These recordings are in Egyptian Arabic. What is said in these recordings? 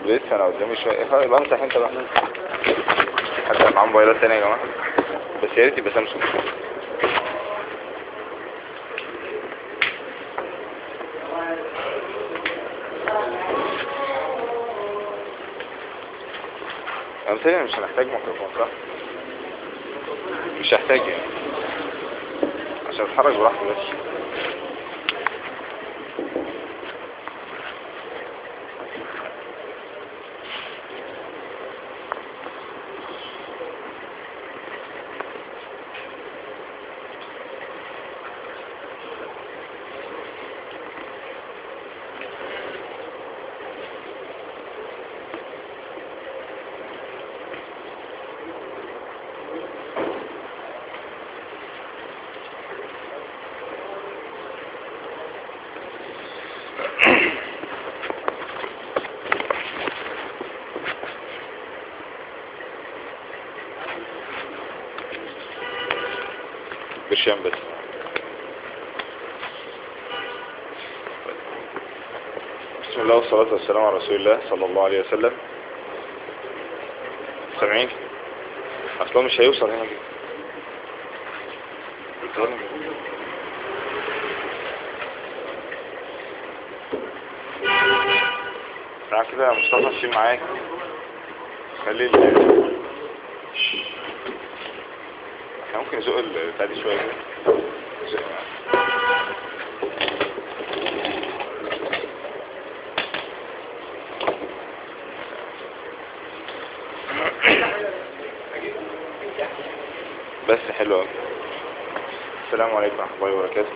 طب لسه انا قدامي شويه خلاص يبقى امسح انت بقى حد معاه موبايلات تانية يا جماعه بس يا ريت يبقى سامسونج انا متهيألي مش هنحتاج ميكروفون صح؟ مش هحتاج يعني عشان اتحرك براحتي بس برشام بس بسم الله والصلاة والسلام على رسول الله صلى الله عليه وسلم سامعين اصلا مش هيوصل هنا كده تعال كده يا مصطفى شيل معاك خلي ال احنا ممكن نزق البتاع دي شويه كده نزق معاك. بس حلو قوي السلام عليكم ورحمه الله وبركاته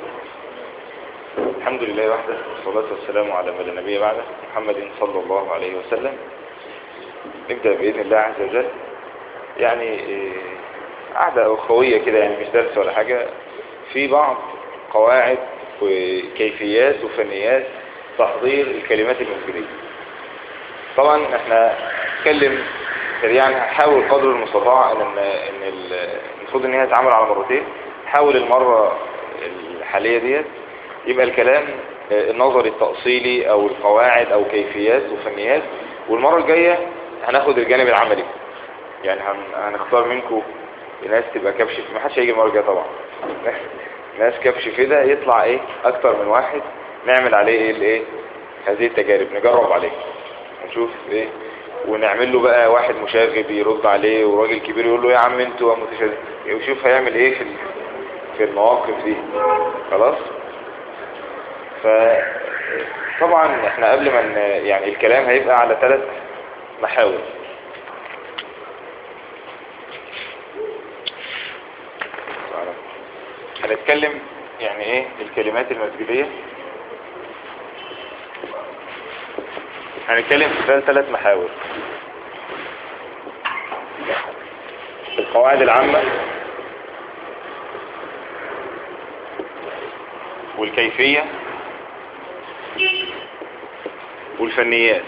الحمد لله وحده والصلاة والسلام على من لا نبي بعده محمد صلى الله عليه وسلم نبدأ بإذن الله عز وجل يعني إيه، قعدة أخوية كده يعني مش درس ولا حاجة في بعض قواعد وكيفيات وفنيات تحضير الكلمات المفيدة طبعا احنا نتكلم سريعا هحاول قدر المستطاع ان ان ال- المفروض ان هي تتعامل على مرتين حاول المرة الحالية ديت يبقى الكلام آه، النظري التأصيلي او القواعد او كيفيات وفنيات والمرة الجاية هناخد الجانب العملي يعني هن- هنختار منكم ناس تبقى كبش ما حدش هيجي المرة الجاية طبعا ناس كبش كده يطلع ايه اكتر من واحد نعمل عليه ايه الايه هذه التجارب نجرب عليه نشوف ايه ونعمل له بقى واحد مشاغب يرد عليه وراجل كبير يقول له يا عم انتوا متشاغب وشوف هيعمل ايه في ال- في المواقف دي خلاص ف طبعا احنا قبل ما ن- يعني الكلام هيبقى على ثلاث محاور هنتكلم يعني ايه الكلمات المسجدية هنتكلم في خلال ثلاث محاور القواعد العامة والكيفية والفنيات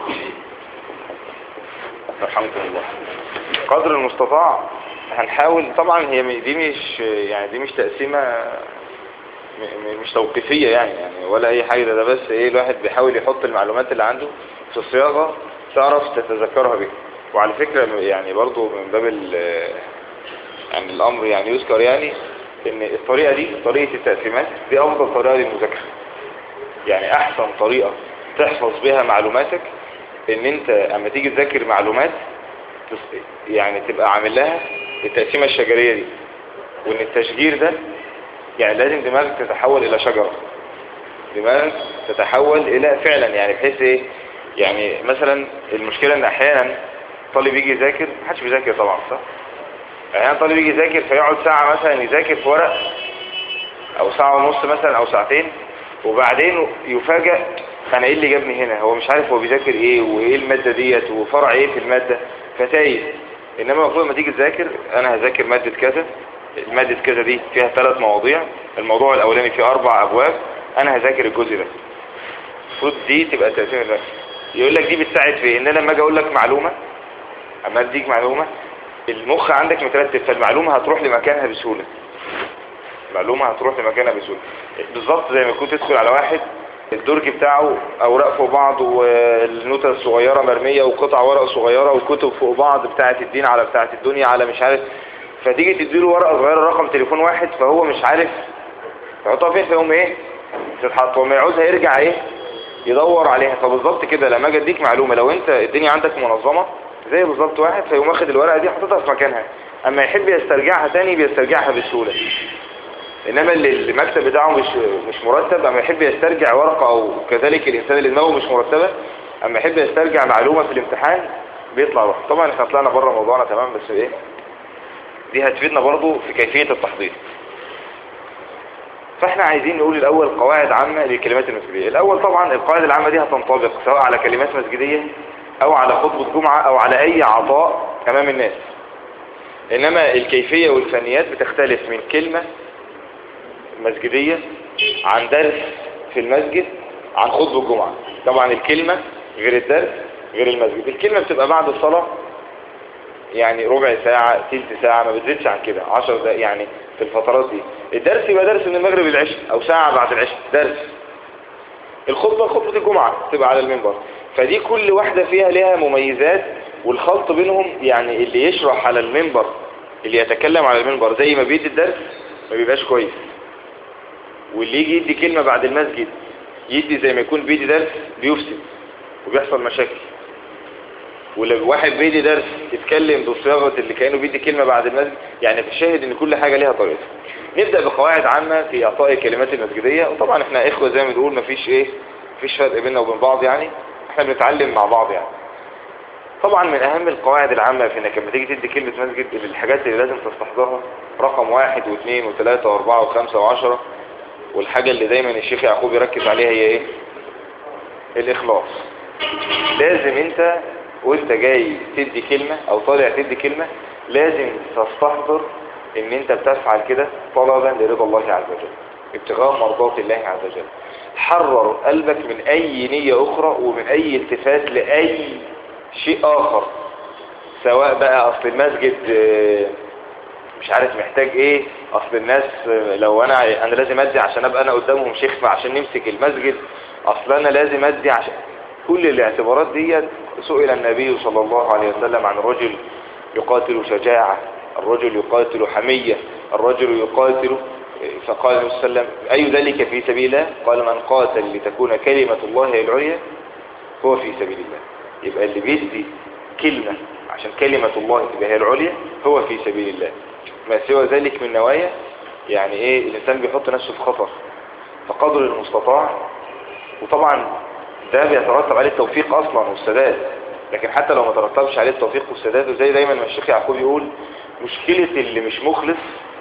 رحمكم الله قدر المستطاع هنحاول طبعا هي دي مش يعني دي مش تقسيمة م- م- مش توقيفية يعني يعني ولا اي حاجة ده, ده بس ايه الواحد بيحاول يحط المعلومات اللي عنده في صياغة تعرف تتذكرها بيها وعلى فكرة يعني برضو من باب ال- يعني الامر يعني يذكر يعني ان الطريقة دي طريقة التقسيمات دي افضل طريقة للمذاكرة يعني احسن طريقة تحفظ بها معلوماتك ان انت اما تيجي تذاكر معلومات تس- يعني تبقى عامل لها التقسيمة الشجرية دي وان التشجير ده يعني لازم دماغك تتحول الى شجرة دماغك تتحول الى فعلا يعني بحيث ايه يعني مثلا المشكلة ان احيانا طالب يجي يذاكر محدش بيذاكر طبعا صح احيانا طالب يجي يذاكر فيقعد ساعة مثلا يذاكر في ورق او ساعة ونص مثلا او ساعتين وبعدين يفاجأ انا ايه اللي جابني هنا هو مش عارف هو بيذاكر ايه وايه المادة ديت وفرع ايه في المادة فتايه انما المفروض لما تيجي تذاكر انا هذاكر مادة كذا مادة كذا دي فيها ثلاث مواضيع الموضوع الاولاني فيه اربع ابواب انا هذاكر الجزء ده المفروض دي تبقى تأثير ده يقول لك دي بتساعد في إيه؟ ان انا لما اجي اقول لك معلومة اما اديك معلومة المخ عندك مترتب فالمعلومة هتروح لمكانها بسهولة المعلومة هتروح لمكانها بسهولة بالظبط زي ما كنت تدخل على واحد الدرج بتاعه اوراق فوق بعض والنوتة الصغيرة مرمية وقطع ورق صغيرة وكتب فوق بعض بتاعة الدين على بتاعة الدنيا على مش عارف فتيجي تديله ورقة صغيرة رقم تليفون واحد فهو مش عارف تحطها فين فيقوم ايه تتحط وما يعوزها يرجع ايه يدور عليها فبالظبط كده لما اجي اديك معلومة لو انت الدنيا عندك منظمة زي بالظبط واحد فيقوم واخد الورقة دي حاططها في مكانها اما يحب يسترجعها تاني بيسترجعها بسهولة انما اللي المكتب بتاعه مش مش مرتب اما يحب يسترجع ورقة او كذلك الانسان اللي دماغه مش مرتبة اما يحب يسترجع معلومة في الامتحان بيطلع روح طبعا احنا طلعنا بره موضوعنا تمام بس ايه دي هتفيدنا برضو في كيفية التحضير فاحنا عايزين نقول الاول قواعد عامة للكلمات المسجدية الاول طبعا القواعد العامة دي هتنطبق سواء على كلمات مسجدية او على خطبة جمعة او على اي عطاء امام الناس انما الكيفية والفنيات بتختلف من كلمة مسجدية عن درس في المسجد عن خطبة الجمعة طبعا الكلمة غير الدرس غير المسجد الكلمة بتبقى بعد الصلاة يعني ربع ساعة تلت ساعة ما بتزيدش عن كده عشر دقايق يعني في الفترات دي الدرس يبقى درس من المغرب للعشاء او ساعة بعد العشاء درس الخطبة خطبة الجمعة تبقى على المنبر فدي كل واحدة فيها لها مميزات والخلط بينهم يعني اللي يشرح على المنبر اللي يتكلم على المنبر زي ما بيدي الدرس ما بيبقاش كويس واللي يجي يدي كلمة بعد المسجد يدي زي ما يكون بيدي درس بيفسد وبيحصل مشاكل ولو واحد بيدي درس يتكلم بصياغة اللي كأنه بيدي كلمة بعد المسجد يعني تشاهد ان كل حاجة ليها طريقة نبدأ بقواعد عامة في اعطاء الكلمات المسجدية وطبعا احنا اخوة زي ما بنقول مفيش ايه مفيش فرق بيننا وبين بعض يعني احنا بنتعلم مع بعض يعني طبعا من اهم القواعد العامة في انك لما تيجي تدي كلمة مسجد الحاجات اللي لازم تستحضرها رقم واحد واثنين وثلاثة واربعة وخمسة وعشرة والحاجة اللي دايما الشيخ يعقوب يركز عليها هي ايه الاخلاص لازم انت وانت جاي تدي كلمة او طالع تدي كلمة لازم تستحضر ان انت بتفعل كده طلبا لرضا الله عز وجل ابتغاء مرضات الله عز وجل حرر قلبك من اي نية اخرى ومن اي التفات لاي شيء اخر سواء بقى اصل المسجد مش عارف محتاج ايه اصل الناس لو انا انا لازم ادي عشان ابقى انا قدامهم شيخ فعشان نمسك المسجد اصل انا لازم ادي عشان كل الاعتبارات دي سئل النبي صلى الله عليه وسلم عن رجل يقاتل شجاعة الرجل يقاتل حمية الرجل يقاتل فقال النبي صلى الله عليه وسلم أي ذلك في سبيل الله قال من قاتل لتكون كلمة الله هي العليا هو في سبيل الله يبقى اللي بيدي كلمة عشان كلمة الله تبقى هي العليا هو في سبيل الله ما سوى ذلك من نوايا يعني ايه الانسان بيحط نفسه في خطر فقدر المستطاع وطبعا ده بيترتب عليه التوفيق اصلا والسداد لكن حتى لو ما ترتبش عليه التوفيق والسداد وزي دايما ما الشيخ يعقوب يقول مشكلة اللي مش مخلص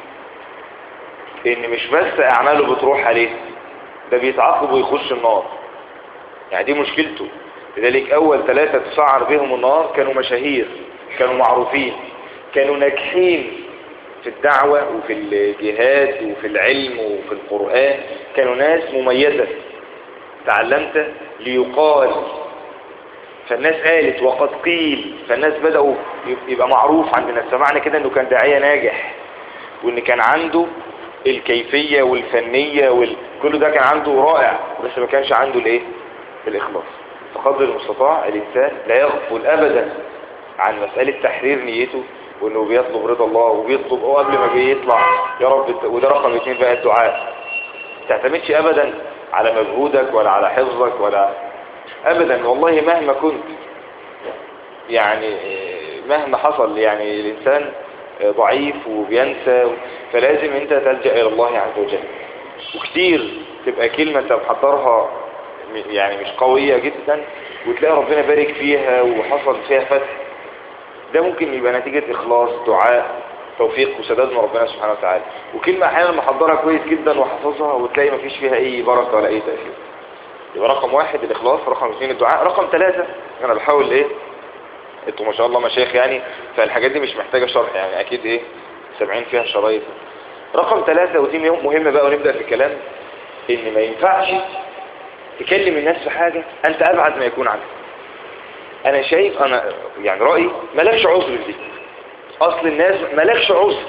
ان مش بس اعماله بتروح عليه ده بيتعاقب ويخش النار يعني دي مشكلته لذلك اول ثلاثة تسعر بهم النار كانوا مشاهير كانوا معروفين كانوا ناجحين في الدعوة وفي الجهاد وفي العلم وفي القرآن كانوا ناس مميزة تعلمت ليقال فالناس قالت وقد قيل فالناس بدأوا يبقى معروف عند الناس فمعنى كده انه كان داعية ناجح وان كان عنده الكيفية والفنية وال... كل ده كان عنده رائع بس ما كانش عنده الايه الاخلاص فقدر المستطاع الانسان لا يغفل ابدا عن مسألة تحرير نيته وانه بيطلب رضا الله وبيطلب اه قبل ما بيطلع يا رب وده رقم اثنين بقى الدعاء تعتمدش ابدا على مجهودك ولا على حفظك ولا ابدا والله مهما كنت يعني مهما حصل يعني الانسان ضعيف وبينسى فلازم انت تلجأ الى الله عز وجل وكتير تبقى كلمة انت محضرها يعني مش قوية جدا وتلاقي ربنا بارك فيها وحصل فيها فتح ده ممكن يبقى نتيجة اخلاص دعاء توفيق وسداد من ربنا سبحانه وتعالى وكلمة احيانا محضرها كويس جدا وحافظها وتلاقي مفيش فيها اي بركة ولا اي تأثير يبقى رقم واحد الاخلاص رقم اثنين الدعاء رقم ثلاثة انا بحاول ايه انتوا ما شاء الله مشايخ يعني فالحاجات دي مش محتاجة شرح يعني اكيد ايه سبعين فيها شرايط رقم ثلاثة ودي مهمة بقى ونبدأ في الكلام ان ما ينفعش تكلم الناس في حاجة انت ابعد ما يكون عنك انا شايف انا يعني رأيي مالكش عذر في دي اصل الناس مالكش عذر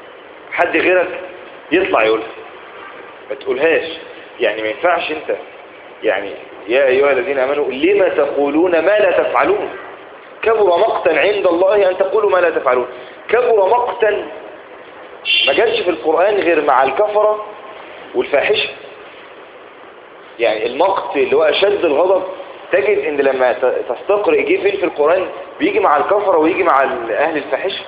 حد غيرك يطلع يقولها ما تقولهاش يعني ما ينفعش انت يعني يا أيها الذين آمنوا لما تقولون ما لا تفعلون كبر مقتا عند الله أن تقولوا ما لا تفعلون كبر مقتا ما جاتش في القرآن غير مع الكفرة والفاحشة يعني المقت اللي هو أشد الغضب تجد ان لما تستقرئ جه فين في القرآن بيجي مع الكفرة ويجي مع أهل الفاحشة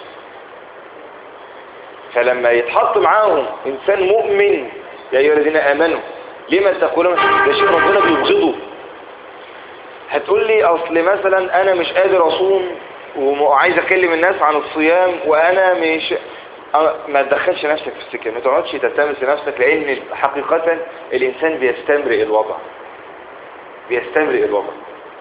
فلما يتحط معاهم إنسان مؤمن يا أيها الذين آمنوا لما تقولون ده شيء ربنا بيبغضه هتقول لي أصل مثلا أنا مش قادر أصوم وعايز أكلم الناس عن الصيام وأنا مش ما تدخلش نفسك في السكة ما تقعدش تلتمس نفسك لأن حقيقة الإنسان بيستمرئ الوضع بيستمرئ الوضع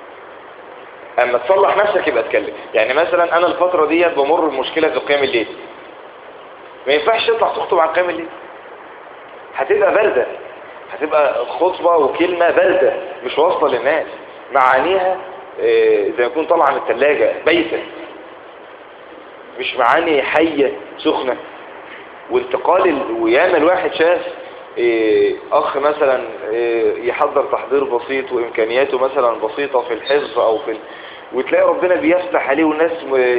أما تصلح نفسك يبقى اتكلم يعني مثلا أنا الفترة ديت بمر بمشكلة في قيام الليل ما ينفعش تطلع تخطب عن قيام الليل هتبقى باردة هتبقى خطبة وكلمة باردة مش واصلة للناس معانيها زي ما يكون طالعة من الثلاجة بيتا مش معاني حية سخنة وانتقال وياما الواحد شاف اخ مثلا يحضر تحضير بسيط وامكانياته مثلا بسيطة في الحفظ او في ال... وتلاقي ربنا بيفتح عليه والناس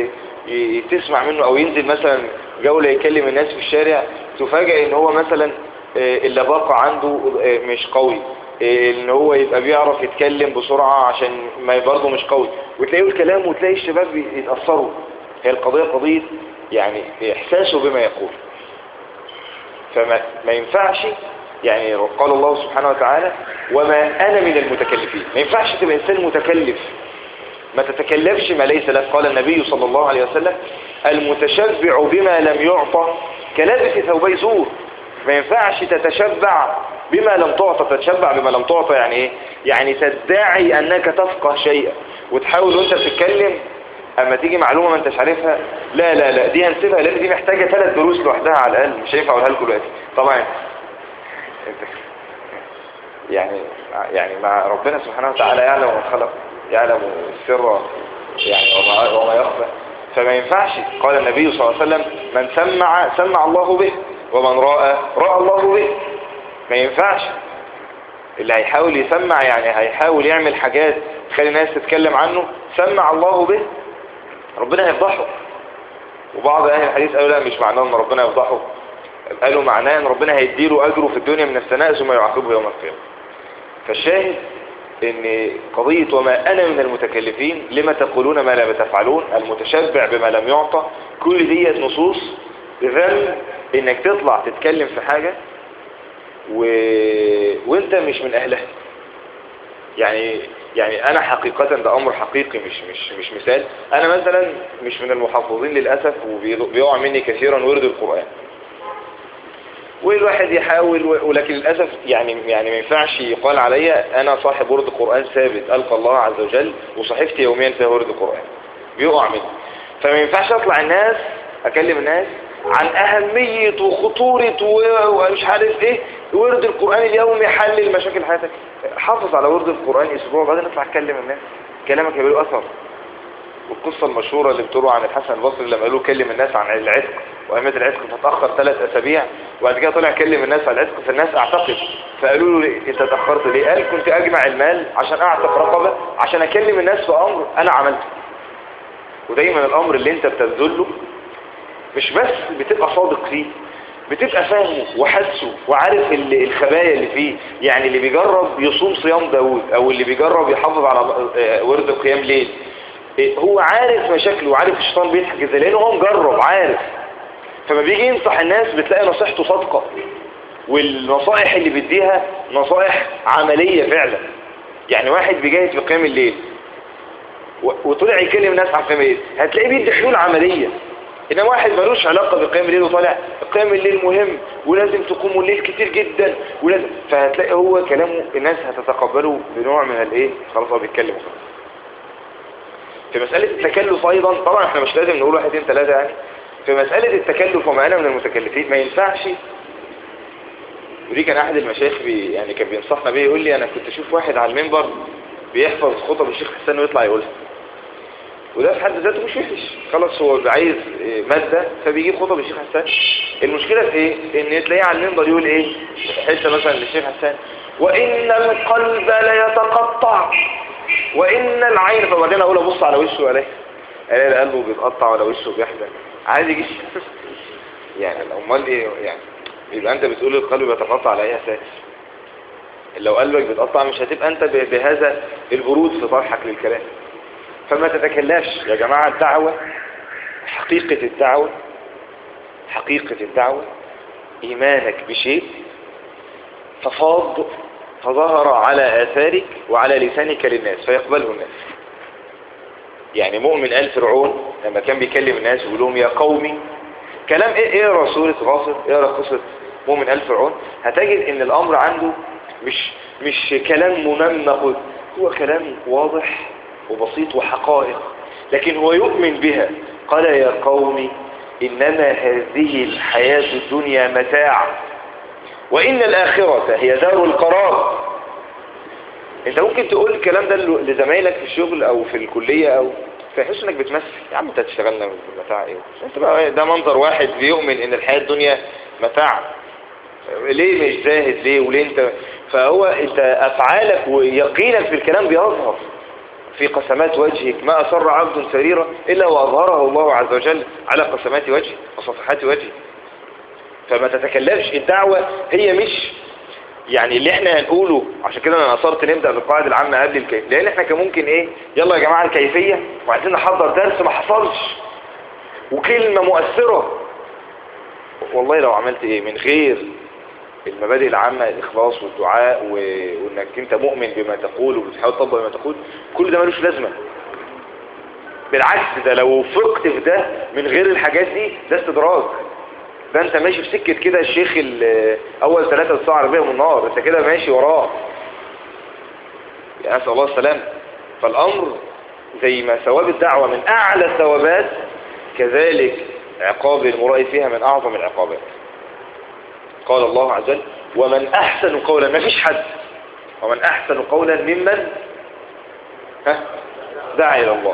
تسمع منه او ينزل مثلا جولة يكلم الناس في الشارع تفاجئ ان هو مثلا اللباقة عنده مش قوي ان هو يبقى بيعرف يتكلم بسرعة عشان ما برضه مش قوي وتلاقيه الكلام وتلاقي الشباب يتأثروا هي القضية قضية يعني احساسه بما يقول فما ما ينفعش يعني قال الله سبحانه وتعالى وما انا من المتكلفين ما ينفعش تبقى انسان متكلف ما تتكلفش ما ليس لك قال النبي صلى الله عليه وسلم المتشبع بما لم يعطى كلابس ثوبي زور ما ينفعش تتشبع بما لم تعطى تتشبع بما لم تعطى يعني ايه يعني تدعي انك تفقه شيئا وتحاول وانت بتتكلم اما تيجي معلومة ما انتش عارفها لا لا لا دي هنسيبها لان دي محتاجة ثلاث دروس لوحدها على الاقل مش هينفع اقولها لكم دلوقتي طبعا انت يعني يعني مع ربنا سبحانه وتعالى يعلم ما خلق يعلم السر يعني وما, وما يخفى فما ينفعش قال النبي صلى الله عليه وسلم من سمع سمع الله به ومن رأى رأى الله به ما ينفعش اللي هيحاول يسمع يعني هيحاول يعمل حاجات تخلي الناس تتكلم عنه سمع الله به ربنا هيفضحه وبعض اهل الحديث قالوا لا مش معناه ان ربنا يفضحه قالوا معناه ان ربنا هيديله اجره في الدنيا من الثناء ثم يعاقبه يوم القيامه فالشاهد ان قضية وما انا من المتكلفين لما تقولون ما لا تفعلون المتشبع بما لم يعطى كل ديت نصوص ذنب انك تطلع تتكلم في حاجة و... وانت مش من اهلها يعني يعني انا حقيقة ده امر حقيقي مش مش مش مثال انا مثلا مش من المحافظين للأسف وبيقع مني كثيرا ورد القرآن والواحد يحاول ولكن للأسف يعني يعني ما ينفعش يقال عليا انا صاحب ورد قرآن ثابت ألقى الله عز وجل وصحيفتي يوميا فيها ورد قرآن بيقع مني فما ينفعش اطلع الناس اكلم الناس عن اهمية وخطورة ومش عارف ايه ورد القرآن اليومي يحلل مشاكل حياتك حافظ على ورد القرآن اسبوع بعدين اطلع اتكلم الناس كلامك هيبقى له اثر والقصة المشهورة اللي بتروى عن الحسن البصري لما قالوا كلم الناس عن العتق وأهمية العتق فتأخر ثلاث أسابيع وبعد كده طلع كلم الناس عن العتق فالناس اعتقد فقالوا له انت تأخرت ليه قال كنت أجمع المال عشان أعتق رقبة عشان أكلم الناس في أمر أنا عملته ودايما الأمر اللي انت بتبذله مش بس بتبقى صادق فيه بتبقى فاهمه وحسه وعارف الخبايا اللي فيه يعني اللي بيجرب يصوم صيام داود او اللي بيجرب يحافظ على ورد القيام ليل هو عارف مشاكله وعارف الشيطان بيضحك ازاي لانه هو مجرب عارف فما بيجي ينصح الناس بتلاقي نصيحته صادقة والنصائح اللي بيديها نصائح عملية فعلا يعني واحد بيجاهد في قيام الليل وطلع يكلم الناس عن قيام الليل هتلاقيه بيدي حلول عملية انما واحد ملوش علاقة بقيام الليل وطالع قيام الليل مهم ولازم تقوموا الليل كتير جدا ولازم فهتلاقي هو كلامه الناس هتتقبله بنوع من الايه خلاص هو بيتكلم خلاص في مسألة التكلف ايضا طبعا احنا مش لازم نقول واحد اتنين ثلاثة يعني في مسألة التكلف وما انا من المتكلفين ما ينفعش ودي كان احد المشايخ بي يعني كان بينصحنا بيه يقول لي انا كنت اشوف واحد على المنبر بيحفظ خطب الشيخ حسان ويطلع يقولها وده في حد ذاته مش وحش خلاص هو عايز مادة فبيجيب خطب الشيخ حسان المشكلة في ايه ان تلاقيه على المنبر يقول ايه حته مثلا للشيخ حسان وإن القلب ليتقطع وإن العين فبعدين أقول أبص على وشه ولا الاقي قلبه بيتقطع ولا وشه بيحزن عادي جدا يعني امال ايه يعني يبقى انت بتقول القلب بيتقطع على اي اساس لو قلبك بيتقطع مش هتبقى انت بهذا البرود في طرحك للكلام فما تتكلاش يا جماعة الدعوة حقيقة الدعوة حقيقة الدعوة إيمانك بشيء ففاض فظهر على آثارك وعلى لسانك للناس فيقبله الناس يعني مؤمن آل فرعون لما كان بيكلم الناس ويقول لهم يا قومي كلام ايه ايه رسولة غاصب ايه قصة مؤمن آل فرعون هتجد ان الامر عنده مش مش كلام منمق هو كلام واضح وبسيط وحقائق لكن هو يؤمن بها قال يا قوم إنما هذه الحياة الدنيا متاع وإن الآخرة هي دار القرار انت ممكن تقول الكلام ده لزمايلك في الشغل او في الكلية او فيحس انك بتمثل يا عم انت هتشتغلنا متاع ايه انت بقى ده منظر واحد بيؤمن ان الحياة الدنيا متاع ليه مش زاهد ليه وليه انت فهو انت افعالك ويقينك في الكلام بيظهر في قسمات وجهك ما أسر عبد سريرة إلا وأظهره الله عز وجل على قسمات وجهه وصفحات وجهه فما تتكلمش الدعوة هي مش يعني اللي احنا هنقوله عشان كده انا اصرت نبدأ بالقاعدة العامة قبل الكيف لان احنا كان ممكن ايه يلا يا جماعة الكيفية وعايزين نحضر درس ما حصلش وكلمة مؤثرة والله لو عملت ايه من غير المبادئ العامة الإخلاص والدعاء و... وإنك أنت مؤمن بما تقول وبتحاول تطبق بما تقول كل ده ملوش لازمة بالعكس ده لو وفقت في ده من غير الحاجات دي ده استدراج ده انت ماشي في سكة كده الشيخ اول ثلاثة الساعة عربية من النار انت كده ماشي وراه يا اسأل الله السلام فالامر زي ما ثواب الدعوة من اعلى الثوابات كذلك عقاب المرائي فيها من اعظم العقابات قال الله عز وجل ومن أحسن قولا ما فيش حد ومن أحسن قولا ممن ها دعا إلى الله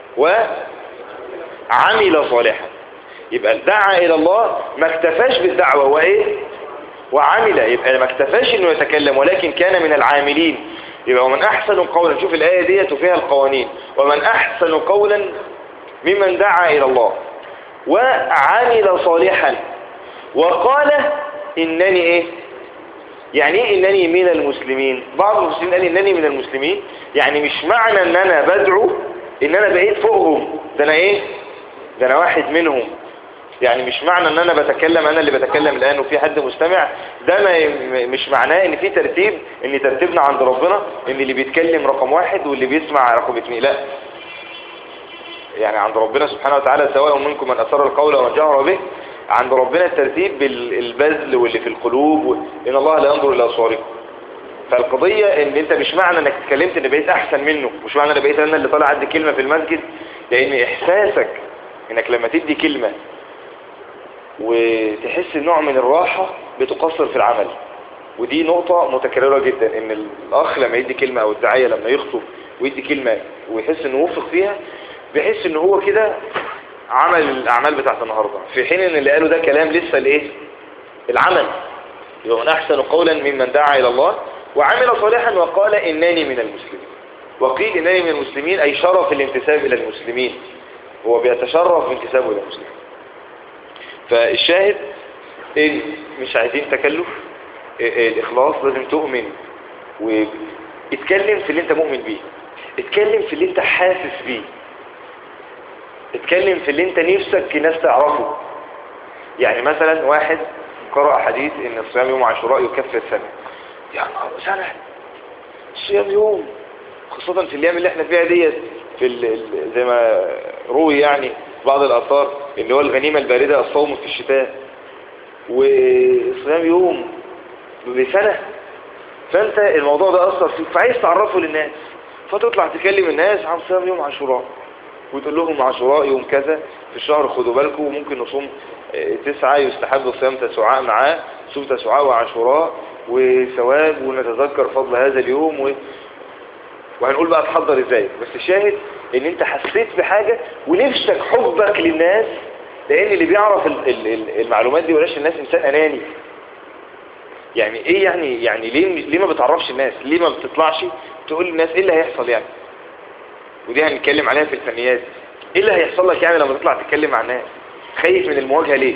وعمل صالحا يبقى دعا إلى الله ما اكتفاش بالدعوة وإيه وعمل يبقى ما اكتفاش انه يتكلم ولكن كان من العاملين يبقى ومن احسن قولا شوف الآية ديت وفيها القوانين ومن احسن قولا ممن دعا الى الله وعمل صالحا وقال إنني إيه يعني إيه إنني من المسلمين بعض المسلمين قال إنني من المسلمين يعني مش معنى إن أنا بدعو إن أنا بقيت فوقهم ده أنا إيه ده أنا واحد منهم يعني مش معنى ان انا بتكلم انا اللي بتكلم الان وفي حد مستمع ده ما مش معناه ان في ترتيب ان ترتيبنا عند ربنا ان اللي بيتكلم رقم واحد واللي بيسمع رقم اثنين لا يعني عند ربنا سبحانه وتعالى سواء منكم من اثر القول ومن جهر به عند ربنا الترتيب بالبذل واللي في القلوب ان الله لا ينظر الى صوركم فالقضية ان انت مش معنى انك اتكلمت ان بقيت احسن منه مش معنى ان بقيت انا اللي طالع عندي كلمة في المسجد لان احساسك انك لما تدي كلمة وتحس نوع من الراحة بتقصر في العمل ودي نقطة متكررة جدا ان الاخ لما يدي كلمة او الداعية لما يخطب ويدي كلمة ويحس انه وفق فيها بيحس ان هو كده عمل الاعمال بتاعت النهاردة في حين ان اللي قاله ده كلام لسه الايه العمل يبقى من احسن قولا ممن دعا الى الله وعمل صالحا وقال انني من المسلمين وقيل انني من المسلمين اي شرف الانتساب الى المسلمين هو بيتشرف بانتسابه الى المسلمين فالشاهد إيه مش عايزين تكلف إيه الاخلاص لازم تؤمن واتكلم في اللي انت مؤمن بيه اتكلم في اللي انت حاسس بيه اتكلم في اللي انت نفسك ناس تعرفه يعني مثلا واحد قرأ حديث ان الصيام يوم عاشوراء يكفر سنة يعني سنة الصيام يوم خاصة في الايام اللي احنا فيها ديت في زي ما روي يعني بعض الاثار اللي هو الغنيمة الباردة الصوم في الشتاء وصيام يوم بسنة فانت الموضوع ده اثر فيك فعايز تعرفه للناس فتطلع تكلم الناس عن صيام يوم عاشوراء وتقول لهم عاشوراء يوم كذا في الشهر خدوا بالكم وممكن نصوم تسعة يستحب صيام تسعاء معاه صوم تسعاء وعاشوراء وثواب ونتذكر فضل هذا اليوم و... وهنقول بقى تحضر ازاي بس الشاهد ان انت حسيت بحاجة ونفسك حبك للناس لان اللي بيعرف المعلومات دي ولاش الناس انسان اناني يعني ايه يعني يعني ليه ليه ما بتعرفش الناس ليه ما بتطلعش تقول للناس ايه اللي هيحصل يعني ودي هنتكلم عليها في الفنيات ايه اللي هيحصل لك يعني لما تطلع تتكلم مع الناس خايف من المواجهة ليه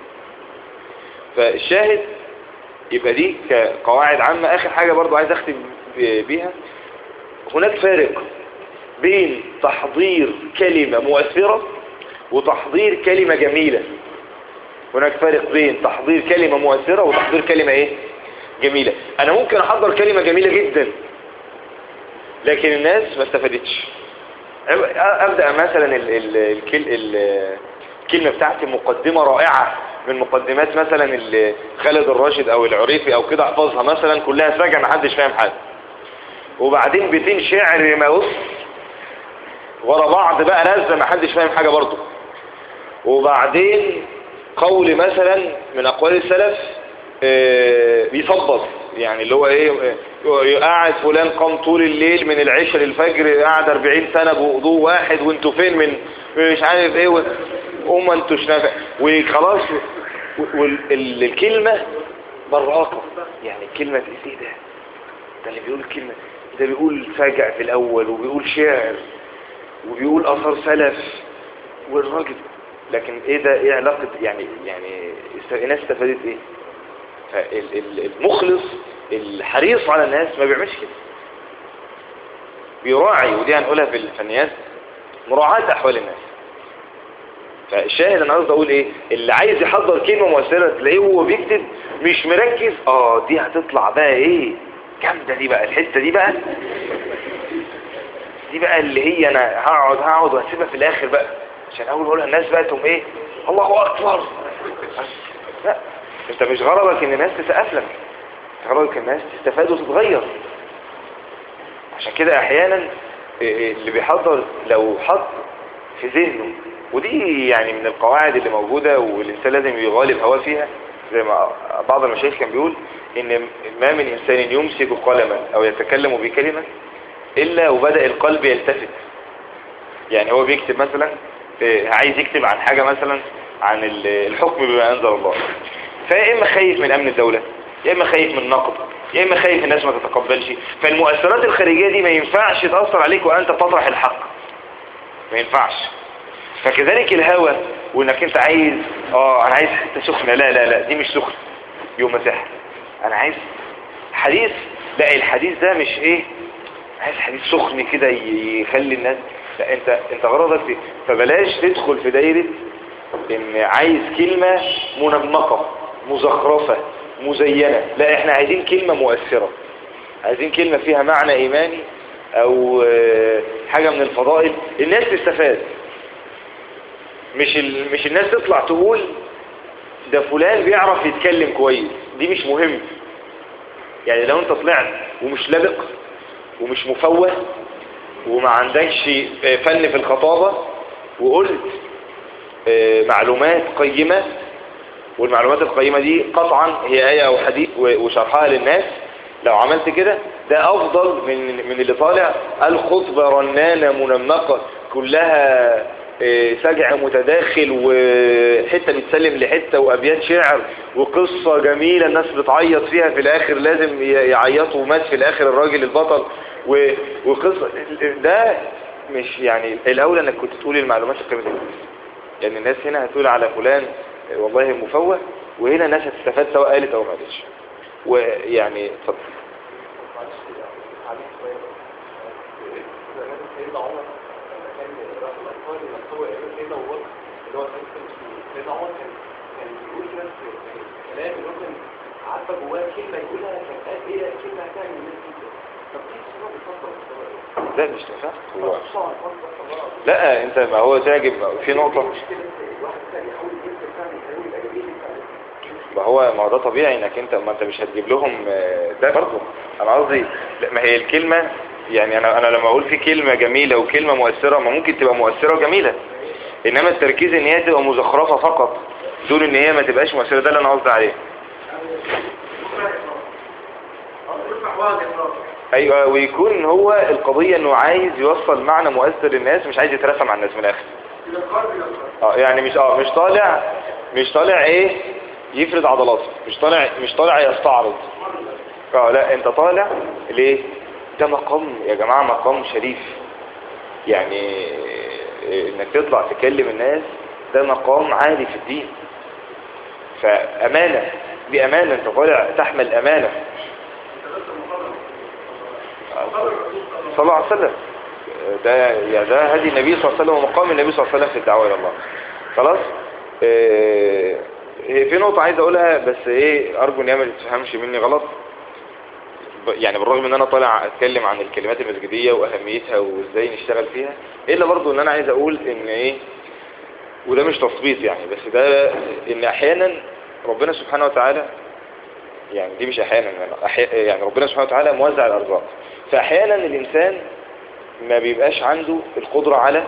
فالشاهد يبقى دي كقواعد عامة اخر حاجة برضو عايز اختم بيها هناك فارق بين تحضير كلمة مؤثرة وتحضير كلمة جميلة هناك فارق بين تحضير كلمة مؤثرة وتحضير كلمة ايه جميلة انا ممكن احضر كلمة جميلة جدا لكن الناس ما استفادتش ابدأ مثلا ال ال الكل الكلمة بتاعتي مقدمة رائعة من مقدمات مثلا خالد الراشد او العريفي او كده احفظها مثلا كلها سجع ما حدش فاهم حاجه وبعدين بيتين شعر ما بص ورا بعض بقى نزه ما حدش فاهم حاجه برضه وبعدين قول مثلا من اقوال السلف آه، بيصبط يعني اللي هو ايه آه، قاعد فلان قام طول الليل من العشاء للفجر قاعد 40 سنة بوضوء واحد وانتوا فين من مش عارف ايه وما انتوا نافع وخلاص والكلمة براقة يعني كلمة ايه ده ده اللي بيقول الكلمة ده بيقول فاجع في الاول وبيقول شعر وبيقول اثر سلف والراجل لكن ايه ده ايه علاقة يعني يعني الناس استفادت ايه فالمخلص الحريص على الناس ما بيعملش كده بيراعي ودي هنقولها في الفنيات مراعاة احوال الناس فالشاهد انا قصدي اقول ايه اللي عايز يحضر كلمة مؤثرة تلاقيه وهو بيكتب مش مركز اه دي هتطلع بقى ايه جامدة دي بقى الحتة دي بقى دي بقى اللي هي انا هقعد هقعد وهسيبها في الاخر بقى عشان اول ما اقولها الناس بقى تقوم ايه الله اكبر لا انت مش غرضك ان الناس تسقف لك غرضك الناس تستفاد وتتغير عشان كده احيانا اللي بيحضر لو حط في ذهنه ودي يعني من القواعد اللي موجودة والإنسان لازم يغالب هواه فيها زي ما بعض المشايخ كان بيقول إن ما من إنسان يمسك قلما أو يتكلم بكلمة إلا وبدأ القلب يلتفت يعني هو بيكتب مثلا آه، عايز يكتب عن حاجة مثلا عن الحكم بما أنزل الله فيا إما خايف من أمن الدولة يا إما خايف من نقد يا إما خايف الناس ما تتقبلش فالمؤثرات الخارجية دي ما ينفعش تأثر عليك وأنت تطرح الحق ما ينفعش فكذلك الهوى وانك انت عايز اه انا عايز حته سخنه لا لا لا دي مش سخنه يوم مساحه انا عايز حديث لا الحديث ده مش ايه عايز حديث سخن كده يخلي الناس لا انت انت غرضك فيه فبلاش تدخل في دايره ان عايز كلمه منمقه مزخرفه مزينه لا احنا عايزين كلمه مؤثره عايزين كلمه فيها معنى ايماني او آه، حاجه من الفضائل الناس تستفاد مش ال... مش الناس تطلع تقول ده فلان بيعرف يتكلم كويس دي مش مهم يعني لو انت طلعت ومش لبق ومش مفوه وما عندكش فن في الخطابة وقلت آه، معلومات قيمة والمعلومات القيمة دي قطعا هي آية أو حديث وشرحها للناس لو عملت كده ده أفضل من من اللي طالع الخطبة رنانة منمقة كلها آه، سجع متداخل وحتة بتسلم لحتة وأبيات شعر وقصة جميلة الناس بتعيط فيها في الآخر لازم يعيطوا ومات في الآخر الراجل البطل وقصة ده مش يعني الأولى أنك كنت تقول المعلومات القيمة دي يعني الناس هنا هتقول على فلان والله مفوه وهنا الناس هتستفاد سواء قالت أو ما قالتش ويعني اتفضل اللي هو سيدنا عمر كان كان بيقول كده كلام مثلا عارفه جواه كلمه يقولها كان قال ايه كلمه هتعمل الناس كده طب دي لا مش تنفع لا انت ما هو تعجب في نقطة ما هو ما هو ده طبيعي انك انت ما انت مش هتجيب لهم آه، ده برضه انا قصدي ما هي الكلمة يعني انا انا لما اقول في كلمة جميلة وكلمة مؤثرة ما ممكن تبقى مؤثرة وجميلة انما التركيز ان هي تبقى مزخرفة فقط دون ان هي ما تبقاش مؤثرة ده اللي انا قصدي عليه ايوه ويكون هو القضية انه عايز يوصل معنى مؤثر للناس مش عايز يترسم على الناس من الاخر اه يعني مش اه مش طالع مش طالع ايه يفرد عضلاته مش طالع مش طالع يستعرض اه لا انت طالع ليه ده مقام يا جماعة مقام شريف يعني انك تطلع تكلم الناس ده مقام عالي في الدين فأمانة دي أمانة انت طالع تحمل أمانة صلى الله عليه وسلم ده يا ده هدي النبي صلى الله عليه وسلم ومقام النبي صلى الله عليه وسلم في الدعوة إلى الله خلاص اه في نقطة عايز أقولها بس إيه أرجو إن هي ما تفهمش مني غلط يعني بالرغم ان انا طالع اتكلم عن الكلمات المسجدية واهميتها وازاي نشتغل فيها الا برضو ان انا عايز اقول ان ايه وده مش تثبيط يعني بس ده ان احيانا ربنا سبحانه وتعالى يعني دي مش احيانا يعني ربنا سبحانه وتعالى موزع الارزاق فاحيانا الانسان ما بيبقاش عنده القدرة على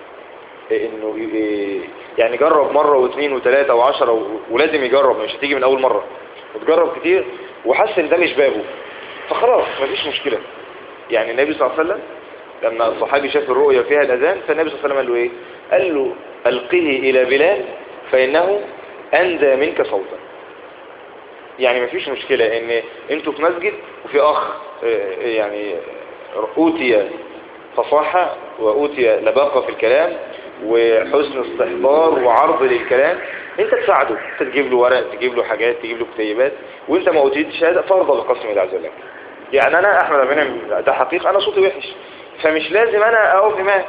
انه يعني جرب مرة واثنين وثلاثة وعشرة ولازم يجرب مش هتيجي من اول مرة وتجرب كتير وحس ان ده مش بابه فخلاص مفيش مشكلة يعني النبي صلى الله عليه وسلم لما الصحابي شاف الرؤيا فيها الأذان فالنبي صلى الله عليه وسلم قال له إيه قال له ألقه إلى بلال فإنه أندى منك صوتا يعني مفيش مشكلة إن أنتوا في مسجد وفي أخ يعني أوتي فصاحة وأوتي لباقة في الكلام وحسن استحضار وعرض للكلام انت تساعده انت تجيب له ورق تجيب له حاجات تجيب له كتيبات وانت ما اوتيت شهادة فرض بقسم الله عز وجل يعني انا احمد ابن ده حقيقة انا صوتي وحش فمش لازم انا اقف امام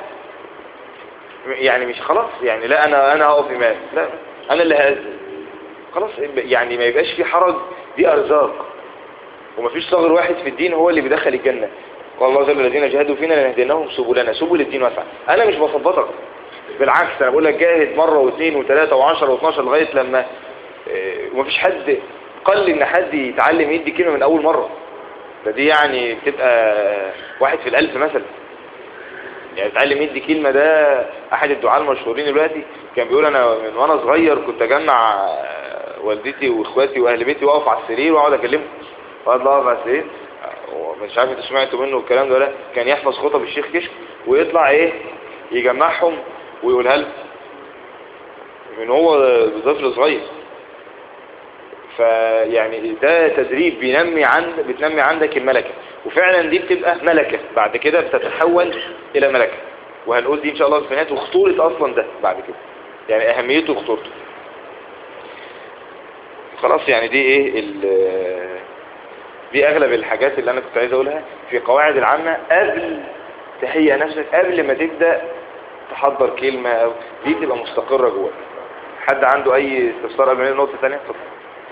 يعني مش خلاص يعني لا انا انا اقف امام لا انا اللي هأذن خلاص يعني ما يبقاش في حرج دي ارزاق ومفيش صغر واحد في الدين هو اللي بيدخل الجنة قال الله جل الذين جاهدوا فينا لنهديناهم سبلنا سبل الدين واسعة انا مش بثبطك بالعكس انا بقول لك جاهد مرة واثنين وثلاثة وعشرة واثناشر لغاية لما ومفيش حد قل ان حد يتعلم يدي كلمة من اول مرة ده دي يعني بتبقى واحد في الالف مثلا يعني يتعلم يدي كلمة ده احد الدعاء المشهورين دلوقتي كان بيقول انا من وانا صغير كنت اجمع والدتي واخواتي واهل بيتي واقف على السرير واقعد اكلمهم واقعد اقف على السرير ومش عارف انتوا سمعتوا منه الكلام ده ولا كان يحفظ خطب الشيخ كشك ويطلع ايه يجمعهم ويقولها له من هو طفل صغير فيعني ده تدريب بينمي عند بتنمي عندك الملكة وفعلا دي بتبقى ملكة بعد كده بتتحول الى ملكة وهنقول دي ان شاء الله في وخطورة اصلا ده بعد كده يعني اهميته وخطورته خلاص يعني دي ايه دي اغلب الحاجات اللي انا كنت عايز اقولها في قواعد العامة قبل تهيئ نفسك قبل ما تبدأ تحضر كلمة أو دي تبقى مستقرة جواك حد عنده أي استفسار قبل ما نقطة ثانية اتفضل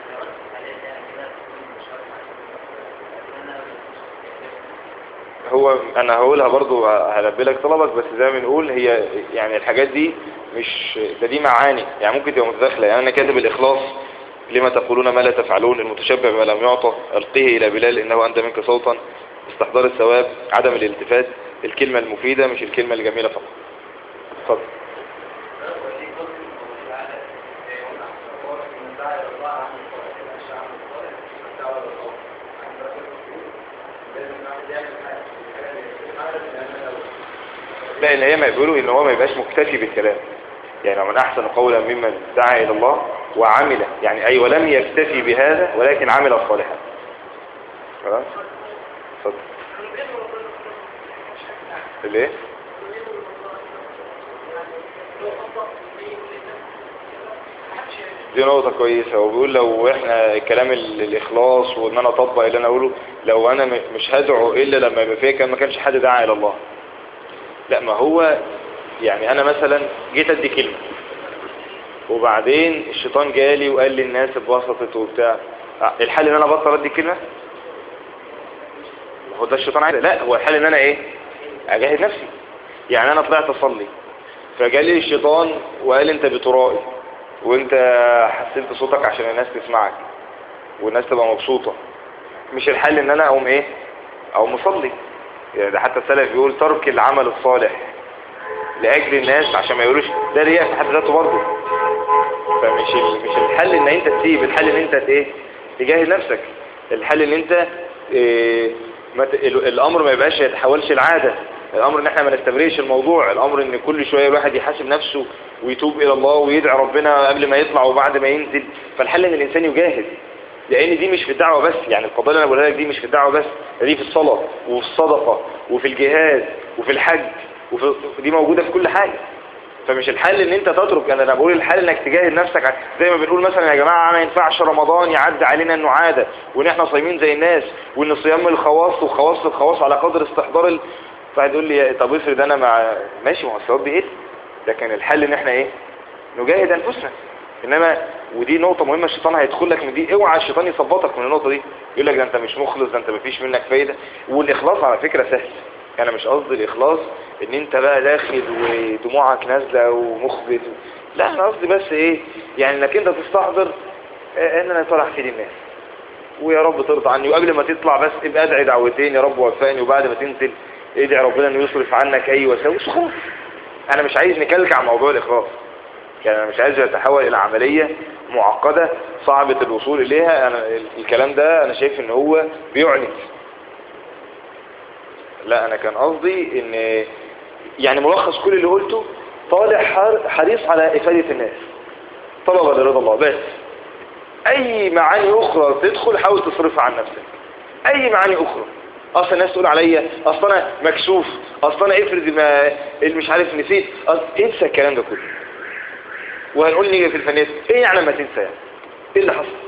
هو انا هقولها برضو هلبلك طلبك بس زي ما بنقول هي يعني الحاجات دي مش ده دي معاني يعني ممكن تبقى متداخله يعني انا كاتب الاخلاص لما تقولون ما لا تفعلون المتشبع بما لم يعطى القيه الى بلال انه انت منك صوتا استحضار الثواب عدم الالتفات الكلمة المفيدة مش الكلمة الجميلة فقط اتفضل لا ان هي ما يقولوا ان هو ما يبقاش مكتفي بالكلام يعني من احسن قولا ممن دعا الى الله وعمل يعني اي ولم يكتفي بهذا ولكن عمل صالحا خلاص اتفضل الايه دي نقطة كويسة وبيقول لو احنا الكلام الاخلاص وان انا اطبق اللي انا اقوله لو انا مش هدعو الا لما يبقى فيها كان ما كانش حد دعا الى الله لا ما هو يعني انا مثلا جيت ادي كلمة وبعدين الشيطان جالي وقال لي الناس اتبسطت وبتاع الحل ان انا بطل ادي كلمة هو ده الشيطان عايز لا هو الحل ان انا ايه اجاهد نفسي يعني انا طلعت اصلي فجالي الشيطان وقال انت بترائي وانت حسنت صوتك عشان الناس تسمعك والناس تبقى مبسوطة مش الحل ان انا اقوم ايه اقوم مصلي يعني ده حتى السلف بيقول ترك العمل الصالح لاجل الناس عشان ما يقولوش ده رياء في حد ذاته برضه فمش مش الحل ان انت تسيب الحل ان انت ايه تجاهد نفسك الحل ان انت إيه ما ت... الامر ما يبقاش يتحولش العادة الامر ان احنا ما نستبرئش الموضوع الامر ان كل شوية الواحد يحاسب نفسه ويتوب الى الله ويدعي ربنا قبل ما يطلع وبعد ما ينزل فالحل ان الانسان يجاهد لان دي مش في الدعوة بس يعني القضايا اللي انا بقولها لك دي مش في الدعوة بس دي في الصلاة وفي الصدقة وفي الجهاد وفي الحج وفي دي موجودة في كل حاجة فمش الحل ان انت تترك انا انا بقول الحل انك تجاهد نفسك زي ما بنقول مثلا يا جماعة ما ينفعش رمضان يعدي علينا انه عادة وان احنا صايمين زي الناس وان صيام الخواص وخواص الخواص على قدر استحضار ال... فواحد يقول لي طب افرض انا مع ماشي ما هو الثواب بيقل لكن الحل ان احنا ايه نجاهد انفسنا انما ودي نقطة مهمة الشيطان هيدخل لك من دي اوعى الشيطان يثبطك من النقطة دي يقول لك ده انت مش مخلص ده انت مفيش منك فايدة والاخلاص على فكرة سهل انا مش قصدي الاخلاص ان انت بقى داخل ودموعك نازلة ومخبت لا انا قصدي بس ايه يعني انك انت تستحضر ان انا طالع في الناس ويا رب ترضى عني وقبل ما تطلع بس ابقى ادعي دعوتين يا رب وفقني وبعد ما تنزل ادعي ربنا انه يصرف عنك اي وساوس خلاص انا مش عايز نكلكع موضوع الاخلاص يعني انا مش عايز يتحول الى عملية معقدة صعبة الوصول اليها انا الكلام ده انا شايف ان هو بيعند لا انا كان قصدي ان يعني ملخص كل اللي قلته طالع حريص على افادة الناس طلبا لرضا الله بس اي معاني اخرى تدخل حاول تصرفها عن نفسك اي معاني اخرى اصلا الناس تقول عليا اصلا انا مكسوف اصلا انا افرض ما مش عارف نسيت انسى الكلام ده كله وهنقول نيجي في الفنيات ايه يعني ما تنسى يعني ايه اللي حصل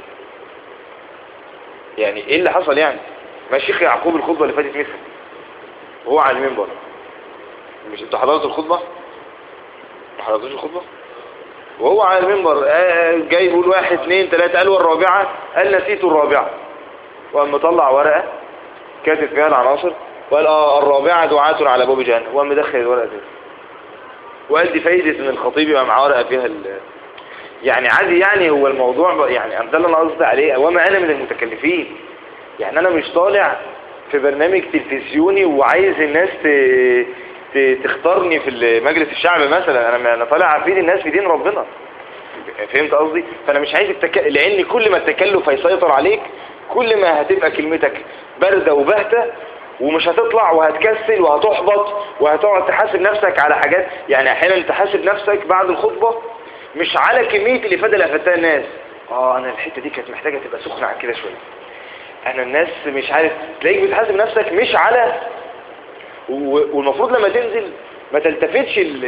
يعني ايه اللي حصل يعني ما الشيخ يعقوب الخطبه اللي فاتت مثل وهو على المنبر مش انتوا حضرتوا الخطبه ما حضرتوش الخطبه وهو على المنبر جاي يقول واحد اثنين ثلاثة قال والرابعة قال نسيت الرابعة وقام مطلع ورقة كاتب فيها العناصر وقال اه الرابعة دعاة على باب جهنم وقام مدخل الورقة دي وقال دي فايدة ان الخطيب يبقى معاه ورقة فيها ال... يعني عادي يعني هو الموضوع يعني ده اللي انا قصدي عليه وما انا من المتكلفين يعني انا مش طالع في برنامج تلفزيوني وعايز الناس ت... ت... تختارني في مجلس الشعب مثلا انا انا طالع افيد الناس في دين ربنا فهمت قصدي فانا مش عايز التك... لان كل ما التكلف هيسيطر عليك كل ما هتبقى كلمتك باردة وبهتة ومش هتطلع وهتكسل وهتحبط وهتقعد تحاسب نفسك على حاجات يعني احيانا تحاسب نفسك بعد الخطبة مش على كمية الافادة اللي افدتها الناس اه انا الحتة دي كانت محتاجة تبقى سخنة عن كده شوية انا الناس مش عارف تلاقيك بتحاسب نفسك مش على والمفروض لما تنزل ما تلتفتش ال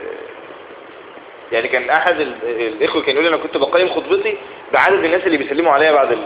يعني كان احد الاخوة كان يقول لي انا كنت بقيم خطبتي بعدد الناس اللي بيسلموا عليا بعد ال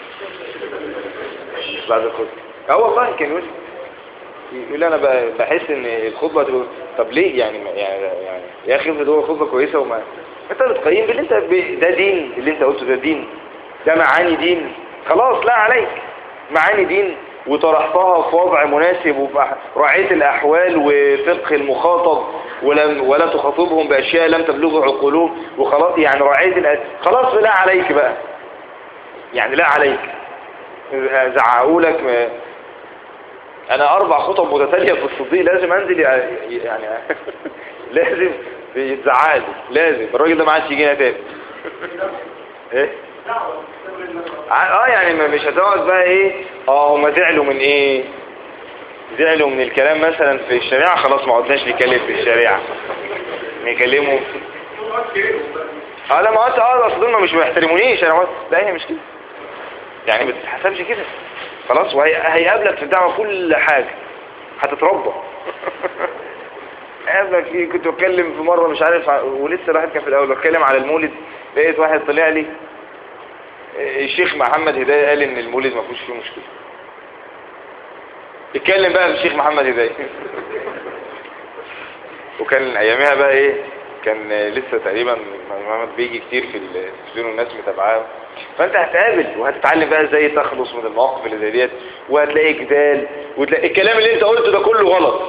بعد الخطبة اه والله كان يقول يقول انا بحس ان الخطبة تبقى طب ليه يعني يعني, يعني يا اخي افرض هو خطبة كويسة وما انت بتقيم باللي انت ب... ده دين اللي انت قلته ده دين ده معاني دين خلاص لا عليك معاني دين وطرحتها في وضع مناسب وراعيت الأحوال وفقه المخاطب ولم ولا تخاطبهم بأشياء لم تبلغ عقولهم وخلاص يعني راعيت الأ... خلاص لا عليك بقى يعني لا عليك زعقوا لك انا اربع خطب متتالية في الصديق لازم انزل يعني لازم يتزعلي لازم الراجل ده ما عادش يجينا تاني ايه اه يعني مش هتقعد بقى ايه اه هما زعلوا من ايه زعلوا من الكلام مثلا في الشريعة خلاص ما عدناش نتكلم في الشريعة نكلمه اه لا ما قلت اه اصل دول مش بيحترمونيش انا لا هي مش كده يعني ما تتحسبش كده خلاص وهيقابلك في الدعوة كل حاجة هتتربى قابلك فيه كنت بتكلم في مرة مش عارف ولسه الواحد كان في الاول بتكلم على المولد لقيت واحد طلع لي الشيخ محمد هداية قال ان المولد ما فيهوش فيه مشكلة اتكلم بقى الشيخ محمد هداية وكان ايامها بقى ايه كان لسه تقريبا محمد بيجي كتير في التلفزيون والناس متابعاه فانت هتقابل وهتتعلم بقى ازاي تخلص من المواقف اللي زي ديت وهتلاقي جدال وتلاقي الكلام اللي انت قلته ده كله غلط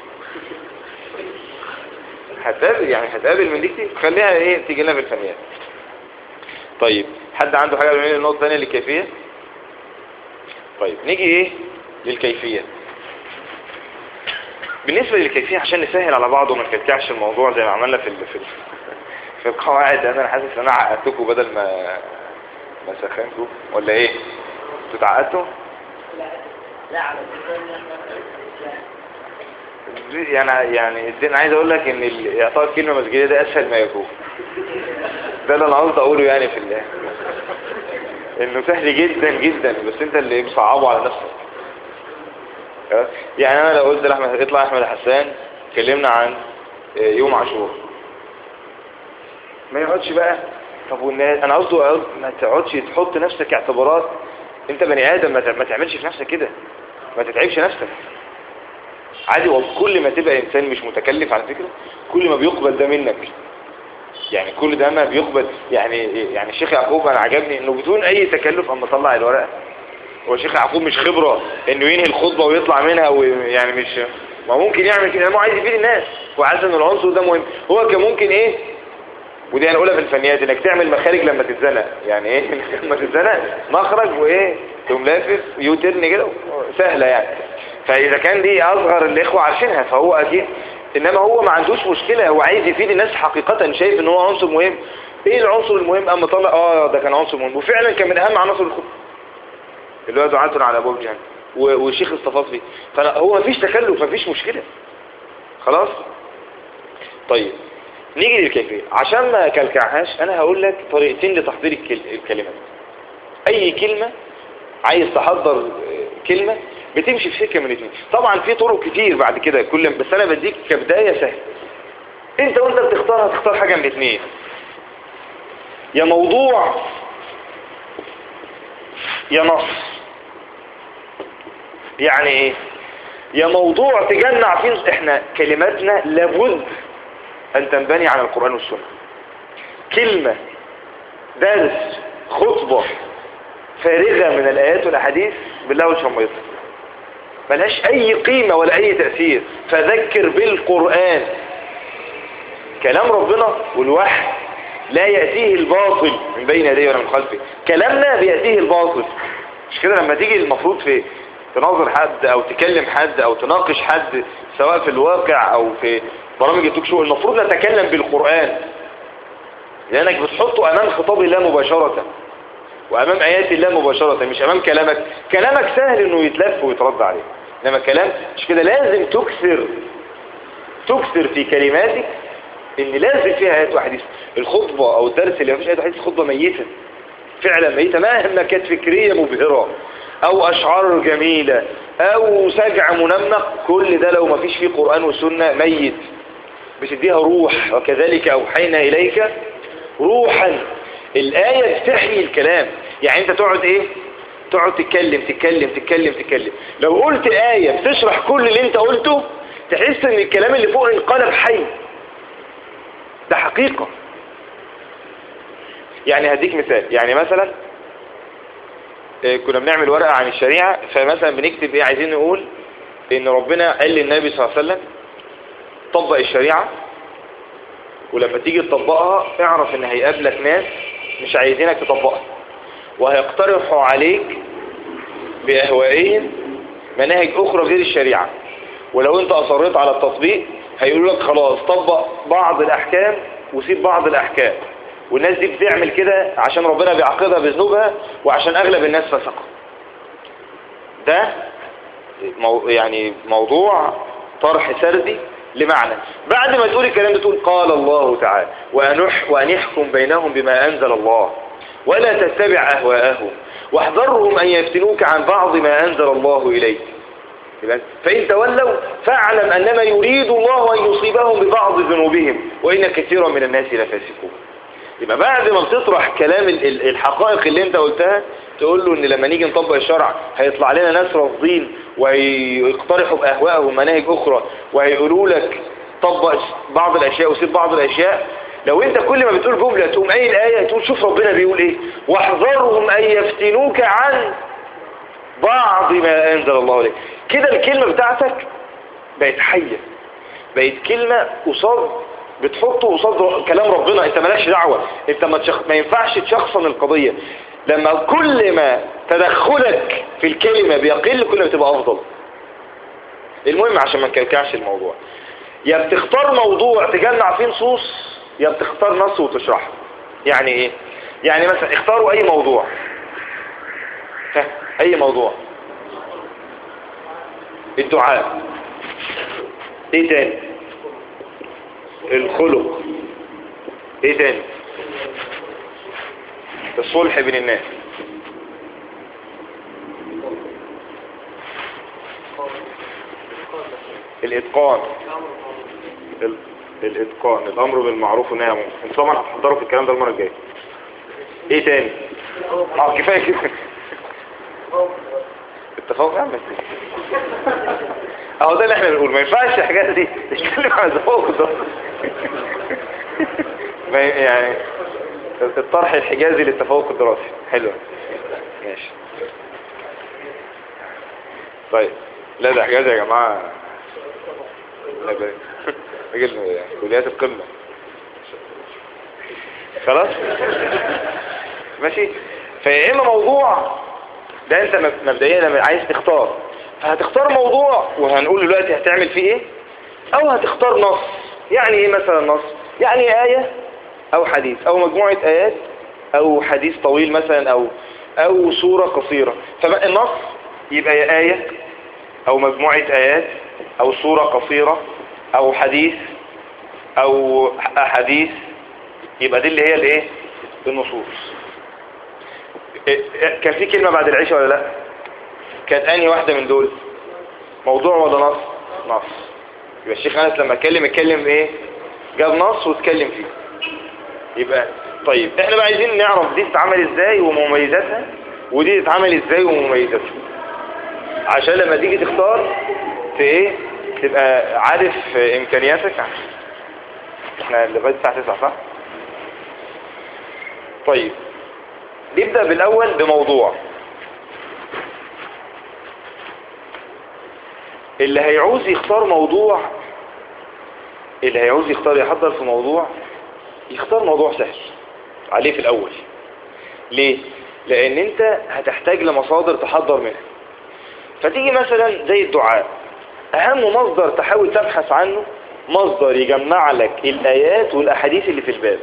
هتقابل يعني هتقابل من دي كتير خليها ايه تيجي لنا في الفنيات طيب حد عنده حاجة من النقطة الثانية للكيفية طيب نيجي ايه للكيفية بالنسبة للكيفية عشان نسهل على بعض وما نكلكعش الموضوع زي ما عملنا في ال في, ال في القواعد انا حاسس ان انا عقدتكم بدل ما ما سخنتوا ولا ايه انتوا اتعقدتوا لا على يعني يعني الدين عايز اقول لك ان ال- اعطاء الكلمه مسجديه ده اسهل ما يكون ده اللي انا قصدي اقوله يعني في الله انه سهل جدا جدا بس انت اللي مصعبه على نفسك خلاص؟ يعني انا لو قلت لاحمد اطلع يا احمد حسان اتكلمنا عن آه، يوم عاشوراء ما يقعدش بقى طب والناس انا قصدي أقول ما تقعدش تحط نفسك اعتبارات انت بني ادم ما تع- ما تعملش في نفسك كده ما تتعبش نفسك عادي وكل ما تبقى انسان مش متكلف على فكرة كل ما بيقبل ده منك يعني كل ده ما بيقبل يعني يعني الشيخ يعقوب انا عجبني انه بدون اي تكلف اما طلع الورقه هو الشيخ يعقوب مش خبرة انه ينهي الخطبة ويطلع منها ويعني مش ما ممكن يعمل كده ما هو عايز يفيد الناس وعايز ان العنصر ده مهم هو كان ممكن ايه ودي هنقولها في الفنيات انك تعمل مخارج لما تتزنق يعني ايه لما تتزنق مخرج وايه تقوم لافف يوترن كده سهلة يعني فاذا كان دي اصغر الاخوة عارفينها فهو اكيد انما هو ما عندوش مشكلة هو عايز يفيد الناس حقيقة شايف ان هو عنصر مهم ايه العنصر المهم اما طلع اه ده كان عنصر مهم وفعلا كان من اهم عناصر الخطبة اللي هو دعاة على ابواب جهنم و- والشيخ استفاض فيه فهو مفيش تكلف مفيش مشكلة خلاص طيب نيجي للكيفية عشان ما كلكعهاش انا هقول لك طريقتين لتحضير الكل... الكلمات اي كلمة عايز تحضر آه، كلمة بتمشي في سكة من الاثنين طبعا في طرق كتير بعد كده كل بس انا بديك كبداية سهل انت وانت بتختار هتختار حاجة من الاثنين يا موضوع يا نص يعني ايه يا موضوع تجمع فيه احنا كلماتنا لابد ان تنبني على القرآن والسنة كلمة درس خطبة فارغة من الآيات والأحاديث بالله والشميط ملهاش أي قيمة ولا أي تأثير فذكر بالقرآن كلام ربنا والوحي لا يأتيه الباطل من بين يديه ولا من خلفه كلامنا بيأتيه الباطل مش كده لما تيجي المفروض في تناظر حد او تكلم حد او تناقش حد سواء في الواقع او في برامج التوك شو المفروض نتكلم بالقرآن لانك بتحطه امام خطاب الله مباشرة وامام ايات الله مباشرة مش امام كلامك كلامك سهل انه يتلف ويترد عليه انما كلام مش كده لازم تكثر تكثر في كلماتك ان لازم فيها ايات وحديث الخطبة او الدرس اللي ما فيش ايات وحديث خطبة ميتة فعلا ميتة مهما كانت فكرية مبهرة او اشعار جميلة او سجع منمق كل ده لو ما فيش فيه قرآن وسنة ميت بتديها روح وكذلك اوحينا اليك روحا الآية بتحيي الكلام يعني انت تقعد ايه تقعد تتكلم تتكلم تتكلم تتكلم لو قلت آية بتشرح كل اللي انت قلته تحس ان الكلام اللي فوق انقلب حي ده حقيقة يعني هديك مثال يعني مثلا آه، كنا بنعمل ورقة عن الشريعة فمثلا بنكتب ايه عايزين نقول ان ربنا قال للنبي صلى الله عليه وسلم طبق الشريعة ولما تيجي تطبقها اعرف ان هيقابلك ناس مش عايزينك تطبقها وهيقترحوا عليك بأهوائهم مناهج أخرى غير الشريعة ولو انت أصريت على التطبيق هيقولوا لك خلاص طبق بعض الأحكام وسيب بعض الأحكام والناس دي بتعمل كده عشان ربنا بيعاقبها بذنوبها وعشان أغلب الناس فسقة ده مو يعني موضوع طرح سردي لمعنى بعد ما تقول الكلام ده تقول قال الله تعالى وأنح وأن يحكم بينهم بما أنزل الله ولا تتبع أهواءهم واحذرهم أن يفتنوك عن بعض ما أنزل الله إليك يبقى فإن تولوا فاعلم أنما يريد الله أن يصيبهم ببعض ذنوبهم وإن كثيرا من الناس لفاسقون يبقى بعد ما بتطرح كلام ال- ال- الحقائق اللي انت قلتها تقول له ان لما نيجي نطبق الشرع هيطلع لنا ناس رافضين ويقترحوا بأهوائهم مناهج أخرى وهيقولوا لك طبق بعض الأشياء وسيب بعض الأشياء لو انت كل ما بتقول جملة تقوم اي الآية تقول شوف ربنا بيقول ايه واحذرهم أن يفتنوك عن بعض ما أنزل الله عليك كده الكلمة بتاعتك بقت حية بقت كلمة قصاد بتحطه قصاد كلام ربنا انت مالكش دعوة انت ما, تشخ... ما ينفعش تشخصن القضية لما كل ما تدخلك في الكلمة بيقل كل ما تبقى افضل المهم عشان ما نكلكعش الموضوع يا بتختار موضوع تجمع فيه نصوص يا بتختار نص وتشرحه يعني ايه يعني مثلا اختاروا اي موضوع ها اي موضوع الدعاء ايه تاني الخلق ايه تاني الصلح بين الناس الاتقان ال- الاتقان الامر بالمعروف والنهي عن المنكر انتوا طبعا هتحضروا في الكلام ده المره الجايه ايه تاني اه كفايه كده التفوق يا عم اهو ده اللي احنا بنقول ما ينفعش الحاجات دي نتكلم عن التفوق ده ما ي- يعني الطرح الحجازي للتفوق الدراسي حلو ماشي طيب لا ده حجازي يا جماعه لا ده راجل كليات القمه خلاص ماشي فيا اما موضوع ده انت مب- مبدئيا لما عايز تختار فهتختار موضوع وهنقول دلوقتي هتعمل فيه ايه او هتختار نص يعني ايه مثلا نص يعني آية او حديث او مجموعة آيات او حديث طويل مثلا او او سورة قصيرة فالنص يبقى يا آية او مجموعة آيات او سورة قصيرة او حديث او احاديث يبقى دي اللي هي الايه النصوص إيه- كان في كلمة بعد العشاء ولا لا كانت انهي واحدة من دول موضوع ولا نص نص يبقى الشيخ انس لما اتكلم اتكلم ايه جاب نص واتكلم فيه يبقى طيب احنا بقى عايزين نعرف دي تتعمل ازاي ومميزاتها ودي تتعمل ازاي ومميزاتها عشان لما تيجي تختار في ايه تبقى عارف امكانياتك احنا لغايه الساعه 9 صح طيب نبدأ بالأول بموضوع اللي هيعوز يختار موضوع اللي هيعوز يختار يحضر في موضوع يختار موضوع سهل عليه في الأول ليه؟ لأن أنت هتحتاج لمصادر تحضر منها فتيجي مثلا زي الدعاء أهم مصدر تحاول تبحث عنه مصدر يجمع لك الآيات والأحاديث اللي في الباب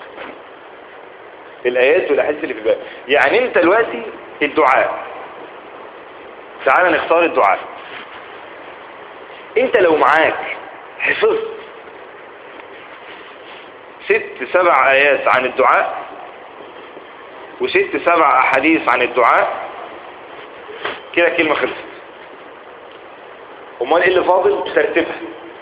الآيات والأحاديث اللي في الباب يعني أنت دلوقتي الدعاء تعال نختار الدعاء أنت لو معاك حفظت ست سبع آيات عن الدعاء وست سبع أحاديث عن الدعاء كده كلمة خلصت امال ايه اللي فاضل ترتيبها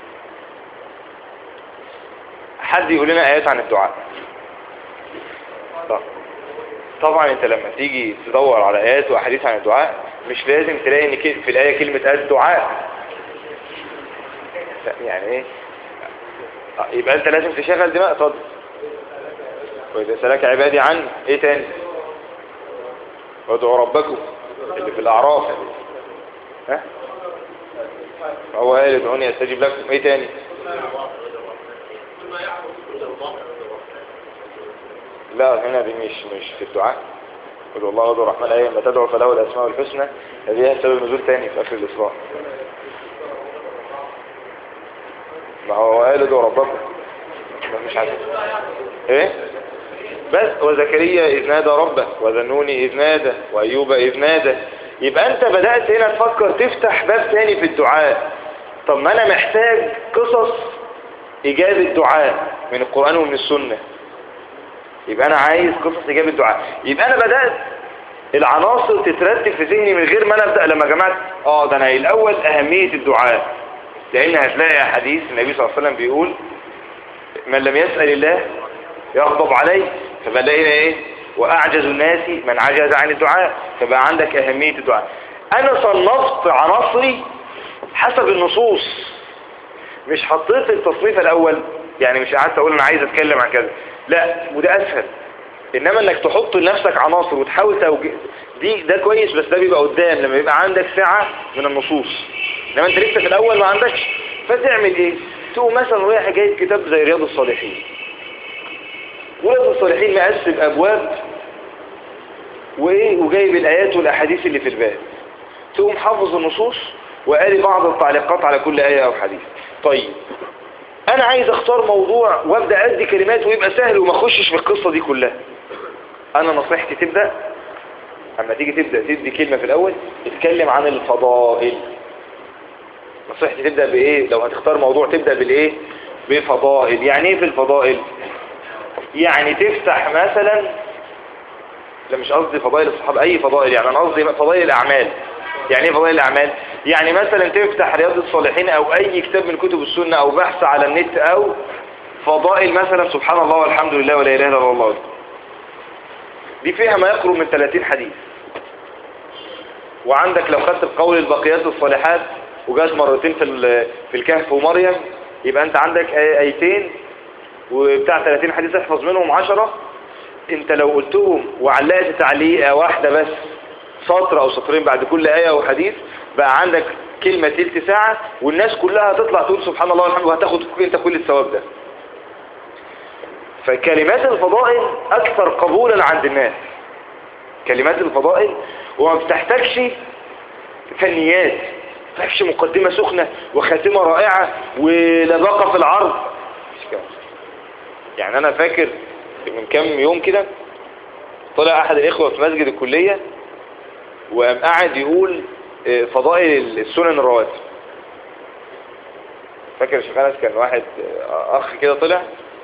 حد يقول لنا آيات عن الدعاء طب. طبعا انت لما تيجي تدور على آيات وأحاديث عن الدعاء مش لازم تلاقي ان في الآية كلمة الدعاء لا يعني ايه يبقى انت لازم تشغل دماغ اتفضل وإذا سألك عبادي عن ايه تاني وادعوا ربكم اللي في الأعراف ها هو قال ادعوني استجيب لكم ايه تاني لا هنا دي مش مش في الدعاء قل الله ادعو الرحمن ايه ما تدعو فله الاسماء الحسنى هذه هي سبب نزول تاني في اخر الاسراء ما هو قال ادعوا ربكم ما مش عارف ايه بس وزكريا إذ نادى ربه وذنوني إذ نادى وأيوب إذ نادى يبقى أنت بدأت هنا تفكر تفتح باب تاني في الدعاء طب ما أنا محتاج قصص إجابة دعاء من القرآن ومن السنة يبقى أنا عايز قصص إجابة دعاء يبقى أنا بدأت العناصر تترتب في ذهني من غير ما أنا أبدأ لما جمعت آه ده أنا الأول أهمية الدعاء لأن هتلاقي حديث النبي صلى الله عليه وسلم بيقول من لم يسأل الله يغضب عليه فبلاقينا ايه واعجز الناس من عجز عن الدعاء فبقى عندك اهمية الدعاء انا صنفت عناصري حسب النصوص مش حطيت التصنيف الاول يعني مش قعدت اقول انا عايز اتكلم عن كذا لا وده اسهل انما انك تحط لنفسك عناصر وتحاول توجه دي ده كويس بس ده بيبقى قدام لما يبقى عندك سعة من النصوص انما انت لسه في الاول ما عندكش فتعمل ايه تقوم مثلا رايح جايب كتاب زي رياض الصالحين رياض الصالحين مقسم ابواب وايه وجايب الايات والاحاديث اللي في الباب تقوم حافظ النصوص وقاري بعض التعليقات على كل ايه او حديث طيب انا عايز اختار موضوع وابدا ادي كلمات ويبقى سهل وما اخشش في القصه دي كلها انا نصيحتي تبدا اما تيجي تبدا تدي كلمه في الاول اتكلم عن الفضائل نصيحتي تبدأ بايه لو هتختار موضوع تبدأ بالايه بالفضائل يعني ايه في الفضائل يعني تفتح مثلا لا مش قصدي فضائل الصحابة اي فضائل يعني انا قصدي فضائل الاعمال يعني ايه فضائل الاعمال يعني مثلا تفتح رياض الصالحين او اي كتاب من كتب السنة او بحث على النت او فضائل مثلا سبحان الله والحمد لله ولا اله الا الله دي فيها ما يقرب من 30 حديث وعندك لو خدت القول البقيات الصالحات وجات مرتين في في الكهف ومريم يبقى انت عندك ايتين وبتاع 30 حديث احفظ منهم 10 انت لو قلتهم وعلقت تعليقه واحده بس سطر او سطرين بعد كل ايه وحديث بقى عندك كلمه تلت ساعه والناس كلها هتطلع تقول سبحان الله والحمد وهتاخد انت كل الثواب ده فكلمات الفضائل اكثر قبولا عند الناس كلمات الفضائل وما بتحتاجش فنيات فيكش مقدمة سخنة وخاتمة رائعة ولباقة في العرض يعني انا فاكر من كام يوم كده طلع احد الاخوة في مسجد الكلية وقام قاعد يقول فضائل السنن الرواتب فاكر شيخ كان واحد اخ كده طلع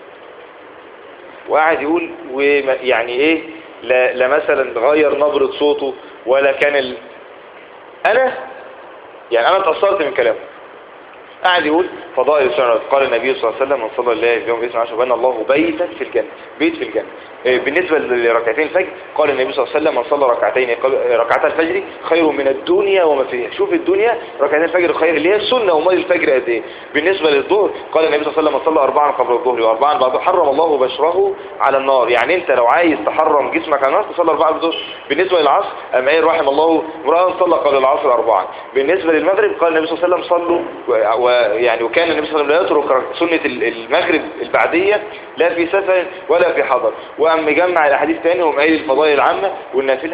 وقاعد يقول ويعني ايه لا, لا مثلا غير نبرة صوته ولا كان ال... انا يعني انا اتأثرت من كلامه قاعد يقول فضائل السنة قال النبي صلى الله عليه وسلم من صلى الله في يوم اسمه عشر بان الله بيتا في الجنة بيت في الجنة بالنسبة لركعتين الفجر قال النبي صلى الله عليه وسلم من صلى ركعتين ركعتا الفجر خير من الدنيا وما فيها شوف الدنيا ركعتين الفجر خير اللي هي السنة ومال الفجر قد ايه بالنسبة للظهر قال النبي صلى الله عليه وسلم من صلى أربعا قبل الظهر وأربعا بعد حرم الله بشره على النار يعني انت لو عايز تحرم جسمك على النار تصلي أربعا بالظهر بالنسبة للعصر أم قايل رحم الله امرأة صلى قبل العصر أربعا بالنسبة للمغرب قال النبي صلى الله عليه وسلم صلوا ويعني وكان النبي صلى الله عليه وسلم لا يترك سنة المغرب البعدية لا في سفر ولا في حضر وقام مجمع الاحاديث تاني وقام قايل الفضائل العامة والنافلة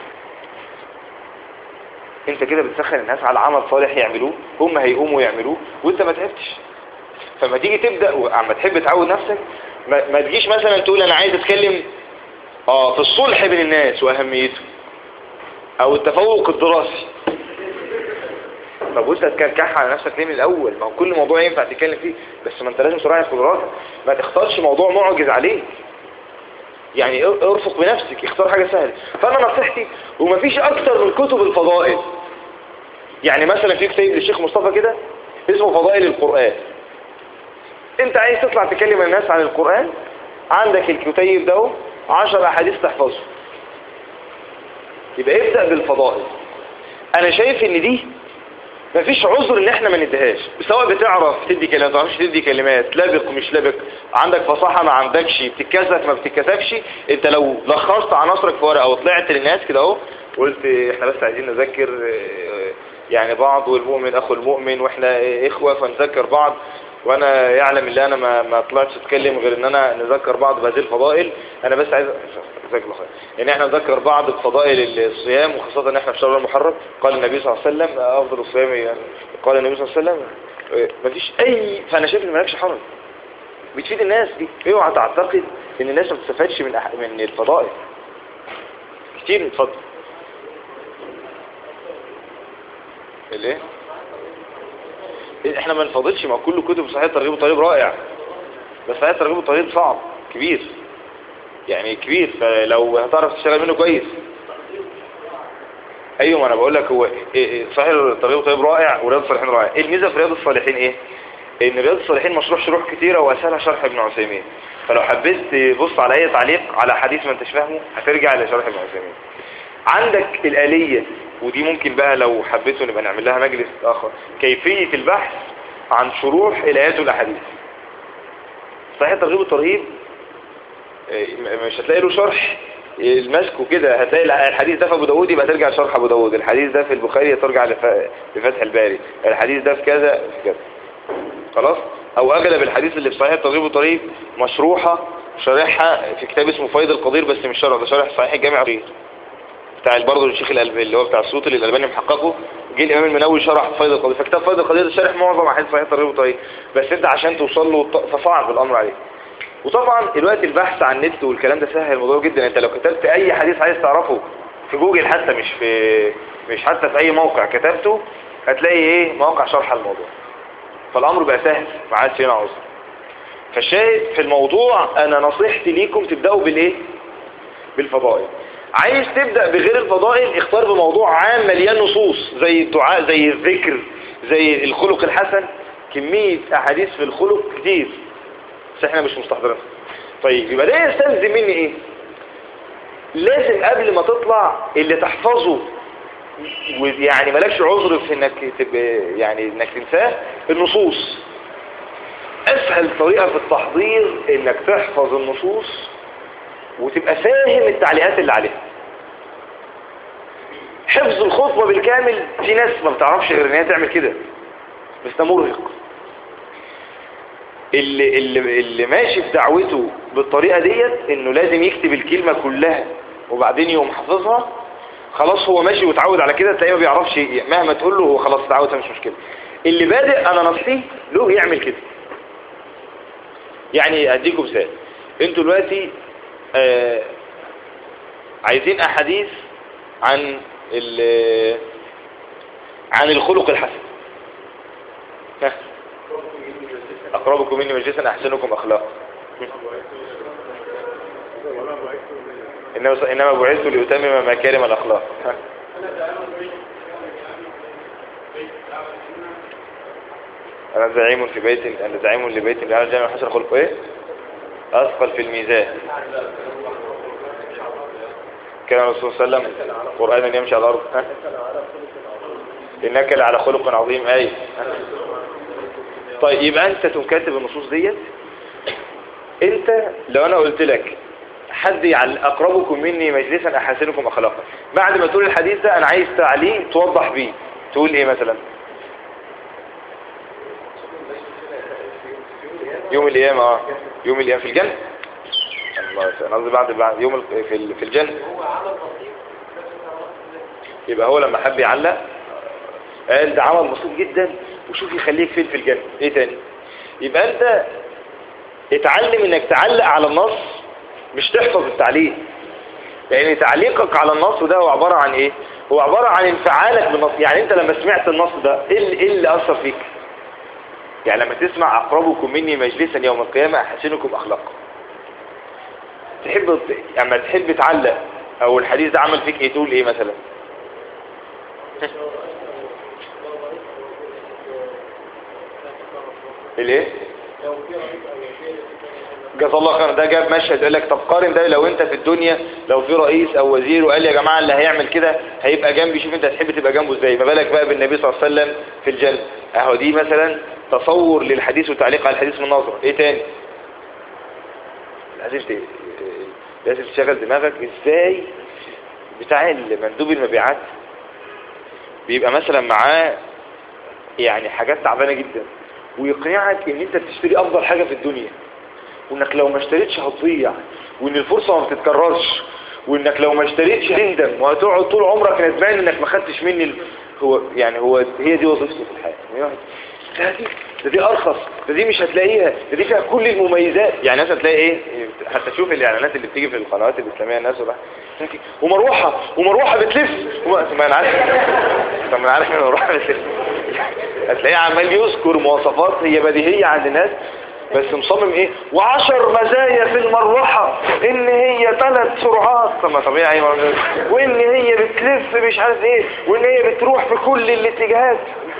انت كده بتسخن الناس على عمل صالح يعملوه هم هيقوموا يعملوه وانت ما تعبتش فما تيجي تبدأ وعما تحب تعود نفسك ما, ما تجيش مثلا تقول انا عايز اتكلم اه في الصلح بين الناس واهميته او التفوق الدراسي طب وانت تكركح على نفسك ليه من الاول ما هو كل موضوع ينفع تتكلم فيه بس ما انت لازم تراعي قدراتك ما تختارش موضوع معجز عليه يعني ارفق بنفسك اختار حاجة سهلة فانا نصيحتي ومفيش اكتر من كتب الفضائل يعني مثلا في كتاب للشيخ مصطفى كده اسمه فضائل القرآن انت عايز تطلع تكلم الناس عن القرآن عندك الكتيب ده عشر احاديث تحفظه يبقى ابدأ بالفضائل انا شايف ان دي مفيش عذر ان احنا ما نديهاش سواء بتعرف تدي كلمات ما تعرفش تدي كلمات لابق مش لابق عندك فصاحة ما عندكش بتتكسف ما بتتكسفش انت لو لخصت عناصرك في ورقه وطلعت للناس كده اهو قلت احنا بس عايزين نذكر يعني بعض والمؤمن اخو المؤمن واحنا اخوة فنذكر بعض وانا يعلم اللي انا ما, ما طلعتش اتكلم غير ان انا نذكر بعض بهذه الفضائل انا بس عايز جزاك الله خير يعني احنا نذكر بعض بفضائل الصيام وخاصة ان احنا في شهر المحرم قال النبي صلى الله عليه وسلم افضل الصيام يعني قال النبي صلى الله عليه وسلم مفيش اي فانا شايف ان مالكش حرج بتفيد الناس دي اوعى تعتقد ان الناس ما بتستفادش من أح... من الفضائل كتير اتفضل الايه احنا ما نفضلش مع كل كتب صحيح ترغيب الطريق رائع بس صحيح ترغيب الطريق صعب كبير يعني كبير فلو هتعرف تشتغل منه كويس ايوه ما انا بقول لك هو صحيح الترغيب الطريق رائع ورياض الصالحين رائع ايه الميزه في رياض الصالحين ايه ان رياض الصالحين مشروح شروح كتيره واسهلها شرح ابن عثيمين فلو حبيت تبص على اي تعليق على حديث ما انتش فاهمه هترجع لشرح ابن عثيمين عندك الآلية ودي ممكن بقى لو حبيتوا نبقى نعمل لها مجلس آخر كيفية البحث عن شروح الآيات والأحاديث صحيح الترغيب والترهيب مش هتلاقي له شرح المسك كده هتلاقي الحديث ده في ابو داود يبقى ترجع لشرح ابو داود الحديث ده في البخاري ترجع لفتح الباري الحديث ده في كذا في كذا خلاص او اغلب الحديث اللي في صحيح الترغيب والترهيب مشروحة شارحها في كتاب اسمه فايد القدير بس مش شرح ده شارح صحيح الجامع الصغير بتاع برضه الشيخ الألباني اللي هو بتاع الصوت اللي الألباني محققه جه الإمام المنوي شرح فايد القدير فكتاب فايد القدير شارح معظم أحاديث صحيح الترغيب والترهيب بس انت عشان توصل له فصعب الأمر عليك وطبعا دلوقتي البحث عن النت والكلام ده سهل الموضوع جدا انت لو كتبت اي حديث عايز تعرفه في جوجل حتى مش في مش حتى في اي موقع كتبته هتلاقي ايه مواقع شرح الموضوع فالامر بقى سهل ما عادش هنا عذر فالشاهد في الموضوع انا نصيحتي ليكم تبداوا بالايه بالفضائل عايز تبدأ بغير الفضائل اختار بموضوع عام مليان نصوص زي الدعاء زي الذكر زي الخلق الحسن كمية احاديث في الخلق كتير بس احنا مش مستحضرين طيب يبقى ده يستلزم مني ايه لازم قبل ما تطلع اللي تحفظه ويعني مالكش عذر في انك تبقى يعني انك تنساه النصوص اسهل طريقة في التحضير انك تحفظ النصوص وتبقى فاهم التعليقات اللي عليها حفظ الخطبة بالكامل في ناس ما بتعرفش غير ان هي تعمل كده بس ده مرهق اللي, اللي, اللي ماشي في دعوته بالطريقة ديت انه لازم يكتب الكلمة كلها وبعدين يقوم حافظها خلاص هو ماشي وتعود على كده تلاقيه ما بيعرفش مهما تقول له هو خلاص اتعود مش مشكلة اللي بادئ انا نصيحتي له يعمل كده يعني اديكم مثال انتوا دلوقتي آه عايزين احاديث عن عن الخلق الحسن ها اقربكم مني مجلسا احسنكم اخلاقا انما انما بعثت لاتمم مكارم الاخلاق ها. انا زعيم في بيت انا زعيم لبيت انا جامع حسن خلق ايه اثقل في الميزان كان الرسول صلى الله عليه وسلم قرآنا يمشي على الأرض ها؟ إنك لعلى خلق عظيم أي طيب يبقى أنت تكاتب النصوص ديت أنت لو أنا قلت لك حد أقربكم مني مجلسا أحسنكم أخلاقا بعد ما تقول الحديث ده أنا عايز تعليق توضح بيه تقول إيه مثلا يوم القيامة اه يوم القيامة في الجنة انا قصدي بعد بعد يوم في في الجنة يبقى هو لما حب يعلق قال ده عمل بسيط جدا وشوف يخليك فين في الجنة ايه تاني يبقى انت اتعلم انك تعلق على النص مش تحفظ التعليق لان تعليقك على النص ده هو عبارة عن ايه هو عبارة عن انفعالك بالنص يعني انت لما سمعت النص ده ايه اللي, إيه اللي اثر فيك يعني لما تسمع اقربكم مني مجلسا يوم القيامة احسنكم اخلاقا تحب اما تحب تعلق او الحديث ده عمل فيك ايه تقول ايه مثلا الايه جزا الله خير ده جاب مشهد يقول لك طب قارن ده لو انت في الدنيا لو في رئيس او وزير وقال يا جماعه اللي هيعمل كده هيبقى جنبي شوف انت هتحب تبقى جنبه ازاي ما بالك بقى بالنبي صلى الله عليه وسلم في الجنه اهو دي مثلا تصور للحديث وتعليق على الحديث من نظره ايه تاني لازم لازم تشغل دماغك ازاي بتاع مندوب المبيعات بيبقى مثلا معاه يعني حاجات تعبانه جدا ويقنعك ان انت بتشتري افضل حاجة في الدنيا وانك لو ما اشتريتش هتضيع وان الفرصة ما بتتكررش وانك لو ما اشتريتش تندم وهتقعد طول عمرك ندمان انك ما خدتش مني ال... هو يعني هو هي دي وظيفته في الحياة ده دي ده دي ارخص ده دي مش هتلاقيها ده دي فيها كل المميزات يعني مثلا تلاقي ايه حتى تشوف الاعلانات اللي بتيجي في القنوات الاسلاميه الناس وبقى ومروحه ومروحه بتلف ما انا عارف طب ما انا عارف ان المروحه بتلف هتلاقيه عمال يذكر مواصفات هي بديهيه عند الناس بس مصمم ايه وعشر مزايا في المروحة ان هي ثلاث سرعات طب ما طبيعي وان هي بتلف مش عارف ايه وان هي بتروح في كل الاتجاهات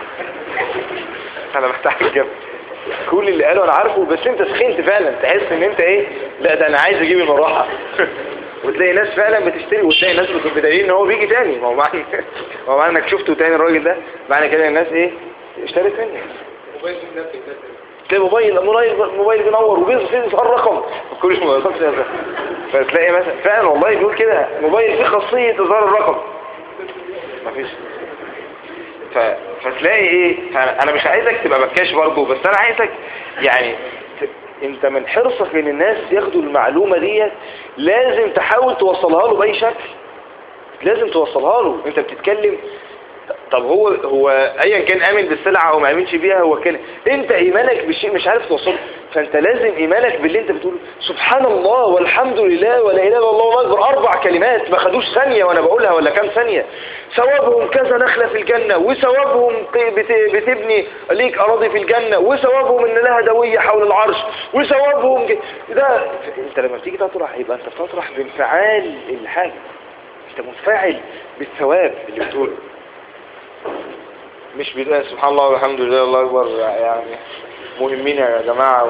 انا محتاج الجنب كل اللي قاله انا عارفه بس انت سخنت فعلا تحس ان انت ايه لا ده انا عايز اجيب المروحة وتلاقي ناس فعلا بتشتري وتلاقي ناس بدليل ان هو بيجي تاني ما هو معنى ما هو معنى انك شفته تاني الراجل ده معنى كده الناس ايه اشترت مني تلاقي موبايل موبايل موبايل بينور وبيظهر رقم كل ما فتلاقي مثلا فعلا والله بيقول كده موبايل فيه خاصية اظهار الرقم مفيش ف... فتلاقي ايه انا مش عايزك تبقى بكاش برضه بس انا عايزك يعني انت من حرصك ان الناس ياخدوا المعلومة ديت لازم تحاول توصلها له باي شكل لازم توصلها له انت بتتكلم طب هو هو ايا كان امن بالسلعة او ما امنش بيها هو كان انت ايمانك بالشيء مش عارف توصله فانت لازم ايمانك باللي انت بتقوله سبحان الله والحمد لله ولا اله الا الله والله اكبر اربع كلمات ما خدوش ثانيه وانا بقولها ولا كام ثانيه ثوابهم كذا نخله في الجنه وثوابهم بت- بتبني ليك اراضي في الجنه وثوابهم ان لها دويه حول العرش وثوابهم ج- ده انت لما بتيجي تطرح يبقى انت بتطرح بانفعال الحاجه انت منفعل بالثواب اللي بتقوله مش بتقول سبحان الله والحمد لله الله اكبر يعني مهمين يا جماعة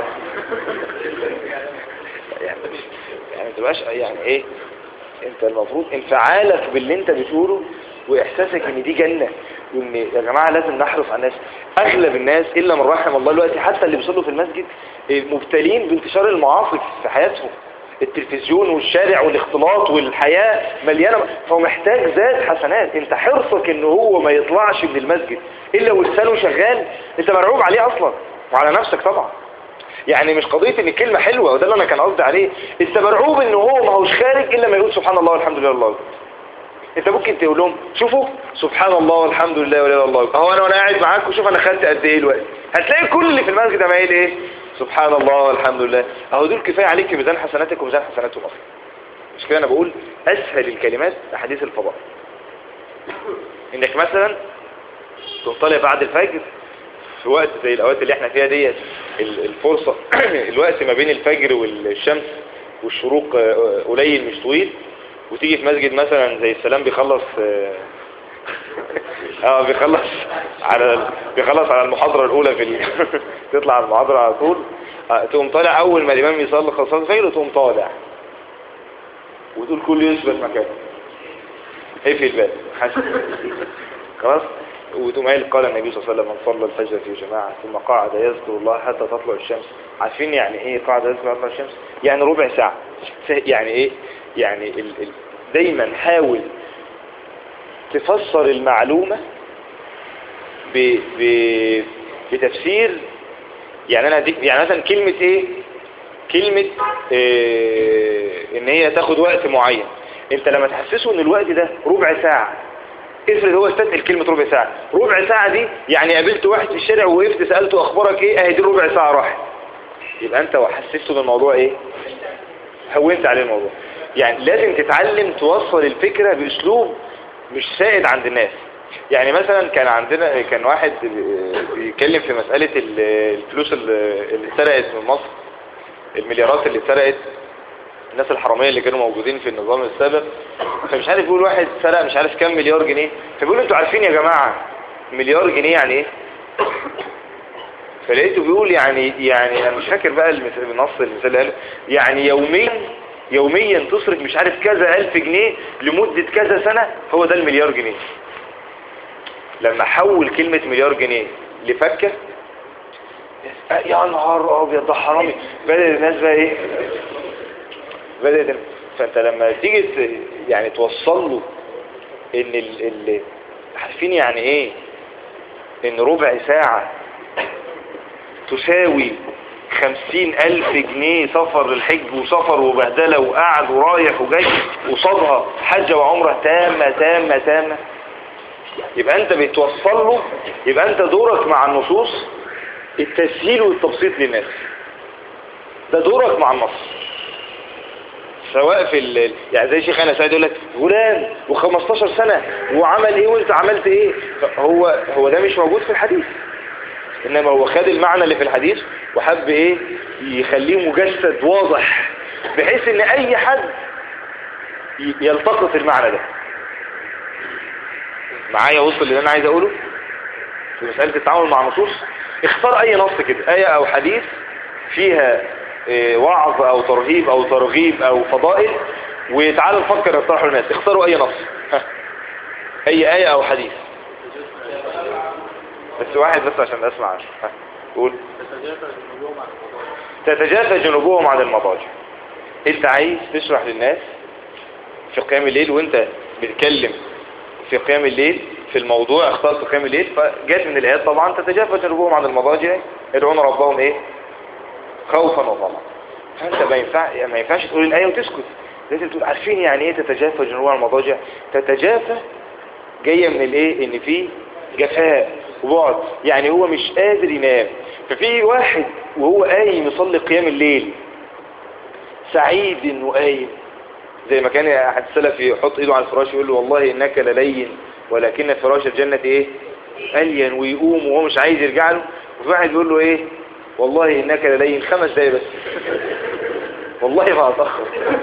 يعني يعني ما تبقاش يعني ايه انت المفروض انفعالك باللي انت بتقوله واحساسك ان دي جنة وان يا جماعة لازم نحرص على الناس اغلب الناس الا من رحم الله دلوقتي حتى اللي بيصلوا في المسجد إيه، مبتلين بانتشار المعاصي في حياتهم التلفزيون والشارع والاختلاط والحياة مليانة فهو محتاج ذات حسنات انت حرصك ان هو ما يطلعش من المسجد الا ولسانه شغال انت مرعوب عليه اصلا وعلى نفسك طبعا يعني مش قضية ان الكلمة حلوة وده اللي انا كان قصدي عليه انت مرعوب ان هو ما هوش خارج الا ما يقول سبحان الله والحمد لله الله أكبر. انت ممكن تقول لهم شوفوا سبحان الله والحمد لله ولا اله الا الله أكبر. اهو انا وانا قاعد معاك وشوف انا خدت قد ايه الوقت هتلاقي كل اللي في المسجد عمال ايه سبحان الله والحمد لله اهو دول كفايه عليك في ميزان حسناتك وميزان حسناتهم اصلا مش كده انا بقول اسهل الكلمات احاديث الفضائل انك مثلا تطلع بعد الفجر في وقت زي الاوقات اللي احنا فيها ديت ال- الفرصة الوقت ما بين الفجر والشمس والشروق آه، قليل مش طويل وتيجي في مسجد مثلا زي السلام بيخلص اه آه، بيخلص على بيخلص على المحاضرة الاولى في ال... تطلع على المحاضرة على طول آه، تقوم طالع اول ما الامام يصلي خلصات الفجر وتقوم طالع وتقول كل يثبت مكانه اقفل الباب حسن خلاص وتقوم قايل قال النبي صلى الله عليه وسلم من صلى الفجر في جماعة ثم قعد يذكر الله حتى تطلع الشمس عارفين يعني ايه قعد يذكر تطلع الشمس يعني ربع ساعة يعني ايه يعني ال ال دايما حاول تفسر المعلومة ب ب بتفسير يعني انا دي يعني مثلا كلمة ايه كلمة إيه ان هي تاخد وقت معين انت لما تحسسه ان الوقت ده ربع ساعة افرض هو استثقل كلمة ربع ساعة ربع ساعة دي يعني قابلت واحد في الشارع ووقفت سألته اخبارك ايه اهي دي ربع ساعة راحت يبقى انت وحسسته بالموضوع ايه هونت عليه الموضوع يعني لازم تتعلم توصل الفكرة باسلوب مش سائد عند الناس يعني مثلا كان عندنا كان واحد بيتكلم في مسألة الفلوس اللي اتسرقت من مصر المليارات اللي اتسرقت الناس الحرامية اللي كانوا موجودين في النظام السابق فمش عارف يقول واحد سرق مش عارف كام مليار جنيه فبيقول انتوا عارفين يا جماعة مليار جنيه يعني ايه فلقيته بيقول يعني يعني انا مش فاكر بقى المثال النص المثال اللي قاله يعني يوميا يوميا تصرف مش عارف كذا الف جنيه لمدة كذا سنة هو ده المليار جنيه لما حول كلمة مليار جنيه لفكة يا نهار ابيض ده حرامي بدأ الناس بقى ايه بدأت فانت لما تيجي ت- يعني توصل له ان ال... ال... عارفين يعني ايه ان ربع ساعة تساوي خمسين الف جنيه سفر للحج وسفر وبهدلة وقعد ورايح وجاي وصادها حجة وعمرة تامة تامة تامة يبقى انت بتوصل له يبقى انت دورك مع النصوص التسهيل والتبسيط للناس ده دورك مع النص سواء في ال... يعني زي شيخ انا سعيد يقول لك غلام و15 سنة وعمل ايه وانت عملت ايه هو هو ده مش موجود في الحديث انما هو خد المعنى اللي في الحديث وحب ايه يخليه مجسد واضح بحيث ان اي حد ي- يلتقط المعنى ده معايا وصل اللي انا عايز اقوله في مسألة التعامل مع النصوص اختار اي نص كده آية او حديث فيها إيه، وعظ او ترهيب او ترغيب او فضائل وتعالوا نفكر نطرحه للناس اختاروا اي نص ها. اي آية او حديث بس واحد بس عشان اسمع ها. قول تتجافى جنوبهم عن المضاجع انت عايز تشرح للناس في قيام الليل وانت بتتكلم في قيام الليل في الموضوع اخترت قيام الليل فجات من الآيات طبعا تتجافى جنوبهم عن المضاجع يدعون ربهم ايه خوفا وطمعا فانت ما ينفع ما ينفعش تقول الآية وتسكت لازم تقول عارفين يعني ايه تتجافى جنوبهم عن المضاجع تتجافى جاية من الايه ان في جفاء وبعد يعني هو مش قادر ينام ففي واحد وهو قايم يصلي قيام الليل سعيد وقايم زي ما كان احد السلف يحط ايده على الفراش ويقول له والله انك للين ولكن فراش الجنة ايه الين ويقوم وهو مش عايز يرجع له وفي واحد يقول له ايه والله انك للين خمس دقايق بس والله ما هتأخر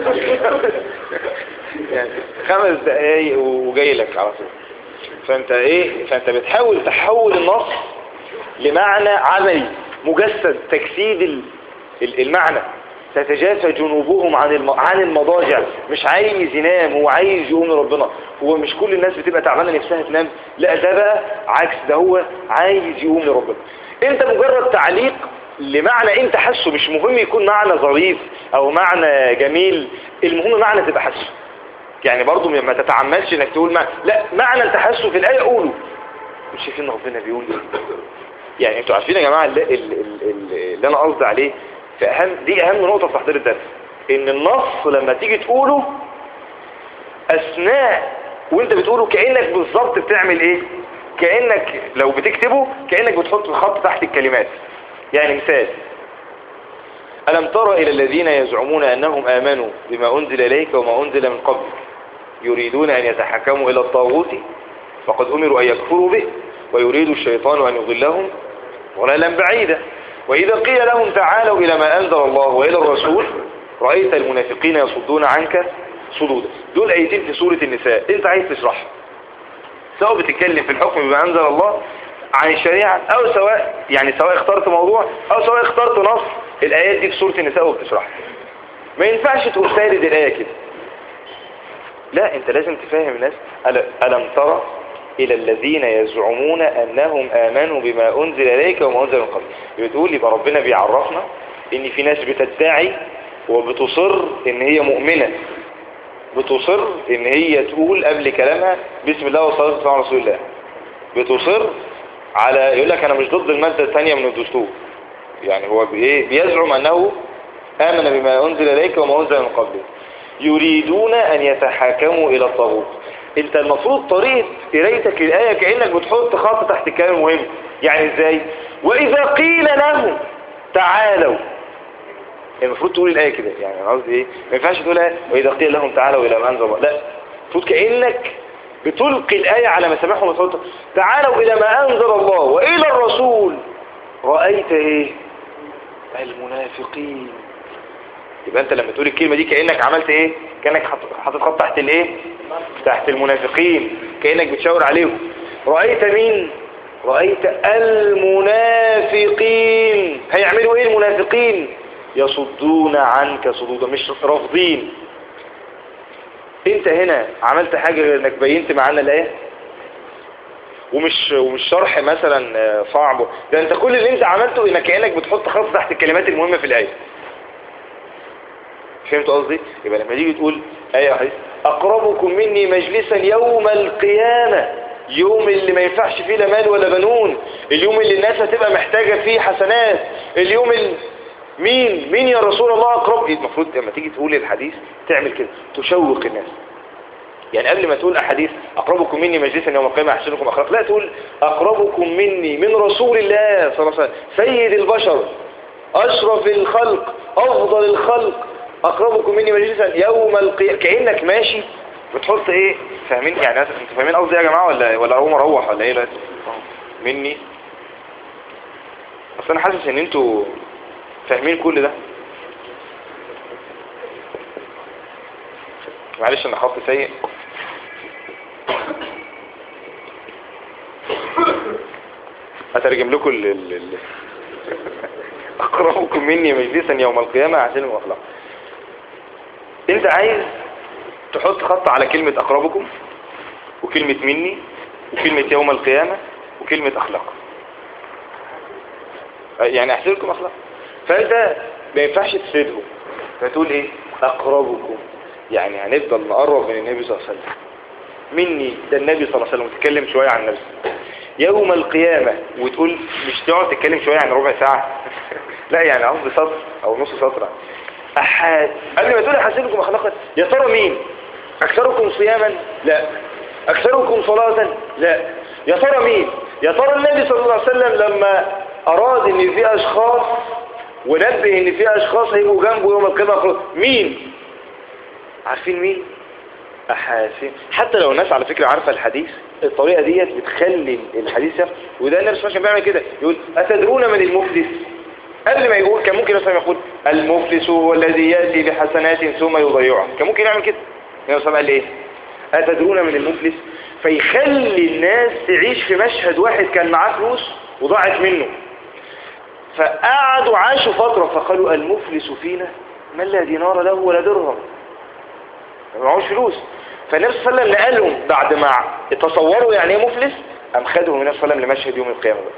يعني خمس دقايق وجاي لك على طول فانت ايه فانت بتحاول تحول النص لمعنى عملي مجسد تجسيد ال- ال- المعنى تتجافى جنوبهم عن الم... عن المضاجع مش عايز ينام هو عايز يقوم لربنا هو مش كل الناس بتبقى تعبانه نفسها تنام لا ده بقى عكس ده هو عايز يقوم لربنا انت مجرد تعليق لمعنى انت حاسه مش مهم يكون معنى ظريف او معنى جميل المهم معنى تبقى حاسه يعني برضو ما تتعمدش انك تقول معنى لا معنى انت حاسه في الايه قوله مش شايفين ربنا بيقول ايه يعني انتوا عارفين يا جماعه اللي, اللي, اللي, اللي انا قصدي عليه في اهم دي اهم نقطه في تحضير الدرس ان النص لما تيجي تقوله اثناء وانت بتقوله كانك بالظبط بتعمل ايه كانك لو بتكتبه كانك بتحط الخط تحت الكلمات يعني مثال ألم تر إلى الذين يزعمون أنهم آمنوا بما أنزل إليك وما أنزل من قبلك يريدون أن يتحكموا إلى الطاغوت فقد أمروا أن يكفروا به ويريد الشيطان أن يضلهم ضلالا بعيدا وإذا قيل لهم تعالوا إلى ما أنزل الله وإلى الرسول رأيت المنافقين يصدون عنك صدودا دول آيتين في سورة النساء أنت عايز تشرحها سواء بتتكلم في الحكم بما أنزل الله عن الشريعة أو سواء يعني سواء اخترت موضوع أو سواء اخترت نص الآيات دي في سورة النساء وبتشرحها ما ينفعش تقول سارد الآية كده لا انت لازم تفهم الناس أل- ألم ترى إلى الذين يزعمون أنهم آمنوا بما أنزل إليك وما أنزل من قبل بتقول يبقى ربنا بيعرفنا إن في ناس بتدعي وبتصر إن هي مؤمنة بتصر إن هي تقول قبل كلامها بسم الله والصلاة والسلام على رسول الله بتصر على يقول لك أنا مش ضد المادة الثانية من الدستور يعني هو بإيه بيزعم أنه آمن بما أنزل إليك وما أنزل من قبله يريدون أن يتحاكموا إلى الطاغوت انت المفروض طريقة قرايتك للآية كأنك بتحط خط تحت الكلام المهم يعني ازاي وإذا قيل لهم تعالوا المفروض تقول الآية كده يعني انا قصدي ايه ما ينفعش تقولها وإذا قيل لهم تعالوا إلى ما أنزل الله لا المفروض كأنك بتلقي الآية على مسامعهم وصوتهم تعالوا إلى ما أنزل الله وإلى الرسول رأيت ايه المنافقين يبقى انت لما تقول الكلمة دي كأنك عملت ايه كأنك حط- حاطط خط تحت الايه تحت المنافقين كأنك بتشاور عليهم رأيت مين رأيت المنافقين هيعملوا ايه المنافقين يصدون عنك صدودا مش رافضين انت هنا عملت حاجة غير انك بينت معانا الايه ومش ومش شرح مثلا آه، صعب ده انت كل اللي انت عملته انك كأنك بتحط خط تحت الكلمات المهمة في الآية فهمت قصدي يبقى لما تيجي تقول ايه حديث اقربكم مني مجلسا يوم القيامة يوم اللي ما ينفعش فيه لا مال ولا بنون اليوم اللي الناس هتبقى محتاجة فيه حسنات اليوم اللي مين مين يا رسول الله اقرب المفروض لما تيجي تقول الحديث تعمل كده تشوق الناس يعني قبل ما تقول احاديث اقربكم مني مجلسا يوم القيامه احسنكم اخلاق لا تقول اقربكم مني من رسول الله صلى الله عليه وسلم سيد البشر اشرف الخلق افضل الخلق اقربكم مني مجلسا يوم القيامه كانك ماشي بتحط ايه فاهمين يعني انتوا فاهمين قصدي يا جماعه ولا ولا اقوم اروح ولا ايه دلوقتي مني اصل انا حاسس ان انتوا فاهمين كل ده معلش انا خط سيء اترجم لكم ال ال ال اقربكم مني مجلسا يوم القيامة احسنكم اخلاق انت عايز تحط خط على كلمة اقربكم وكلمة مني وكلمة يوم القيامة وكلمة اخلاق يعني احسنكم اخلاق فانت ما ينفعش تفيدهم فتقول ايه اقربكم يعني هنفضل نقرب من النبي صلى الله عليه وسلم مني ده النبي صلى الله عليه وسلم وتتكلم شوية عن نفسه يوم القيامة وتقول مش تقعد تتكلم شوية عن ربع ساعة لا يعني قصدي سطر او نص سطر أحد قبل ما تقول أحسنكم أخلاقا يا ترى مين أكثركم صياما لا أكثركم صلاة لا يا ترى مين يا ترى النبي صلى الله عليه وسلم لما أراد أن في أشخاص ونبه ان في اشخاص هيبقوا جنبه يوم القيامة خلاص. مين عارفين مين احاسن حتى لو الناس على فكرة عارفة الحديث الطريقة ديت بتخلي الحديث يفهم وده النبي صلى الله عليه وسلم بيعمل كده يقول اتدرون من المفلس قبل ما يقول كان ممكن مثلا يقول المفلس هو الذي يأتي بحسنات ثم يضيعها كان ممكن يعمل كده النبي صلى الله عليه وسلم قال ايه أتدرون من المفلس فيخلي الناس تعيش في مشهد واحد كان معاه فلوس وضاعت منه فقعدوا عاشوا فترة فقالوا المفلس فينا من لا دينار له ولا درهم ما معهوش فلوس فالنبي صلى الله عليه وسلم نقلهم بعد ما تصوروا يعني ايه مفلس قام خدهم النبي صلى الله عليه وسلم لمشهد يوم القيامة بقى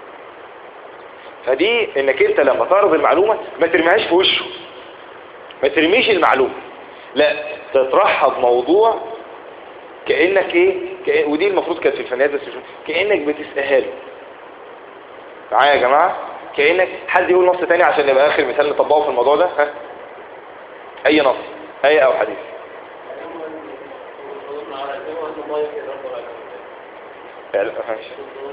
فدي انك انت لما تعرض المعلومة ما ترميهاش في وشه ما ترميش المعلومة لا تطرحها بموضوع كأنك ايه كأن ودي المفروض كانت في الفنيات بس مش كأنك بتسألها له معايا يا جماعة كأنك حد يقول نص تاني عشان يبقى اخر مثال نطبقه في الموضوع ده ها اي نص اي او حديث يعني ماشي.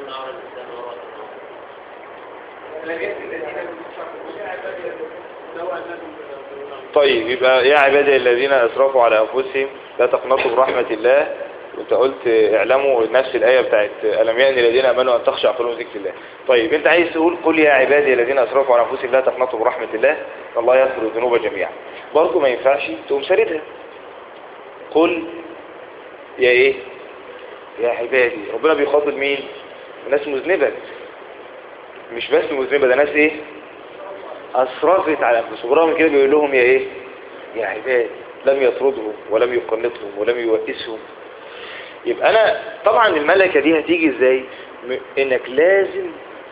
طيب يبقى يا عبادي الذين اسرفوا على انفسهم لا تقنطوا من رحمة الله وانت قلت اعلموا نفس الآية بتاعت ألم يأن الذين أمنوا أن تخشع قلوبهم ذكر الله طيب انت عايز تقول قل يا عبادي الذين اسرفوا على انفسهم لا تقنطوا من رحمة الله الله يغفر الذنوب جميعا برضه ما ينفعش تقوم ساردها قل يا ايه يا عبادي ربنا بيخاطب مين ناس مذنبة مش بس مذنبة ده ناس ايه اسرفت على انفسهم برغم من كده بيقول لهم يا ايه يا عباد لم يطردهم ولم يقنطهم ولم يوئسهم يبقى انا طبعا الملكة دي هتيجي ازاي م- انك لازم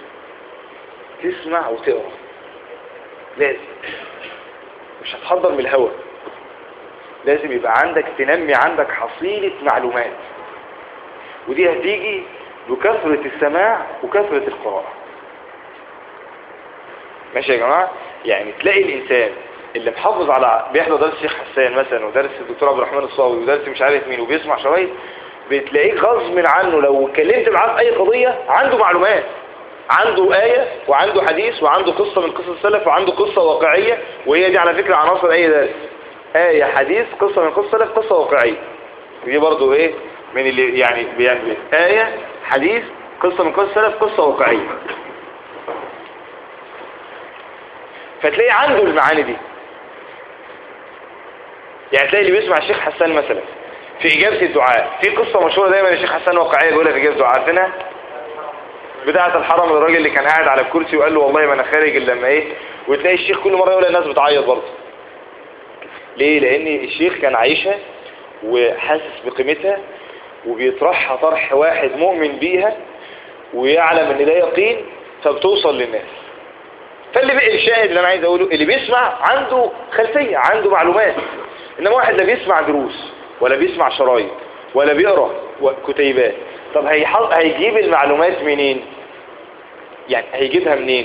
تسمع وتقرا لازم مش هتحضر من الهوا لازم يبقى عندك تنمي عندك حصيلة معلومات ودي هتيجي بكثرة السماع وكثرة القراءة ماشي يا جماعة يعني تلاقي الإنسان اللي محافظ على بيحضر درس الشيخ حسان مثلا ودرس الدكتور عبد الرحمن الصاوي ودرس مش عارف مين وبيسمع شرايط بتلاقيه غصب عنه لو اتكلمت معاه في أي قضية عنده معلومات عنده آية وعنده حديث وعنده قصة من قصص السلف وعنده قصة واقعية وهي دي على فكرة عناصر أي درس آية حديث قصة من قصة السلف قصة واقعية دي برضو إيه من اللي يعني بيعمل آية حديث قصة من قصص السلف قصة واقعية فتلاقي عنده المعاني دي يعني تلاقي اللي بيسمع الشيخ حسان مثلا في إجابة الدعاء في قصة مشهورة دايما الشيخ حسان واقعية بيقولها في إجابة الدعاء عارفينها بتاعة الحرم الراجل اللي كان قاعد على الكرسي وقال له والله ما انا خارج الا لما ايه وتلاقي الشيخ كل مرة يقول الناس بتعيط برضه ليه لان الشيخ كان عايشها وحاسس بقيمتها وبيطرحها طرح واحد مؤمن بيها ويعلم ان ده يقين فبتوصل للناس فاللي بقى الشاهد اللي انا عايز اقوله اللي بيسمع عنده خلفية عنده معلومات انما واحد لا بيسمع دروس ولا بيسمع شرايط ولا بيقرا كتيبات طب هيحط هيجيب المعلومات منين يعني هيجيبها منين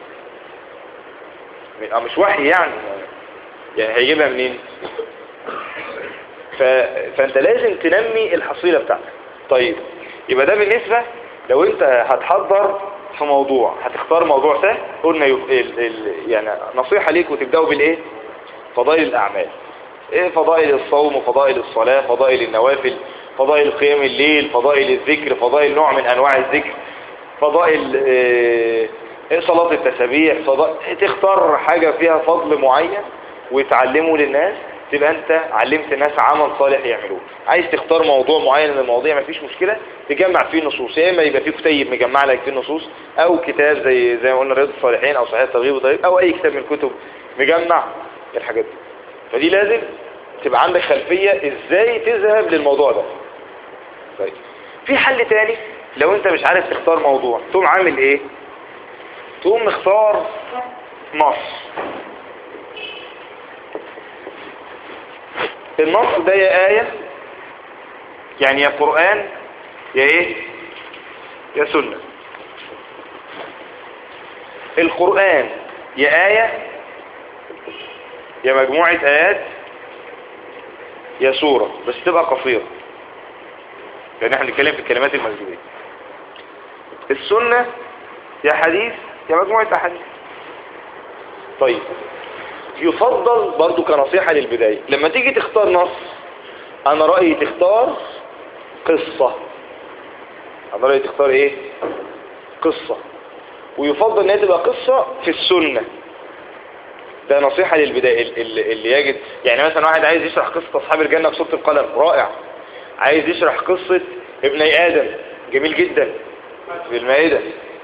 اه مش وحي يعني يعني هيجيبها منين ف... فانت لازم تنمي الحصيلة بتاعتك طيب يبقى ده بالنسبة لو انت هتحضر في موضوع هتختار موضوع سهل قلنا يب... ال... ال... يعني نصيحة ليك وتبدأوا بالايه فضائل الاعمال ايه فضائل الصوم وفضائل الصلاة فضائل النوافل فضائل قيام الليل فضائل الذكر فضائل نوع من انواع الذكر فضائل ايه صلاة التسابيح فضائل تختار حاجة فيها فضل معين وتعلمه للناس تبقى انت علمت الناس عمل صالح يعملوه عايز تختار موضوع معين من المواضيع مفيش مشكلة تجمع فيه نصوص يا اما يبقى فيه كتيب مجمع لك فيه النصوص او كتاب زي زي ما قلنا رياض الصالحين او صحيح الترغيب والترهيب او اي كتاب من الكتب مجمع الحاجات دي فدي لازم تبقى عندك خلفية ازاي تذهب للموضوع ده طيب في حل تاني لو انت مش عارف تختار موضوع تقوم عامل ايه تقوم مختار نص النص ده يا آية يعني يا قرآن يا ايه يا سنة القرآن يا آية يا مجموعة آيات يا سورة بس تبقى قصيرة لأن احنا بنتكلم في الكلمات المسجدية السنة يا حديث يا مجموعة أحاديث طيب يفضل برضو كنصيحة للبداية لما تيجي تختار نص انا رأيي تختار قصة انا رأيي تختار ايه قصة ويفضل ان هي تبقى قصة في السنة ده نصيحة للبداية ال- ال- اللي يجد يعني مثلا واحد عايز يشرح قصة اصحاب الجنة بصورة القلم رائع عايز يشرح قصة ابني ادم جميل جدا في المائدة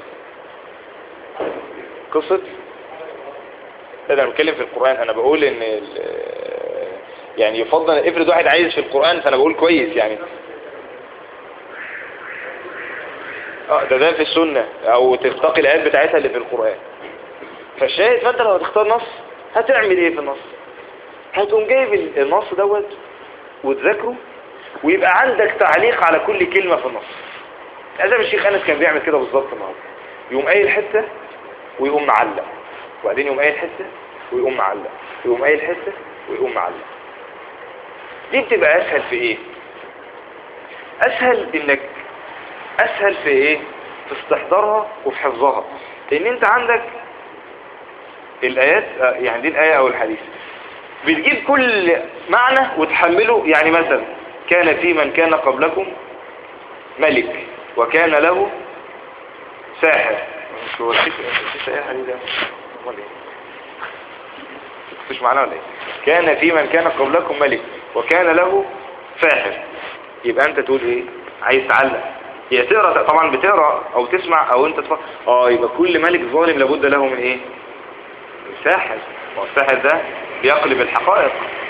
قصة لا ده انا بتكلم في القرآن انا بقول ان ال- يعني يفضل افرض واحد عايز في القرآن فانا بقول كويس يعني اه ده ده في السنة او تلتقي الايات بتاعتها اللي في القرآن فالشاهد فانت لو هتختار نص هتعمل ايه في النص هتقوم جايب ال- النص دوت وتذاكره ويبقى عندك تعليق على كل كلمة في النص زي ما الشيخ انس كان بيعمل كده بالظبط النهارده يقوم قايل حته ويقوم معلق وبعدين يقوم قايل حته ويقوم معلق ويقوم قايل حته ويقوم معلق دي بتبقى اسهل في ايه اسهل انك اسهل في ايه في استحضارها وفي حفظها لان انت عندك الايات آه، يعني دي الايه او الحديث بتجيب كل معنى وتحمله يعني مثلا كان في من كان قبلكم ملك وكان له ساحر مش هو الشيخ الشيخ ايه حديث ده امال ايه مش معناه ولا ايه كان في من كان قبلكم ملك وكان له ساحر يبقى انت تقول ايه عايز تعلق هي تقرا طبعا بتقرا او تسمع او انت تفكر اه يبقى كل ملك ظالم لابد له من ايه من ساحر والساحر ده بيقلب الحقائق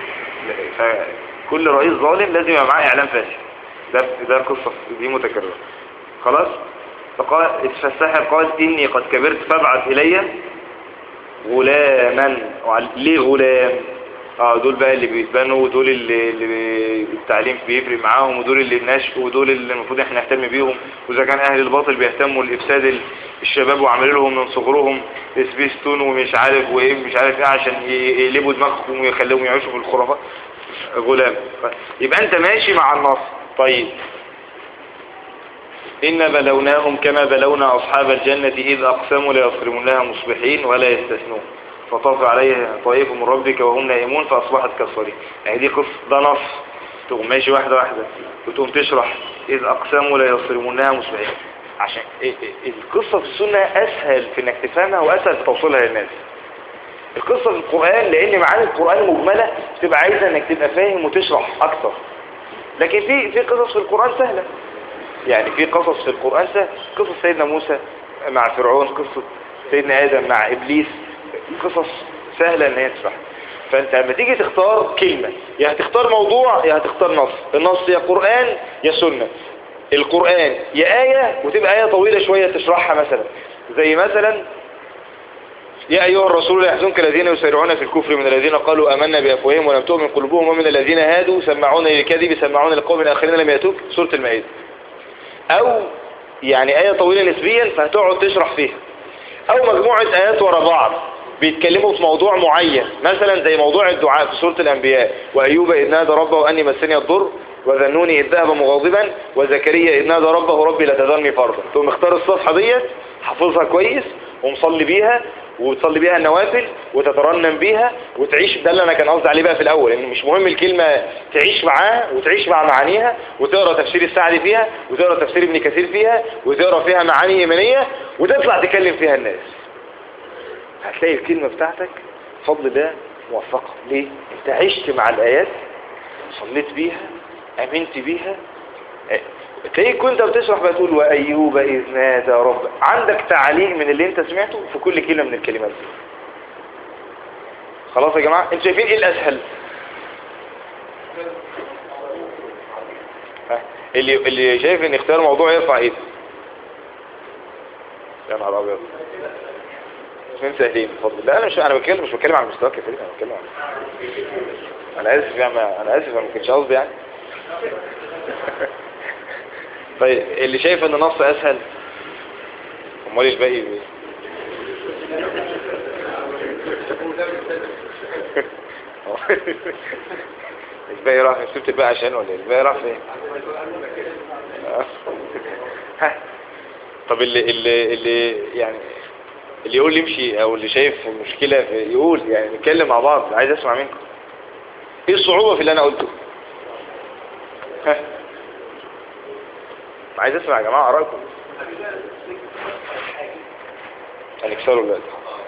فكل رئيس ظالم لازم يبقى معاه اعلام فاسد ده ده قصه دي متكرره خلاص فقال فالساحر قال اني قد كبرت فابعث الي غلاما وعل- ليه غلام اه دول بقى اللي بيتبنوا ودول اللي, اللي التعليم بيفرق معاهم ودول اللي النشء ودول اللي المفروض احنا نهتم بيهم واذا كان اهل الباطل بيهتموا لافساد ال- الشباب وعملوا لهم من صغرهم سبيستون ومش عارف وايه مش عارف ايه عشان ي- يقلبوا دماغهم ويخليهم يعيشوا في الخرافات غلام يبقى انت ماشي مع النص طيب إن بلوناهم كما بلونا أصحاب الجنة إذ أقسموا ليصرمونها مصبحين ولا يستثنون فطاف عليه طائف من ربك وهم نائمون فأصبحت كالصريم يعني دي قصة ده نص تقوم ماشي واحدة واحدة وتقوم تشرح إذ أقسموا ليصرمونها مصبحين عشان إيه- إيه- القصة في السنة أسهل في إنك تفهمها وأسهل في توصيلها للناس القصة في القرآن لأن معاني القرآن مجملة بتبقى عايزة إنك تبقى فاهم وتشرح أكتر لكن في في قصص في القرآن سهلة يعني في قصص في القرآن سهل قصص سيدنا موسى مع فرعون قصة سيدنا آدم مع إبليس قصص سهلة ان هي تشرح فانت لما تيجي تختار كلمة يا هتختار موضوع يا هتختار نص النص يا قرآن يا سنة القرآن يا آية وتبقى آية طويلة شوية تشرحها مثلا زي مثلا يا أيها الرسول لا يحزنك الذين يسارعون في الكفر من الذين قالوا آمنا بأفواههم ولم تؤمن قلوبهم ومن الذين هادوا سمعون للكذب سمعون لقوم آخرين لم يأتوك سورة المائدة أو يعني آية طويلة نسبيا فهتقعد تشرح فيها أو مجموعة آيات ورا بعض بيتكلموا في موضوع معين مثلا زي موضوع الدعاء في سورة الأنبياء وأيوب إذ نادى ربه أني مسني الضر وذنوني إذ ذهب مغاضبا وزكريا إذ نادى ربه ربي لا تذرني فردا تقوم اختار الصفحة ديت حافظها كويس ومصلي بيها وتصلي بيها النوافل وتترنم بيها وتعيش ده اللي انا كان قصدي عليه بقى في الاول ان مش مهم الكلمة تعيش معاها وتعيش مع معانيها وتقرا تفسير السعدي فيها وتقرا تفسير ابن كثير فيها وتقرا فيها معاني ايمانيه وتطلع تكلم فيها الناس هتلاقي الكلمة بتاعتك بفضل ده موفقة ليه؟ انت عشت مع الآيات صليت بيها امنت بيها اه، تلاقيك كنت بتشرح بقى تقول وأيوب إذ نادى رب عندك تعليق من اللي انت سمعته في كل كلمة من الكلمات دي خلاص يا جماعة انتوا شايفين ايه الأسهل ها، اللي اللي شايف ان اختيار موضوع يرفع ايده يا نهار ابيض اثنين سهلين بفضل لا انا مش انا بتكلم مش بتكلم عن مستواك يا فريد انا بتكلم عن انا اسف يعني انا اسف انا ما كنتش قصدي يعني طيب اللي شايف ان النص اسهل امال الباقي ايه الباقي راح سبت الباقي عشان ولا ايه الباقي راح فين آه. ها. طب اللي اللي اللي يعني اللي يقول لي امشي او اللي شايف مشكلة في يقول يعني نتكلم مع بعض عايز اسمع منكم ايه الصعوبة في اللي انا قلته ها عايز اسمع يا جماعة ارائكم هنكسروا دلوقتي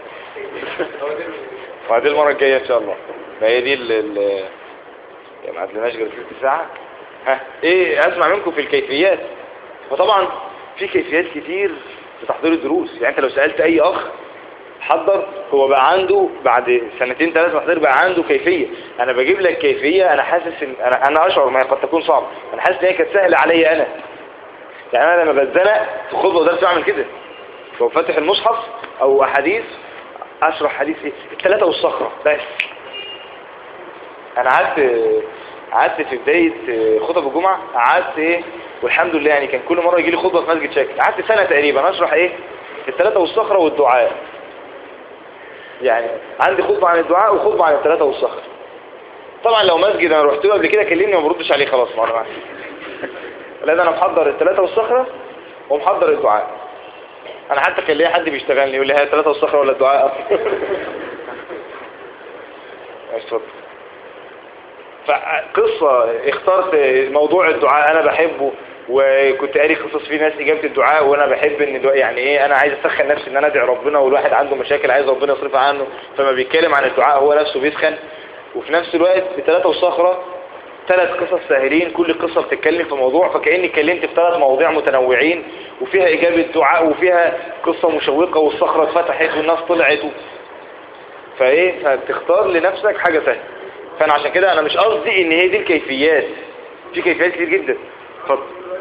وبعدين المرة الجاية ان شاء الله ما هي دي ال ال يعني ما عدلناش غير ست ساعة ها ايه اسمع منكم في الكيفيات وطبعا في كيفيات كتير في تحضير الدروس يعني انت لو سألت اي اخ حضر هو بقى عنده بعد سنتين ثلاثة تحضير بقى عنده كيفية انا بجيب لك كيفية انا حاسس ان انا, أنا اشعر ما هي قد تكون صعبة انا حاسس ان هي كانت سهلة عليا انا يعني انا لما بتزنق في خطبة ودرس بعمل كده لو فاتح المصحف او احاديث اشرح حديث ايه الثلاثة والصخرة بس انا قعدت قعدت في بداية خطب الجمعة قعدت ايه والحمد لله يعني كان كل مرة يجي لي خطبة في مسجد شكل قعدت سنة تقريبا اشرح ايه الثلاثة والصخرة والدعاء يعني عندي خطبة عن الدعاء وخطبة عن الثلاثة والصخرة طبعا لو مسجد انا رحت له قبل كده كلمني وما بردش عليه خلاص ما انا لان انا محضر الثلاثة والصخرة ومحضر الدعاء انا حتى كان ليا حد بيشتغلني يقول لي هي الثلاثة والصخرة ولا الدعاء اتفضل فقصة اخترت موضوع الدعاء انا بحبه وكنت قاري قصص في ناس اجابة الدعاء وانا بحب ان دعاء يعني ايه انا عايز اسخن نفسي ان انا ادعي ربنا والواحد عنده مشاكل عايز ربنا يصرفها عنه فما بيتكلم عن الدعاء هو نفسه بيسخن وفي نفس الوقت بثلاثة والصخرة ثلاث قصص ساهرين كل قصة بتتكلم في موضوع فكأني اتكلمت في ثلاث مواضيع متنوعين وفيها إجابة دعاء وفيها قصة مشوقة والصخرة اتفتحت والناس طلعت و... فايه فتختار لنفسك حاجة سهلة فانا عشان كده انا مش قصدي ان هي دي الكيفيات في كيفيات كتير جدا اتفضل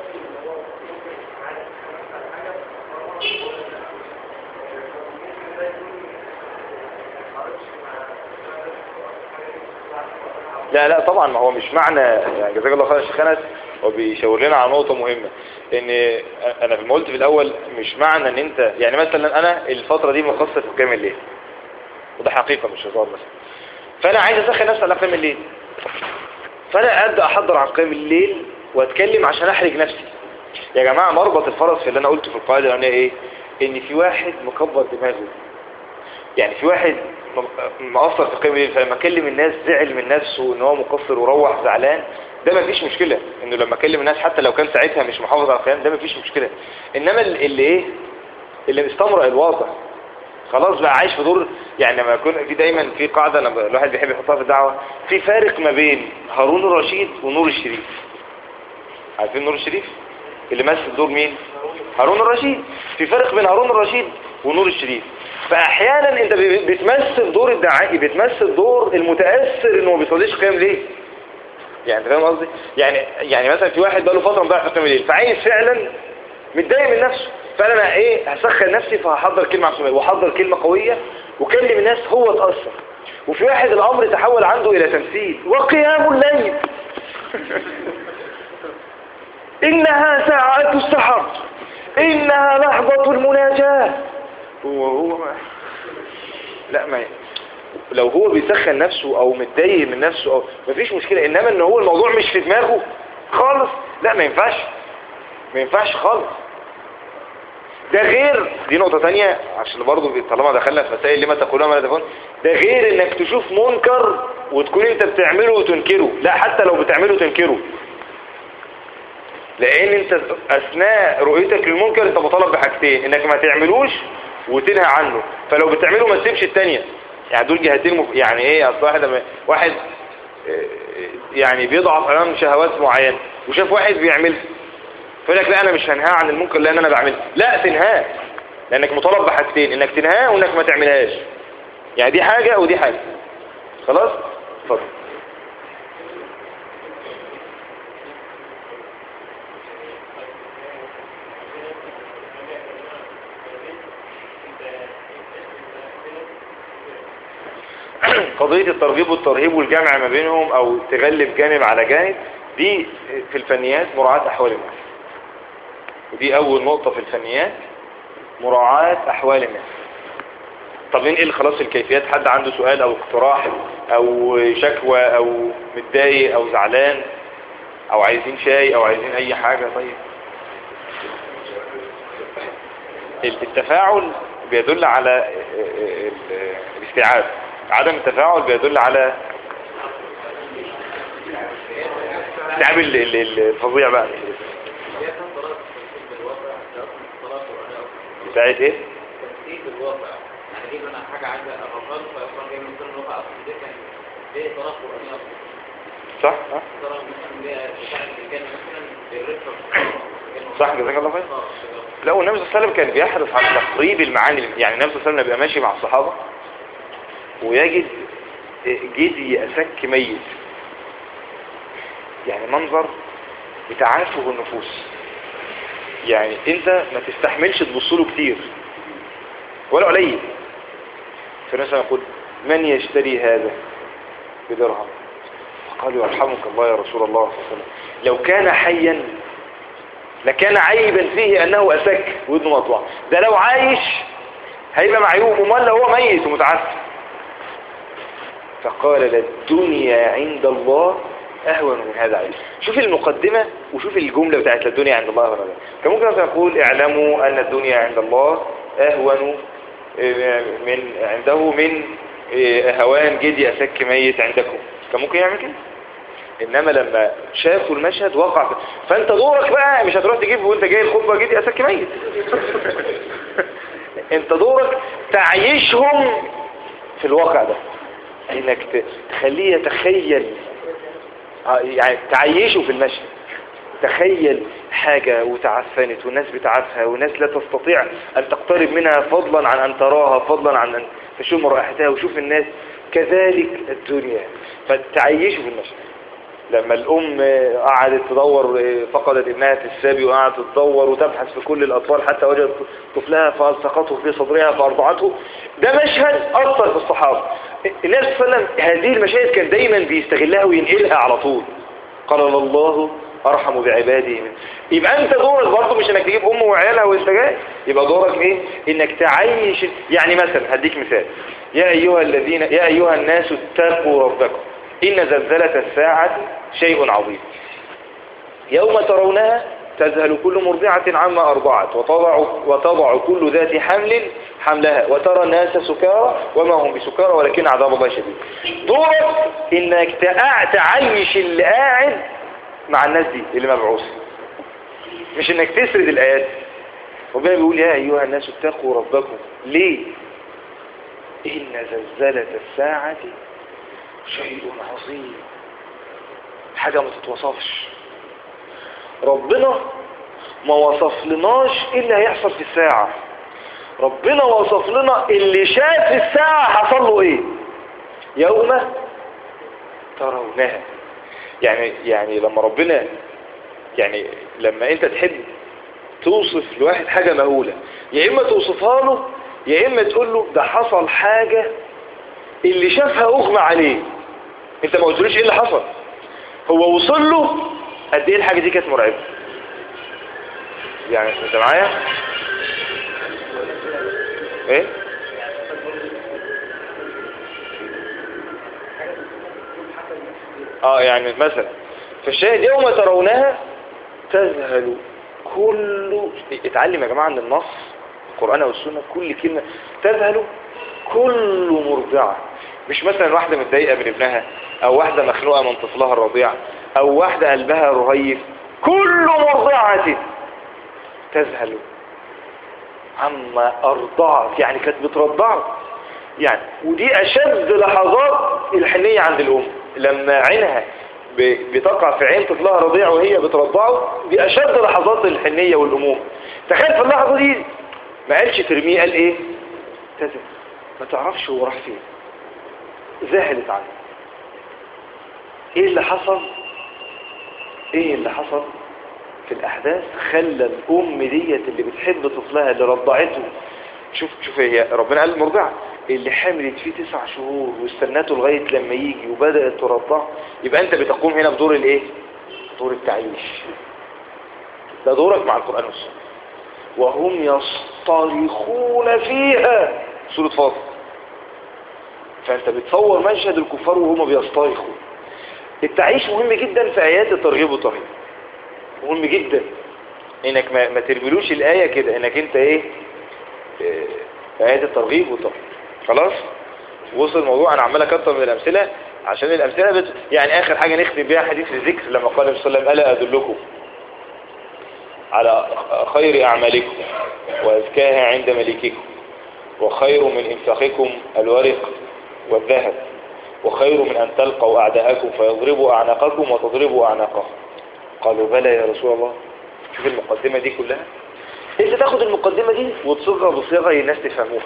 لا لا طبعا ما هو مش معنى يعني جزاك الله خير يا شيخ انس هو بيشاور لنا على نقطة مهمة ان انا لما قلت في الاول مش معنى ان انت يعني مثلا انا الفترة دي مخصص في قيام الليل وده حقيقة مش هزار مثلا فانا عايز اسخن نفسي على قيام الليل فانا ابدا احضر عن قيام الليل واتكلم عشان احرج نفسي يا جماعة مربط الفرس في اللي انا قلته في القاعدة الاولانيه ايه ان في واحد مكبر دماغه يعني في واحد مقصر في قيام الليل فلما اكلم الناس زعل من نفسه ان هو مقصر وروح زعلان ده ما فيش مشكلة انه لما اكلم الناس حتى لو كان ساعتها مش محافظ على القيام ده ما فيش مشكلة انما اللي ايه اللي مستمرئ الواضح خلاص بقى عايش في دور يعني لما يكون في دايما في قاعدة لما الواحد بيحب يحطها في الدعوة في فارق ما بين هارون الرشيد ونور الشريف عارفين نور الشريف اللي مثل دور مين هارون الرشيد في فرق بين هارون الرشيد ونور الشريف فاحيانا انت بتمثل دور الداعي بتمثل دور المتاثر انه ما بيصليش قيام ليل يعني انت فاهم قصدي يعني يعني مثلا في واحد بقاله فتره مضيع في قيام الليل فعايز فعلا متضايق من نفسه فانا ايه هسخن نفسي فهحضر كلمه عشان واحضر كلمه قويه وكلم الناس هو اتاثر وفي واحد الامر تحول عنده الى تمثيل وقيام الليل انها ساعة السحر انها لحظة المناجاة هو هو ما لا ما لو هو بيسخن نفسه او متضايق من نفسه او مفيش مشكلة انما ان هو الموضوع مش في دماغه خالص لا ما ينفعش ما ينفعش خالص ده غير دي نقطة تانية عشان برضو طالما دخلنا في مسائل لما تقولون ما لا تفعلون ده غير انك تشوف منكر وتكون انت بتعمله وتنكره لا حتى لو بتعمله تنكره لان انت اثناء رؤيتك للمنكر انت مطالب بحاجتين انك ما تعملوش وتنهى عنه فلو بتعمله ما تسيبش التانية يعني دول جهتين مف... يعني ايه اصل واحد لما واحد يعني بيضعف امام شهوات معينة وشاف واحد بيعملها فيقول لك لا انا مش هنهاه عن المنكر لان انا بعمله لا تنهاه لانك مطالب بحاجتين انك تنهاه وانك ما تعملهاش يعني دي حاجة ودي حاجة خلاص اتفضل قضية الترغيب والترهيب والجمع ما بينهم او تغلب جانب على جانب دي في الفنيات مراعاة احوال الناس ودي اول نقطة في الفنيات مراعاة احوال الناس طب ننقل خلاص الكيفيات حد عنده سؤال او اقتراح او شكوى او متضايق او زعلان او عايزين شاي او عايزين اي حاجة طيب التفاعل بيدل على آه، آه، ال- الاستيعاب عدم التفاعل بيدل على استيعاب ال- ال- ال- الفظيع بقى بتاعت ايه تمثيل الواقع يعني دي انا حاجه عايزه افكر فيقرا جاي من ضمن الواقع اصلا ده كان ده طرف قراني اصلا صح ها؟ طرف مثلا ده بتاع اللي كان مثلا الريفر صح جزاك الله خير لا والنبي صلى الله عليه وسلم كان بيحرص على تقريب المعاني يعني النبي صلى الله عليه وسلم بيبقى ماشي مع الصحابة ويجد جدي أسك ميت يعني منظر بتعافه النفوس يعني انت ما تستحملش تبص له كتير ولا قليل فالنبي صلى الله عليه وسلم يقول من يشتري هذا بدرهم فقالوا يرحمك الله يا رسول الله صلى الله عليه وسلم لو كان حيا لكان عيبا فيه انه اسك ودنه مطلع ده لو عايش هيبقى معيوب امال لو هو ميت ومتعفن فقال للدنيا عند الله اهون من هذا عيب شوف المقدمة وشوف الجملة بتاعت للدنيا عند الله اهون من هذا كان ممكن مثلا يقول اعلموا ان الدنيا عند الله اهون آه، من عنده من آه، هوان جدي اسك ميت عندكم كان ممكن يعمل كده انما لما شافوا المشهد وقع في- فانت دورك بقى مش هتروح تجيب وانت جاي الخطبه جدي اسك ميت انت دورك تعيشهم في الواقع ده انك ت- تخليه يتخيل آه، يعني تعيشه في المشهد تخيل حاجة وتعفنت والناس بتعفها والناس لا تستطيع أن تقترب منها فضلا عن أن تراها فضلا عن أن تشم رائحتها وشوف الناس كذلك الدنيا فتعيشه في المشهد لما الأم قعدت تدور فقدت ابنها في السابي وقعدت تدور وتبحث في كل الأطفال حتى وجدت طفلها فالتقته في صدرها فأرضعته ده مشهد أثر في الصحابة النبي صلى الله عليه وسلم هذه المشاهد كان دايما بيستغلها وينقلها على طول قال الله أرحم بعباده منه يبقى أنت دورك برضه مش إنك تجيب أم وعيالها والسجاير يبقى دورك إيه إنك تعيش يعني مثلا هديك مثال يا أيها الذين يا أيها الناس اتقوا ربكم إن زلزلة الساعة شيء عظيم يوم ترونها تذهل كل مرضعة عما أرضعت وتضع, وتضع كل ذات حمل حملها وترى الناس سكارى وما هم بسكارى ولكن عذاب الله شديد دورك إنك تع- تعيش اللي قاعد مع الناس دي اللي مبعوثة مش إنك تسرد الآيات ربنا بيقول يا أيها الناس اتقوا ربكم ليه إن زلزلة الساعة شيء عظيم حاجة ما تتوصفش ربنا ما وصف لناش ايه اللي هيحصل في الساعة ربنا وصف لنا اللي شاف الساعة حصل له ايه يوم ترونها يعني يعني لما ربنا يعني لما انت تحب توصف لواحد حاجة مهولة يا اما توصفها له يا اما تقول له ده حصل حاجة اللي شافها اغمى عليه انت ما قلتلوش ايه اللي حصل هو وصل له قد ايه الحاجة دي كانت مرعبة يعني انت معايا ايه اه يعني مثلا فالشاهد يوم ترونها تذهل كل اتعلم يا جماعة ان النص القرآن والسنة كل كلمة تذهل كل مرضعة مش مثلا واحدة متضايقة من ابنها او واحدة مخنوقة من طفلها الرضيع او واحدة قلبها رهيف كل مرضعة تذهل عما ارضعت يعني كانت بترضعه يعني ودي اشد لحظات الحنية عند الام لما عينها ب- بتقع في عين طفلها رضيع وهي بترضعه دي اشد لحظات الحنية والامومة تخيل في اللحظة دي ما قالش ترميه قال ايه تذهل ما تعرفش هو راح فين ذهلت عنه ايه اللي حصل ايه اللي حصل في الاحداث خلى الام ديت اللي بتحب طفلها اللي رضعته شوف شوف هي ربنا قال المرضعة اللي حملت فيه تسع شهور واستنته لغاية لما يجي وبدأت ترضعه يبقى انت بتقوم هنا بدور الايه دور التعيش ده دورك مع القرآن والسنة وهم يصطرخون فيها سورة فاطر فانت بتصور مشهد الكفار وهم بيصطرخوا التعيش مهم جدا في ايات الترغيب والترهيب مهم جدا انك ما, ما ترملوش الايه كده انك انت ايه آه، آيات الترغيب والترهيب خلاص وصل الموضوع انا عمال اكتر من الامثله عشان الامثله بت... يعني اخر حاجه نختم بيها حديث الذكر لما قال النبي صلى الله عليه وسلم الا ادلكم على خير اعمالكم وازكاها عند مليككم وخير من انفاقكم الورق والذهب وخير من ان تلقوا اعداءكم فيضربوا اعناقكم وتضربوا اعناقهم قالوا بلى يا رسول الله شوف المقدمه دي كلها انت تاخد المقدمه دي وتصيغها بصيغه الناس تفهموها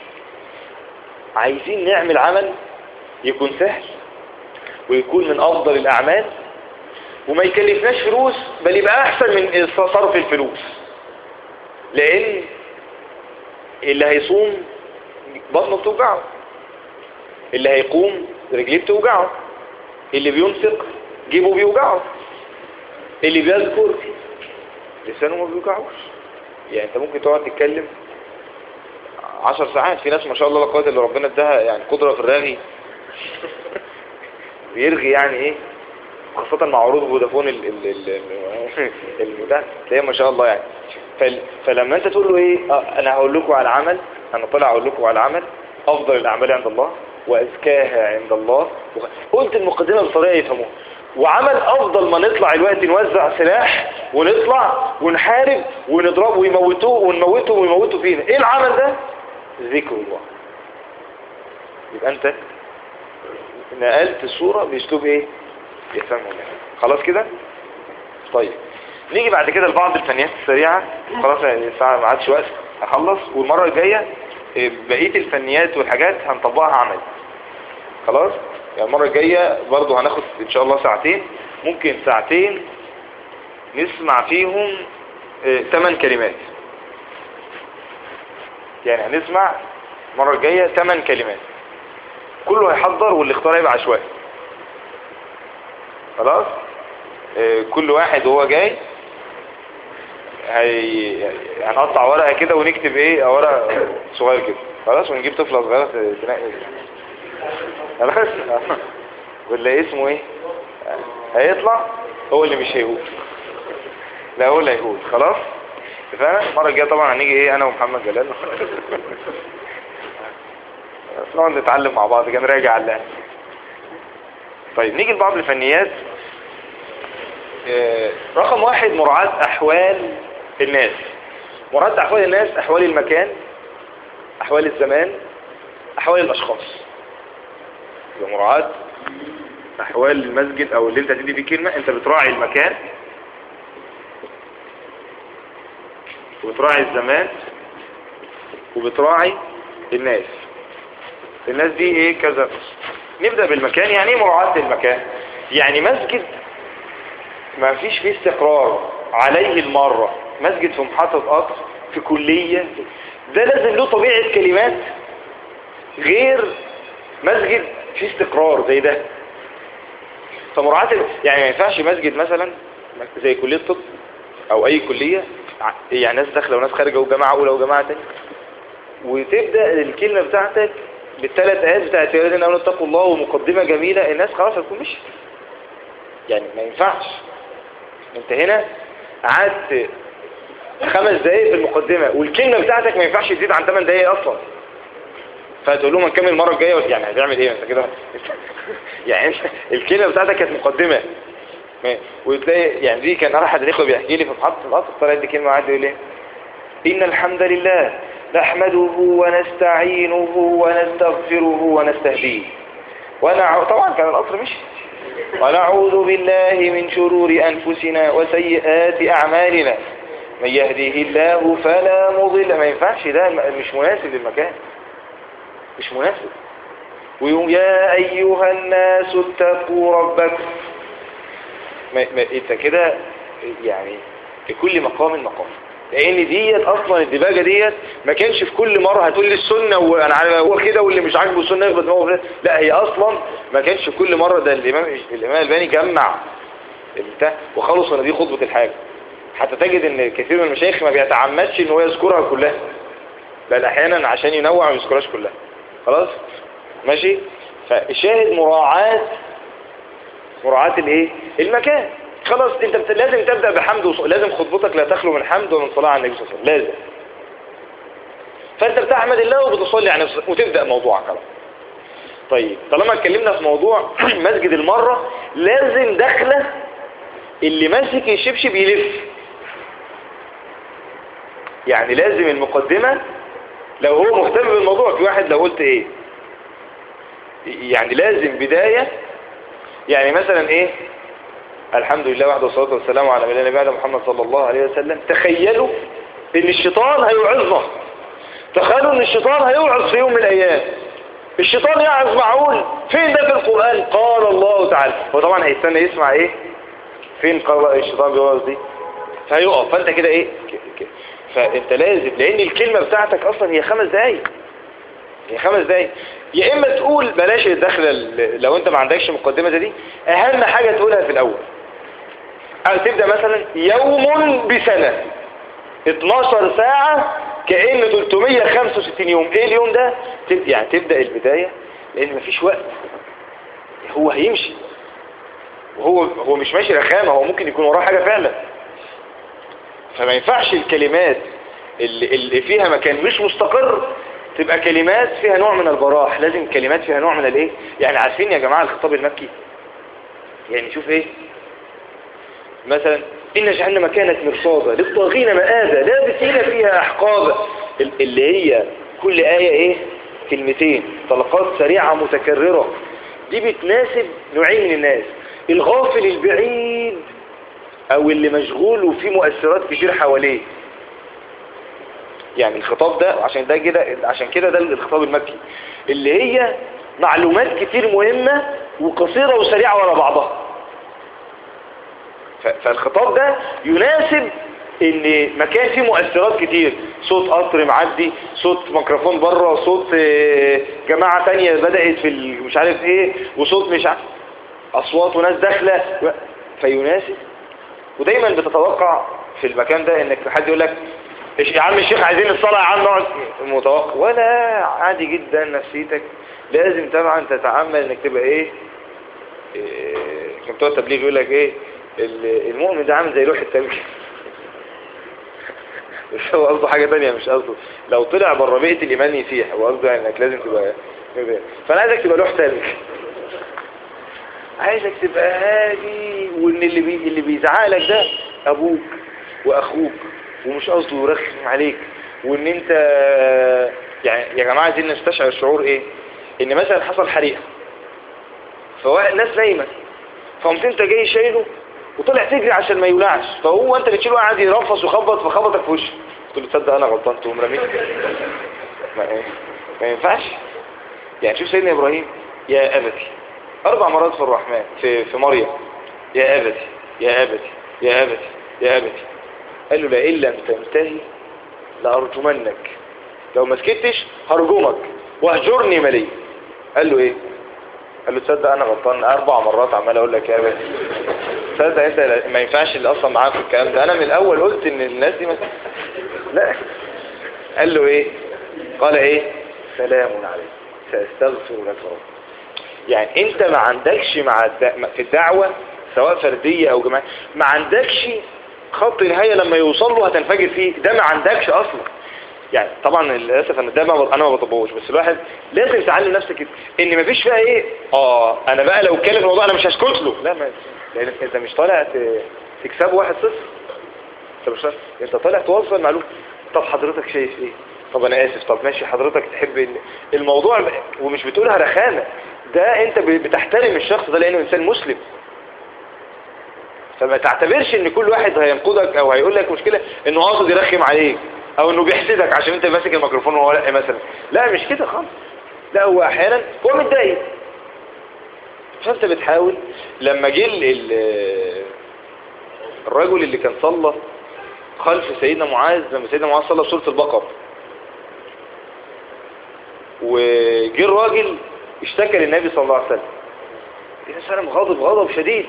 عايزين نعمل عمل يكون سهل ويكون من افضل الاعمال وما يكلفناش فلوس بل يبقى احسن من صرف الفلوس لان اللي هيصوم بطنه بتوجعه اللي هيقوم رجليه بتوجعه اللي بينفق جيبه بيوجعه اللي بيذكر لسانه ما بيوجعوش يعني انت ممكن تقعد تتكلم عشر ساعات في ناس ما شاء الله لا قوه الا ربنا اداها يعني قدره في الرغي بيرغي يعني ايه خاصة مع عروض فودافون ال ال ال ال ده تلاقيه ما شاء الله يعني فل فلما انت تقول له ايه اه انا هقول لكم على عمل انا طالع اقول لكم على عمل افضل الاعمال عند الله وازكاها عند الله قلت المقدمة بطريقة يفهموها وعمل افضل ما نطلع الوقت نوزع سلاح ونطلع ونحارب ونضربه ويموتوه ونموته ويموتوا فينا ايه العمل ده ذكر الله يبقى انت نقلت الصورة باسلوب ايه يفهمه يعني. خلاص كده طيب نيجي بعد كده لبعض الفنيات السريعة خلاص يعني الساعة ما عادش وقت هخلص والمرة الجاية إيه، بقية الفنيات والحاجات هنطبقها عمل خلاص يعني المرة الجاية برضو هناخد ان شاء الله ساعتين ممكن ساعتين نسمع فيهم 8 كلمات يعني هنسمع المرة الجاية 8 كلمات كله هيحضر واللي اختار يبقى عشوائي خلاص آه، كل واحد وهو جاي هي... هنقطع ورقة كده ونكتب ايه ورقة صغير كده خلاص ونجيب طفلة صغيرة تنقي خلاص ولا اسمه ايه هيطلع هو اللي مش هيقول لا هو اللي هيقول خلاص اتفقنا المرة الجاية طبعا هنيجي ايه انا ومحمد جلال بس نقعد نتعلم مع بعض كده نراجع على الله طيب نيجي لبعض الفنيات آه، رقم واحد مراعاة أحوال الناس مراعاة أحوال الناس أحوال المكان أحوال الزمان أحوال الأشخاص يبقى مراعاة أحوال المسجد أو اللي أنت تدي فيه كلمة أنت بتراعي المكان وبتراعي الزمان وبتراعي الناس الناس دي ايه كذا نبدأ بالمكان يعني ايه مراعاة المكان يعني مسجد ما فيش فيه استقرار عليه المرة مسجد في محطة قطر في كلية ده لازم له طبيعة كلمات غير مسجد فيه استقرار زي ده فمراعاة ال- يعني ما ينفعش مسجد مثلا زي كلية طب او اي كلية ع- يعني ناس داخلة وناس خارجة وجماعة اولى وجماعة تانية وتبدأ الكلمة بتاعتك بالثلاث آيات بتاعت يا الذين آمنوا اتقوا الله ومقدمة جميلة الناس خلاص هتكون مشي يعني ما ينفعش انت هنا قعدت خمس دقايق في المقدمة والكلمة بتاعتك ما ينفعش تزيد عن 8 دقايق اصلا فتقول لهم هنكمل المرة الجاية يعني هتعمل ايه انت كده يعني انت الكلمة بتاعتك كانت مقدمة ما- وتلاقي يعني دي كان احد الاخوه بيحكي لي في محطة القطر طلعت دي كلمة قعد يقول ايه إن الحمد لله نحمده ونستعينه ونستغفره ونستهديه ونع... طبعا كان القطر مشي ونعوذ بالله من شرور أنفسنا وسيئات أعمالنا من يهديه الله فلا مضل ما ينفعش ده م- مش مناسب للمكان مش مناسب ويقوم يا أيها الناس اتقوا ربكم ما... ما... انت كده يعني لكل مقام مقام لان ديت اصلا الدباجه ديت ما كانش في كل مره هتقول لي السنه وانا عارف هو كده واللي مش عاجبه السنه يخبط دماغه في ده. لا هي اصلا ما كانش في كل مره ده الامام الامام الباني جمع البتاع وخلص ان دي خطبه الحاجه حتى تجد ان كثير من المشايخ ما بيتعمدش ان هو يذكرها كلها بل احيانا عشان ينوع ما يذكرهاش كلها خلاص ماشي فالشاهد مراعاه مراعاه الايه المكان خلاص انت بت... لازم تبدأ بحمد وص... لازم خطبتك لا تخلو من حمد ومن صلاة على النبي صلى الله عليه وسلم لازم فانت بتحمد الله وبتصلي على نفسك وتبدأ موضوعك على طول. طيب طالما اتكلمنا في موضوع مسجد المرة لازم دخلة اللي ماسك الشبشب يلف يعني لازم المقدمة لو هو مهتم بالموضوع في واحد لو قلت ايه يعني لازم بداية يعني مثلا ايه الحمد لله وحده والصلاة والسلام على نبينا بعد محمد صلى الله عليه وسلم تخيلوا ان الشيطان هيوعظنا تخيلوا ان الشيطان هيوعظ في يوم من الايام الشيطان يعظ معقول فين ده في القرآن قال الله تعالى هو طبعا هيستنى يسمع ايه فين قال الشيطان بيوعظ دي فهيقف فانت كده ايه ك- ك- فانت لازم لان الكلمة بتاعتك اصلا هي خمس دقايق هي خمس دقايق يا اما تقول بلاش الدخلة ال- لو انت ما عندكش مقدمة زي دي اهم حاجة تقولها في الاول او تبدأ مثلا يوم بسنة 12 ساعة كأن 365 يوم ايه اليوم ده تب- يعني تبدأ البداية لان مفيش وقت هو هيمشي وهو هو مش ماشي رخامة هو ممكن يكون وراه حاجة فعلا فما ينفعش الكلمات اللي, اللي فيها مكان مش مستقر تبقى كلمات فيها نوع من البراح لازم كلمات فيها نوع من الايه يعني عارفين يا جماعة الخطاب المكي يعني شوف ايه مثلا إن جعلنا مكانة مرصادا للطاغين مآبا لابسين فيها أحقابا ال- اللي هي كل آية إيه كلمتين طلقات سريعة متكررة دي بتناسب نوعين من الناس الغافل البعيد أو اللي مشغول وفيه مؤثرات كتير حواليه يعني الخطاب ده عشان ده كده عشان كده ده الخطاب المكي اللي هي معلومات كتير مهمة وقصيرة وسريعة ورا بعضها ف- فالخطاب ده يناسب ان مكان فيه مؤثرات كتير صوت قطر معدي صوت ميكروفون بره صوت آه، جماعة تانية بدأت في ال- مش عارف ايه وصوت مش عارف اصوات وناس داخلة و- فيناسب ودايما بتتوقع في المكان ده انك حد يقول لك إيش يا عم الشيخ عايزين الصلاة يا عم نقعد متوقع ولا عادي جدا نفسيتك لازم طبعا تتعمل انك تبقى ايه إيه، كان بتوع التبليغ يقول لك ايه ال- المؤمن ده عامل زي لوح التلج بس هو قصده حاجة تانية مش قصده لو طلع بره بيئة الإيمان يسيح هو قصده يعني انك لازم تبقى كده. فأنا عايزك تبقى لوح تلج عايزك تبقى هادي وان اللي بي... اللي بيزعقلك ده ابوك واخوك ومش قصده يرخم عليك وان انت يعني يا جماعة عايزين نستشعر شعور ايه ان مثلا حصل حريقة فواحد ناس نايمة فقمت انت جاي شايله وطلع تجري عشان ما يولعش فهو انت بتشيله قاعد يرفص وخبط فخبطك في وشه قلت له تصدق انا غلطان تقوم رميت ما, إيه؟ ما ينفعش يعني شوف سيدنا ابراهيم يا ابتي اربع مرات في الرحمن في في مريم يا ابتي يا ابتي يا ابتي يا ابتي قال له لئن لم تنتهي لارجمنك لو ما سكتش هرجمك واهجرني مليا قال له ايه قال له تصدق انا غلطان اربع مرات عمال اقول لك يا ابني تصدق انت ما ينفعش اللي اصلا معاك في الكلام ده انا من الاول قلت ان الناس دي ما لا قال له ايه قال ايه سلام عليك ساستغفر لك ربي يعني انت ما عندكش مع الد... في الدعوة سواء فردية او جماعية ما عندكش خط نهاية لما يوصل له هتنفجر فيه ده ما عندكش اصلا يعني طبعا للاسف انا ده ما انا ما بطبقوش بس الواحد لازم تعلم نفسك كده ان مفيش فيها ايه اه انا بقى لو اتكلم في الموضوع انا مش هسكت له لا ما لان انت مش طالع ت- تكسبه واحد صفر انت مش طالع- انت طالع توصل معلومه طب حضرتك شايف ايه طب انا اسف طب ماشي حضرتك تحب ال- الموضوع ب- ومش بتقولها رخامه ده انت ب- بتحترم الشخص ده لانه انسان مسلم فما تعتبرش ان كل واحد هينقدك او هيقول لك مشكلة انه قاصد يرخم عليك او انه بيحسدك عشان انت ماسك الميكروفون وهو لا مثلا لا مش كده خالص لا هو احيانا هو متضايق فانت بتحاول لما جه ال- ال- الرجل اللي كان صلى خلف سيدنا معاذ لما سيدنا معاذ صلى سورة البقرة وجه الراجل اشتكى للنبي صلى الله عليه وسلم يا سلام غاضب غضب شديد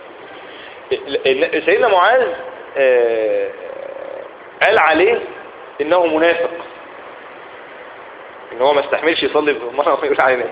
ال- سيدنا معاذ آه، قال عليه انه منافق ان هو ما استحملش يصلي مرة يقول علينا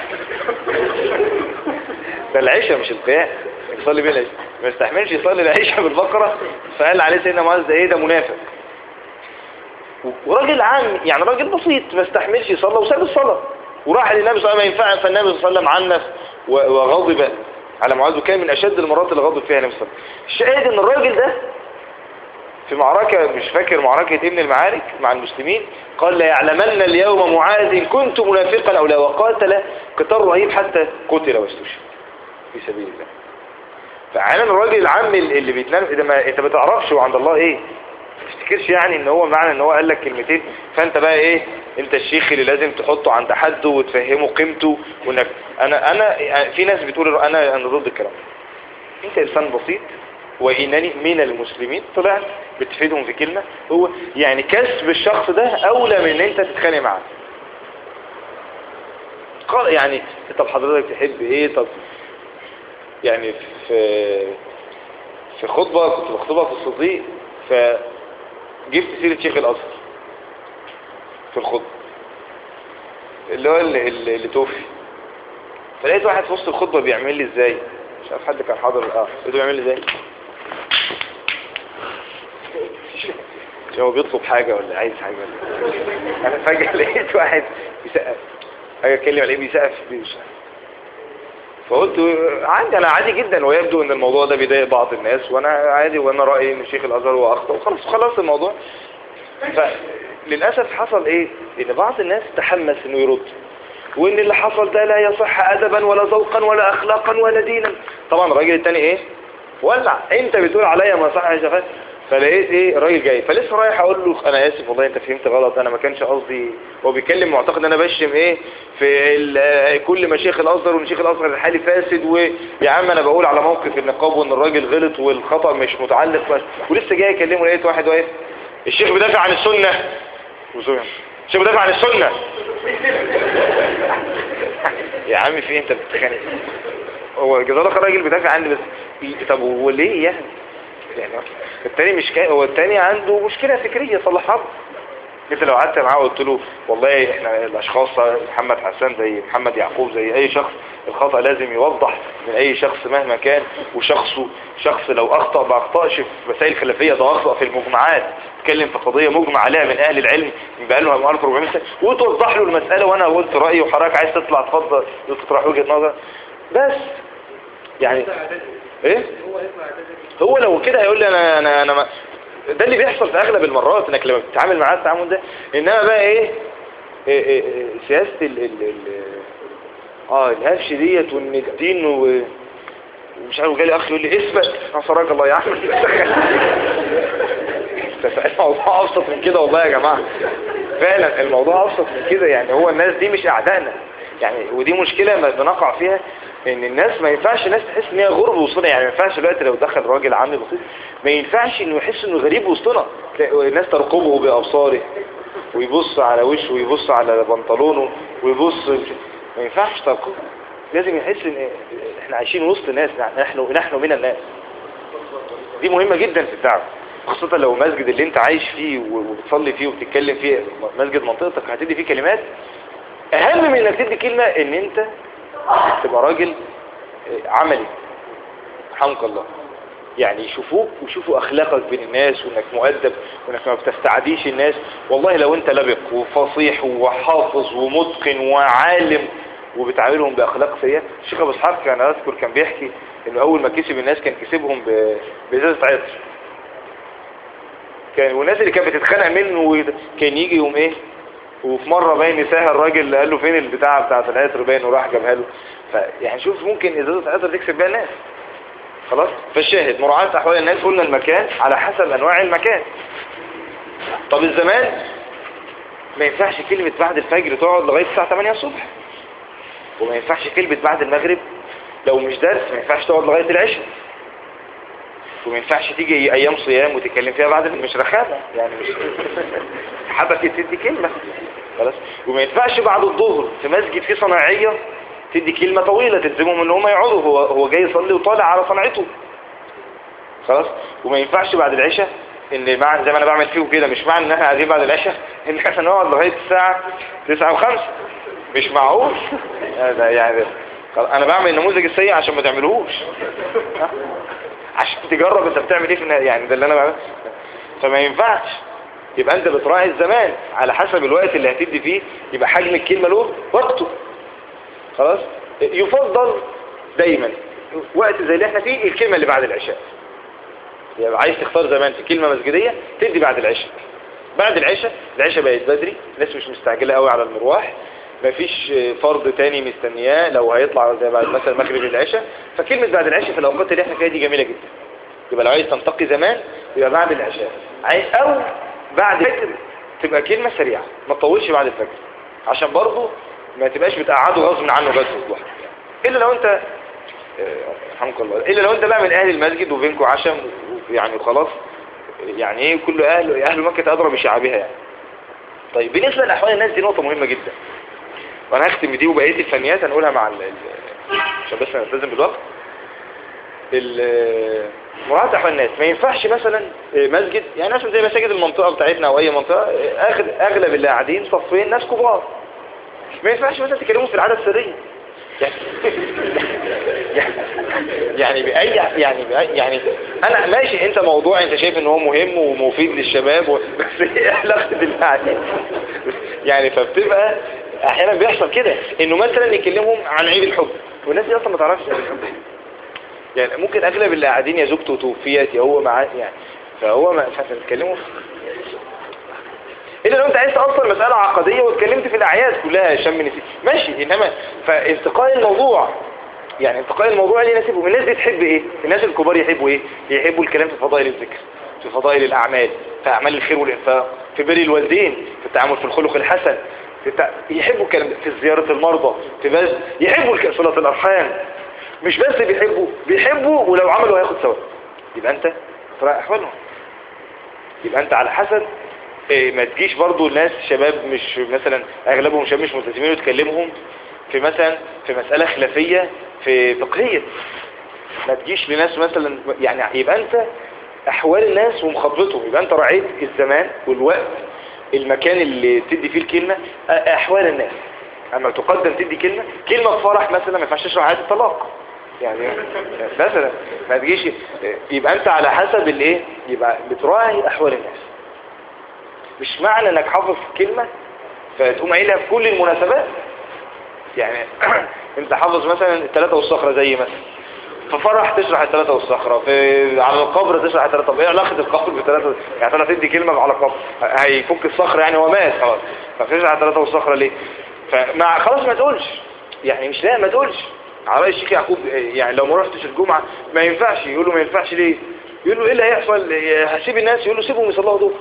ده العشاء مش القيام يصلي بيه العشاء ما استحملش يصلي العشاء بالبقرة فقال عليه سيدنا معاذ ده ايه ده منافق وراجل عام يعني راجل بسيط ما استحملش يصلى وساب الصلاة وراح للنبي صلى الله عليه وسلم ما ينفع فالنبي صلى الله عليه وسلم عنف و- وغضب على معاذ وكان من أشد المرات اللي غضب فيها النبي صلى الله عليه وسلم الشاهد ان الراجل ده في معركة مش فاكر معركة ابن المعارك مع المسلمين قال لا يعلمن اليوم معاذ إن كنت منافقا أو لا وقاتل قتال رهيب حتى قتل واستشهد في سبيل الله فعلا الراجل العام اللي بيتنام إذا ما انت ما تعرفش هو عند الله ايه ما تفتكرش يعني ان هو معنى ان هو قال لك كلمتين فانت بقى ايه انت الشيخ اللي لازم تحطه عند حد وتفهمه قيمته وانك انا انا في ناس بتقول انا انا ضد الكلام انت انسان بسيط وانني من المسلمين طلعت بتفيدهم في كلمة هو يعني كسب الشخص ده اولى من ان انت تتخانق معاه قال يعني طب حضرتك تحب ايه طب يعني في في خطبة كنت بخطبها في الصديق فجبت سيرة شيخ الأزهر في الخطبة اللي هو اللي, اللي اللي توفي فلقيت واحد في وسط الخطبة بيعمل لي ازاي مش عارف حد كان حاضر اه لقيته بيعمل لي ازاي هو بيطلب حاجة ولا عايز حاجة ولا انا فجأة لقيت واحد بيسقف حاجة اتكلم عليه بيسقف مش فقلت عادي انا عادي جدا ويبدو ان الموضوع ده بيضايق بعض الناس وانا عادي وانا رأيي ان شيخ الازهر هو اخطأ وخلاص خلاص الموضوع فللأسف حصل ايه ان بعض الناس تحمس انه يرد وان اللي حصل ده لا يصح ادبا ولا ذوقا ولا اخلاقا ولا دينا طبعا الراجل التاني ايه ولع انت بتقول عليا ما صح يا شيخ فلقيت ايه الراجل جاي فلسه رايح اقول له انا اسف والله انت فهمت غلط انا ما كانش قصدي هو بيتكلم معتقد ان انا بشم ايه في ال- كل مشايخ الازهر وان شيخ الازهر الحالي فاسد ويا عم انا بقول على موقف النقاب وان الراجل غلط والخطا مش متعلق بس ولسه جاي اكلمه لقيت واحد واقف الشيخ بيدافع عن السنه وزوجها الشيخ بيدافع عن السنه يا عم في إيه؟ انت بتتخانق هو جزاه الله خير راجل بيدافع عني بس طب هو ليه يعني يعني التاني مش كا... هو التاني عنده مشكلة فكرية صلحها له. انت لو قعدت معاه وقلت له والله احنا الاشخاص محمد حسان زي محمد يعقوب زي اي شخص الخطأ لازم يوضح من اي شخص مهما كان وشخصه شخص لو اخطأ ما اخطأش في مسائل خلافية ده اخطأ في المجمعات اتكلم في قضية مجمع عليها من اهل العلم من بقى له 1400 سنة وتوضح له المسألة وانا قلت رأيي وحضرتك عايز تطلع تفضل تطرح وجهة نظر بس يعني ايه هو لو كده هيقول لي انا انا انا ما ده اللي بيحصل في اغلب المرات انك لما بتتعامل معاه التعامل ده انما بقى ايه, إيه, إيه إيه سياسة ال ال ال اه الهفش ديت وان الدين و ومش عارف جالي اخ يقول لي اثبت نصرك الله يا عم الموضوع ابسط من كده والله يا جماعة فعلا الموضوع ابسط من كده يعني هو الناس دي مش اعدائنا يعني ودي مشكلة ما بنقع فيها ان الناس ما ينفعش الناس تحس ان هي غرب وسطنا يعني ما ينفعش دلوقتي لو دخل راجل عامل بسيط ما ينفعش انه يحس انه غريب وسطنا تلاقي الناس ترقبه بابصاره ويبص على وشه ويبص على بنطلونه ويبص ما ينفعش ترقبه لازم يحس ان احنا عايشين وسط ناس نحن نحن من الناس دي مهمة جدا في الدعوة خاصة لو مسجد اللي انت عايش فيه وبتصلي فيه وبتتكلم فيه مسجد منطقتك هتدي فيه كلمات اهم من انك تدي كلمة ان انت تبقى راجل عملي حمق الله يعني يشوفوك ويشوفوا اخلاقك بين الناس وانك مؤدب وانك ما بتستعديش الناس والله لو انت لبق وفصيح وحافظ ومتقن وعالم وبتعاملهم باخلاق سيئه الشيخ ابو اسحاق كان اذكر كان بيحكي انه اول ما كسب الناس كان كسبهم ب- بازازه عطر كان والناس اللي كانت بتتخانق منه كان يجي يوم ايه وفي مرة باين ساهر الراجل قال له فين البتاعة بتاعة العطر باين وراح جابها له فيعني شوف ممكن ازازة عطر تكسب بيها الناس خلاص فالشاهد مراعاة احوال الناس قلنا المكان على حسب انواع المكان طب الزمان ما ينفعش كلمة بعد الفجر تقعد لغاية الساعة 8 الصبح وما ينفعش كلمة بعد المغرب لو مش درس ما ينفعش تقعد لغاية العشاء وما ينفعش تيجي ايام صيام وتتكلم فيها بعد مش رخامة يعني مش حبك تدي كلمة خلاص وما ينفعش بعد الظهر في مسجد فيه صناعية تدي كلمة طويلة تلزمهم ان هم يقعدوا هو هو جاي يصلي وطالع على صنعته خلاص وما ينفعش بعد العشاء ان مع زي ما انا بعمل فيه كده مش معنى ان احنا قاعدين بعد العشاء ان احنا نقعد لغاية الساعة 9 و5 مش معقول ده يعني خلاص، انا بعمل النموذج السيء عشان ما تعملوهوش ها؟ عشان تجرب انت بتعمل ايه في النا- يعني ده اللي انا بعمله فما ينفعش يبقى انت بتراعي الزمان على حسب الوقت اللي هتدي فيه يبقى حجم الكلمة له وقته خلاص يفضل دايما وقت زي اللي احنا فيه الكلمة اللي بعد العشاء يبقى عايز تختار زمان في كلمة مسجدية تدي بعد العشاء بعد العشاء العشاء بقت بدري الناس مش مستعجلة قوي على المروح مفيش فرض تاني مستنياه لو هيطلع زي بعد مثلا مغرب العشاء فكلمة بعد العشاء في الأوقات اللي احنا فيها دي جميلة جدا يبقى لو عايز تنتقي زمان يبقى بعد العشاء عايز أو بعد الفجر تبقى كلمة سريعة ما تطولش بعد الفجر عشان برضه ما تبقاش بتقعده غصب عنه بس الضحى إلا لو أنت رحمك الله إلا لو أنت بقى من أهل المسجد وبينكم عشم يعني خلاص يعني ايه كل أهل أهل مكة أدرى بشعبها يعني طيب بالنسبة لأحوال الناس دي نقطة مهمة جدا وأنا هختم دي وبقية الفنيات هنقولها مع ال عشان بس نلتزم بالوقت مراعاة أحوال الناس ما ينفعش مثلا مسجد يعني مثلا زي مساجد المنطقة بتاعتنا أو أي منطقة أغلب اللي قاعدين صفين ناس كبار ما ينفعش مثلا تكلموا في العادة السرية يعني يعني بأي يعني بأي يعني أنا ماشي أنت موضوع أنت شايف إن هو مهم ومفيد للشباب و... بس إيه علاقة بالله يعني فبتبقى أحيانا بيحصل كده إنه مثلا يكلمهم عن عيد الحب والناس دي أصلا ما تعرفش عيد الحب يعني ممكن أغلب اللي قاعدين يا زوجته توفيت يا هو معاه يعني فهو ما هتتكلموا إلا لو أنت عايز تأصل مسألة عقدية واتكلمت في الأعياد كلها شم نسيت ماشي إنما فانتقال الموضوع يعني انتقال الموضوع اللي يناسبهم الناس دي تحب إيه الناس الكبار يحبوا إيه يحبوا الكلام في فضائل الذكر في فضائل الأعمال في أعمال الخير والإنفاق في بر الوالدين في التعامل في الخلق الحسن في التع... يحبوا الكلام ده في زيارة المرضى في بس يحبوا الك- صلة الأرحام مش بس بيحبوا بيحبوا ولو عملوا هياخد ثواب يبقى انت تراعي احوالهم يبقى انت على حسب إيه، ما تجيش برضو الناس شباب مش مثلا اغلبهم شباب مش ملتزمين وتكلمهم في مثلا في مسألة خلافية في فقهية ما تجيش لناس مثلا يعني يبقى انت احوال الناس ومخاطبتهم يبقى انت راعيت الزمان والوقت المكان اللي تدي فيه الكلمة أ- احوال الناس اما تقدم تدي كلمة كلمة في فرح مثلا ما ينفعش تشرح عادة الطلاق يعني مثلا ما تجيش يبقى انت على حسب الايه يبقى بتراعي احوال الناس مش معنى انك حافظ كلمة فتقوم قايلها في كل المناسبات يعني انت حافظ مثلا الثلاثة والصخرة زي مثلا في فرح تشرح الثلاثة والصخرة في على القبر تشرح الثلاثة طب ايه علاقة القبر بالثلاثة يعني طلع تدي كلمة على القبر هيفك الصخرة يعني هو مات خلاص فتشرح الثلاثة والصخرة ليه فمع خلاص ما تقولش يعني مش لا ما تقولش على رأي الشيخ يعقوب يعني لو ما رحتش الجمعة ما ينفعش يقول له ما ينفعش ليه يقول له ايه اللي هيحصل هسيب الناس يقول له سيبهم يصلوها ظهر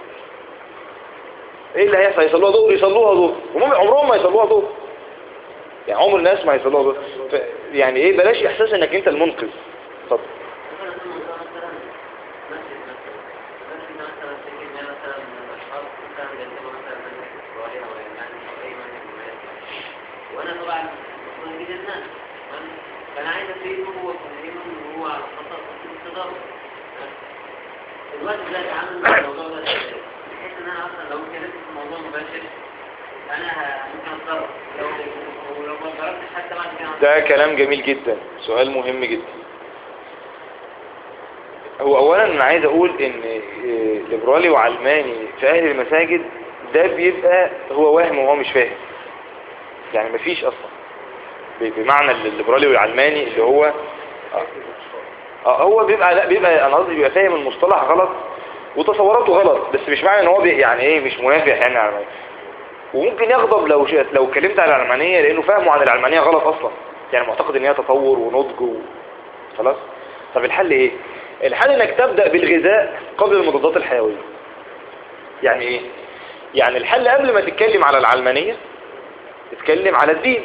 ايه اللي هيحصل يصلوها ظهر يصلوها ظهر وهم عمرهم ما يصلوها ظهر يعني عمر الناس ما يصلوها ظهر ف- يعني ايه بلاش احساس انك انت المنقذ اتفضل وانا طبعا بكون جديد الناس تمام؟ فانا عايز افيده وافهمه ان هو على خطر الصدر الوقت ده اتعامل مع الموضوع ده ازاي؟ بحيث ان انا اصلا لو اتكلمت في الموضوع مباشر انا ه- ممكن اتضرر لو ولو ما اتضربتش حتى بعد كده ده كلام جميل جدا سؤال مهم جدا هو اولا انا عايز اقول ان إيه، ليبرالي وعلماني في اهل المساجد ده بيبقى هو واهم وهو مش فاهم يعني مفيش اصلا ب- بمعنى الليبرالي والعلماني اللي هو آه، آه، هو بيبقى لا بيبقى انا قصدي بيبقى فاهم المصطلح غلط وتصوراته غلط بس مش معنى ان هو بي يعني ايه مش منافع يعني على العلمانية. وممكن يغضب لو ش- لو اتكلمت على العلمانية لانه فاهمه عن العلمانية غلط اصلا يعني معتقد ان هي تطور ونضج و... خلاص طب الحل ايه الحل انك تبدأ بالغذاء قبل المضادات الحيوية يعني ايه يعني الحل قبل ما تتكلم على العلمانية اتكلم على الدين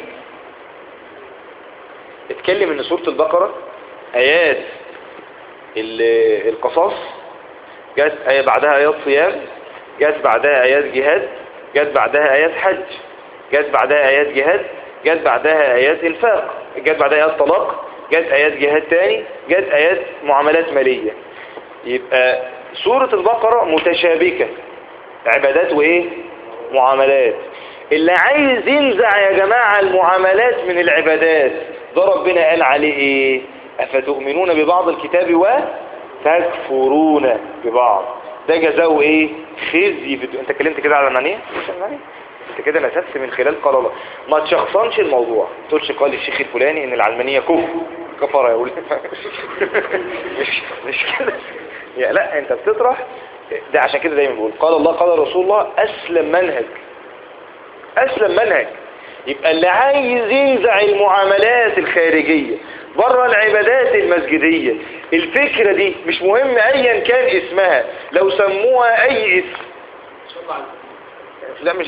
اتكلم ان سورة البقرة ايات ال- القصاص جت آية بعدها ايات صيام جت بعدها ايات جهاد جت بعدها ايات حج جت بعدها ايات جهاد جت بعدها ايات انفاق جت بعدها ايات طلاق جت ايات جهاد تاني جت ايات معاملات مالية يبقى سورة البقرة متشابكة عبادات وايه معاملات اللي عايز ينزع يا جماعة المعاملات من العبادات ده ربنا قال عليه ايه افتؤمنون ببعض الكتاب وتكفرون ببعض ده جزاؤه ايه خزي في الدنيا انت اتكلمت كده على العلمانيه مش علمانيه انت كده نسبت من خلال قال الله ما تشخصنش الموضوع ما تقولش قال الشيخ الفلاني ان العلمانيه كفر كفر يا ولد مش مش كده يعني لا انت بتطرح ده عشان كده دايما بقول قال الله قال رسول الله اسلم منهج اسلم منهج يبقى اللي عايز ينزع المعاملات الخارجية بره العبادات المسجدية الفكرة دي مش مهم ايا كان اسمها لو سموها اي اسم لا مش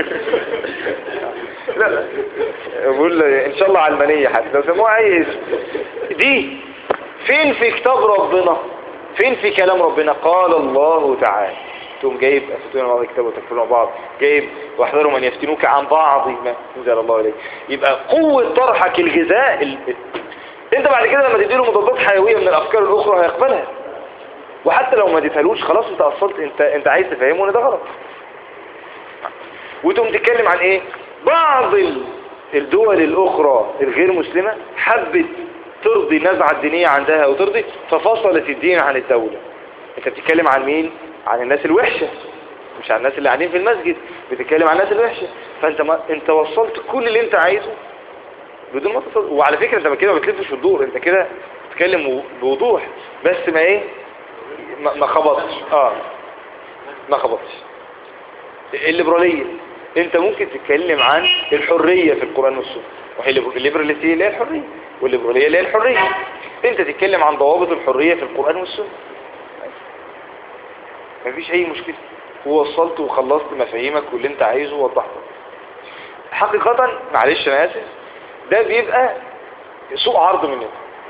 لا لا بقول ان شاء الله علمانية حتى لو سموها اي اسم دي فين في كتاب ربنا فين في كلام ربنا قال الله تعالى تقوم جايب أفتون بعض الكتاب وتكفرون بعض جايب واحذروا من يفتنوك عن بعض ما انزل الله عليك يبقى قوة طرحك الغذاء ال... انت بعد كده لما تديله مضادات حيوية من الافكار الاخرى هيقبلها وحتى لو ما اديتهالوش خلاص انت اصلت انت انت عايز تفهمه ان ده غلط وتقوم تتكلم عن ايه بعض ال- الدول الاخرى الغير مسلمة حبت ترضي النزعة الدينية عندها وترضي ففصلت الدين عن الدولة انت بتتكلم عن مين عن الناس الوحشة مش عن الناس اللي قاعدين في المسجد بتتكلم عن الناس الوحشة فانت ما انت وصلت كل اللي انت عايزه بدون ما تصل وعلى فكرة انت كده ما بتلفش في الدور انت كده بتتكلم بوضوح بس ما ايه ما ما خبطش اه ما خبطش الليبرالية انت ممكن تتكلم عن الحرية في القرآن والسنة وهي الليبرالية اللي هي الحرية والليبرالية اللي هي الحرية انت تتكلم عن ضوابط الحرية في القرآن والسنة مفيش اي مشكلة ووصلت وخلصت مفاهيمك واللي انت عايزه ووضحته حقيقة معلش انا اسف ده بيبقى سوء عرض مننا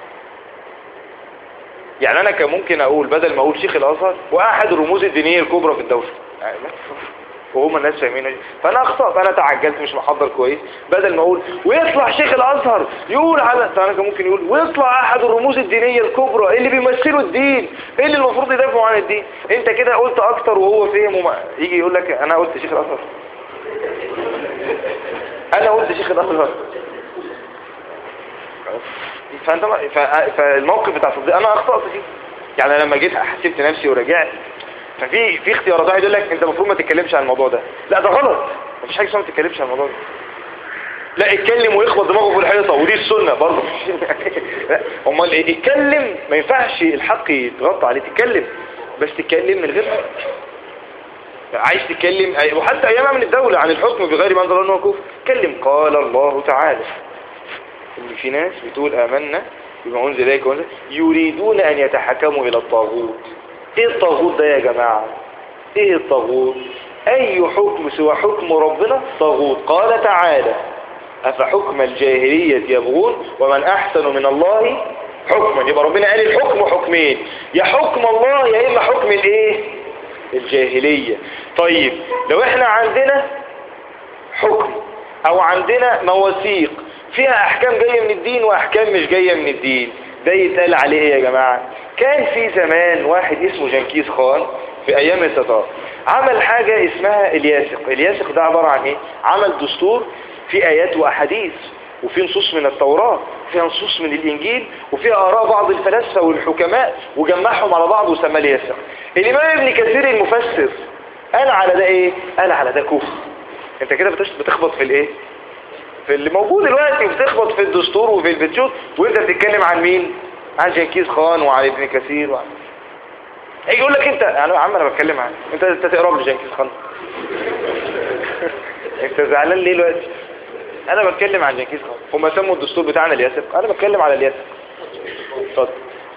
يعني انا كان ممكن اقول بدل ما اقول شيخ الازهر واحد الرموز الدينية الكبرى في الدولة يعني وهم الناس فاهمين فانا اخطأت انا تعجلت مش محضر كويس بدل ما اقول ويطلع شيخ الازهر يقول على فانا كان ممكن يقول ويطلع احد الرموز الدينية الكبرى اللي بيمثلوا الدين ايه اللي المفروض يدافعوا عن الدين انت كده قلت اكتر وهو فهم وما يجي يقول لك انا قلت شيخ الازهر انا قلت شيخ الازهر فانت ما- ف- فالموقف بتاع صديق انا اخطأت فيه يعني لما جيت حسبت نفسي ورجعت ففي في اختيارات واحد يقول لك انت المفروض ما تتكلمش عن الموضوع ده لا ده غلط مفيش حاجه اسمها ما تتكلمش عن الموضوع ده لا اتكلم ويخبط دماغه في الحيطه ودي السنه برضه لا، امال ايه اتكلم ما ينفعش الحق يتغطى عليه تتكلم بس تتكلم من غير عايز تتكلم أي- وحتى ايام من الدوله عن الحكم بغير ما انزل الله كفر اتكلم قال الله تعالى ان في ناس بتقول امنا بما انزل اليك وانزل يريدون ان يتحكموا الى الطاغوت ايه الطاغوت ده يا جماعة ايه الطاغوت اي حكم سوى حكم ربنا طاغوت قال تعالى افحكم الجاهلية يبغون ومن احسن من الله حكما يبقى ربنا قال الحكم حكمين يا حكم الله يا اما حكم الايه الجاهلية طيب لو احنا عندنا حكم او عندنا مواثيق فيها احكام جاية من الدين واحكام مش جاية من الدين ده يتقال عليه ايه يا جماعة كان في زمان واحد اسمه جنكيز خان في ايام التتار عمل حاجة اسمها الياسق الياسق ده عبارة عن ايه عمل دستور في ايات واحاديث وفي نصوص من التوراة وفيها نصوص من الانجيل وفيها اراء بعض الفلاسفة والحكماء وجمعهم على بعض وسماه الياسق الامام ابن كثير المفسر قال على ده ايه قال على ده كفر انت كده بتش- بتخبط في الايه في اللي موجود دلوقتي بتخبط في الدستور وفي البتشوت وانت بتتكلم عن مين عن جنكيز خان وعن ابن كثير وعن هيجي يقول لك انت يعني يا عم انا بتكلم عن انت انت تقرب لجنكيز خان انت زعلان ليه دلوقتي انا بتكلم عن جنكيز خان هم سموا الدستور بتاعنا الياسق انا بتكلم على الياسق اتفضل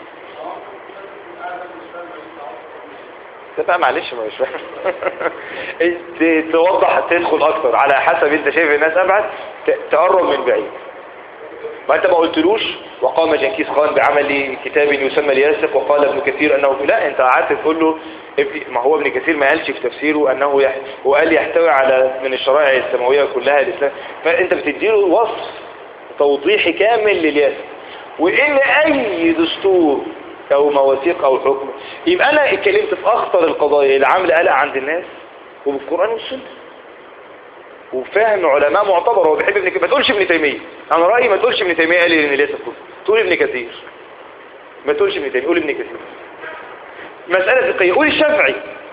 ده بقى معلش ما مش فاهم ت- توضح تدخل اكتر على حسب انت شايف الناس ابعد ت- تقرب من بعيد ما انت ما قلتلوش وقام جنكيز خان بعمل كتاب يسمى الياسق وقال ابن كثير انه لا انت قعدت تقول له اب- ما هو ابن كثير ما قالش في تفسيره انه يح... وقال يحتوي على من الشرائع السماويه كلها الاسلام فانت بتديله وصف توضيحي كامل للياسق وان اي دستور او مواثيق او حكم يبقى انا اتكلمت في اخطر القضايا اللي عامله قلق عند الناس وبالقران والسنه وفاهم علماء معتبر هو بيحب ابن كثير ما تقولش ابن تيميه انا رايي ما تقولش ابن تيميه قال ان ليس كفر تقول ابن كثير ما تقولش ابن تيميه قول ابن كثير مساله فقهيه قول الشافعي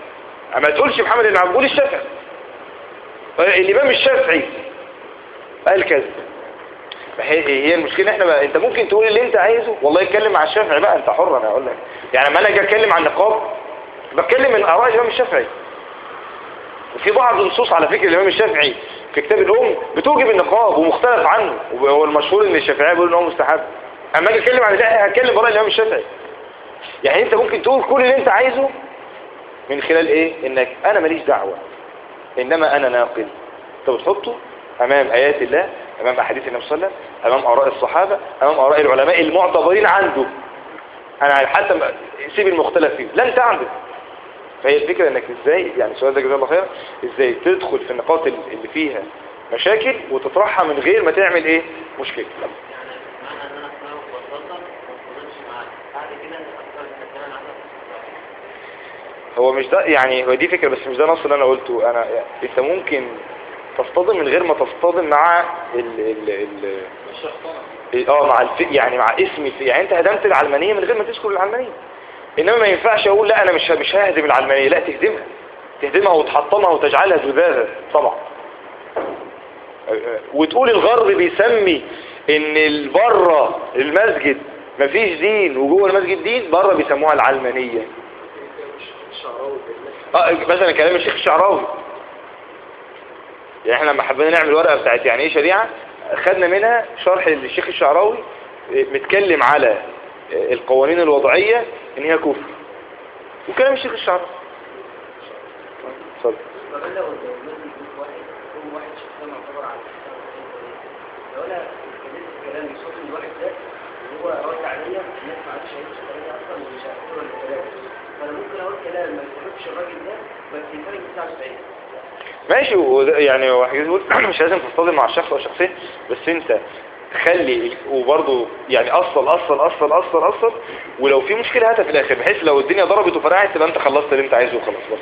ما تقولش محمد بن عبد قول الشافعي الامام الشافعي قال كذا ما هي هي المشكله احنا بقى انت ممكن تقول اللي انت عايزه والله اتكلم مع الشافعي بقى انت حر انا اقول لك يعني لما انا اجي اتكلم عن النقاب بتكلم من اراء الامام الشافعي وفي بعض النصوص على فكره الامام الشافعي في كتاب الام بتوجب النقاب ومختلف عنه وهو المشهور ان الشافعيه بيقول ان هو مستحب اما اجي اتكلم عن ده هتكلم براء الامام الشافعي يعني انت ممكن تقول كل اللي انت عايزه من خلال ايه انك انا ماليش دعوه انما انا ناقل انت بتحطه امام ايات الله امام احاديث النبي صلى الله عليه وسلم امام اراء الصحابه امام اراء العلماء المعتبرين عنده انا حتى ما- سيب المختلف فيه لا انت عندك فهي الفكرة انك ازاي يعني السؤال ده جزاه الله خير ازاي تدخل في النقاط اللي فيها مشاكل وتطرحها من غير ما تعمل ايه مشكلة يعني معنى ان انا اختار واتفضل وما اتفضلش معاك بعد كده اختار الكلام على هو مش ده يعني هو دي فكرة بس مش ده نص اللي انا قلته انا انت ممكن تصطدم من غير ما تصطدم مع ال ال ال ال- اه مع الف... يعني مع اسم الف... يعني انت هدمت العلمانية من غير ما تذكر العلمانية انما ما ينفعش اقول لا انا مش مش ههدم العلمانية لا تهدمها تهدمها وتحطمها وتجعلها جذاذة طبعا وتقول الغرب بيسمي ان بره المسجد مفيش دين وجوه المسجد دين بره بيسموها العلمانية اه مثلا كلام الشيخ الشعراوي يعني احنا لما حبينا نعمل ورقة بتاعت يعني ايه شريعة خدنا منها شرح للشيخ الشعراوي اه، متكلم على اه، القوانين الوضعية ان هي كفر وكلام الشيخ الشعراوي اتفضل طب انا لو لازم يكون واحد يكون واحد شخصيا معتبر على لو انا اتكلمت كلام يصوت الواحد ده وهو رد عليا الناس ما عادش هيمشي كلامي اصلا ومش هيقولوا ولا كلام فانا ممكن اقول كلام ما يصيبش الراجل ده بس الفرق بتاعه 70 ماشي وده- يعني واحد يقول مش لازم تصطدم مع الشخص او شخصين بس انت خلي وبرضه يعني اصل اصل اصل اصل اصل ولو في مشكلة هاتها في الاخر بحيث لو الدنيا ضربت وفرقعت تبقى انت خلصت اللي انت عايزه وخلاص بس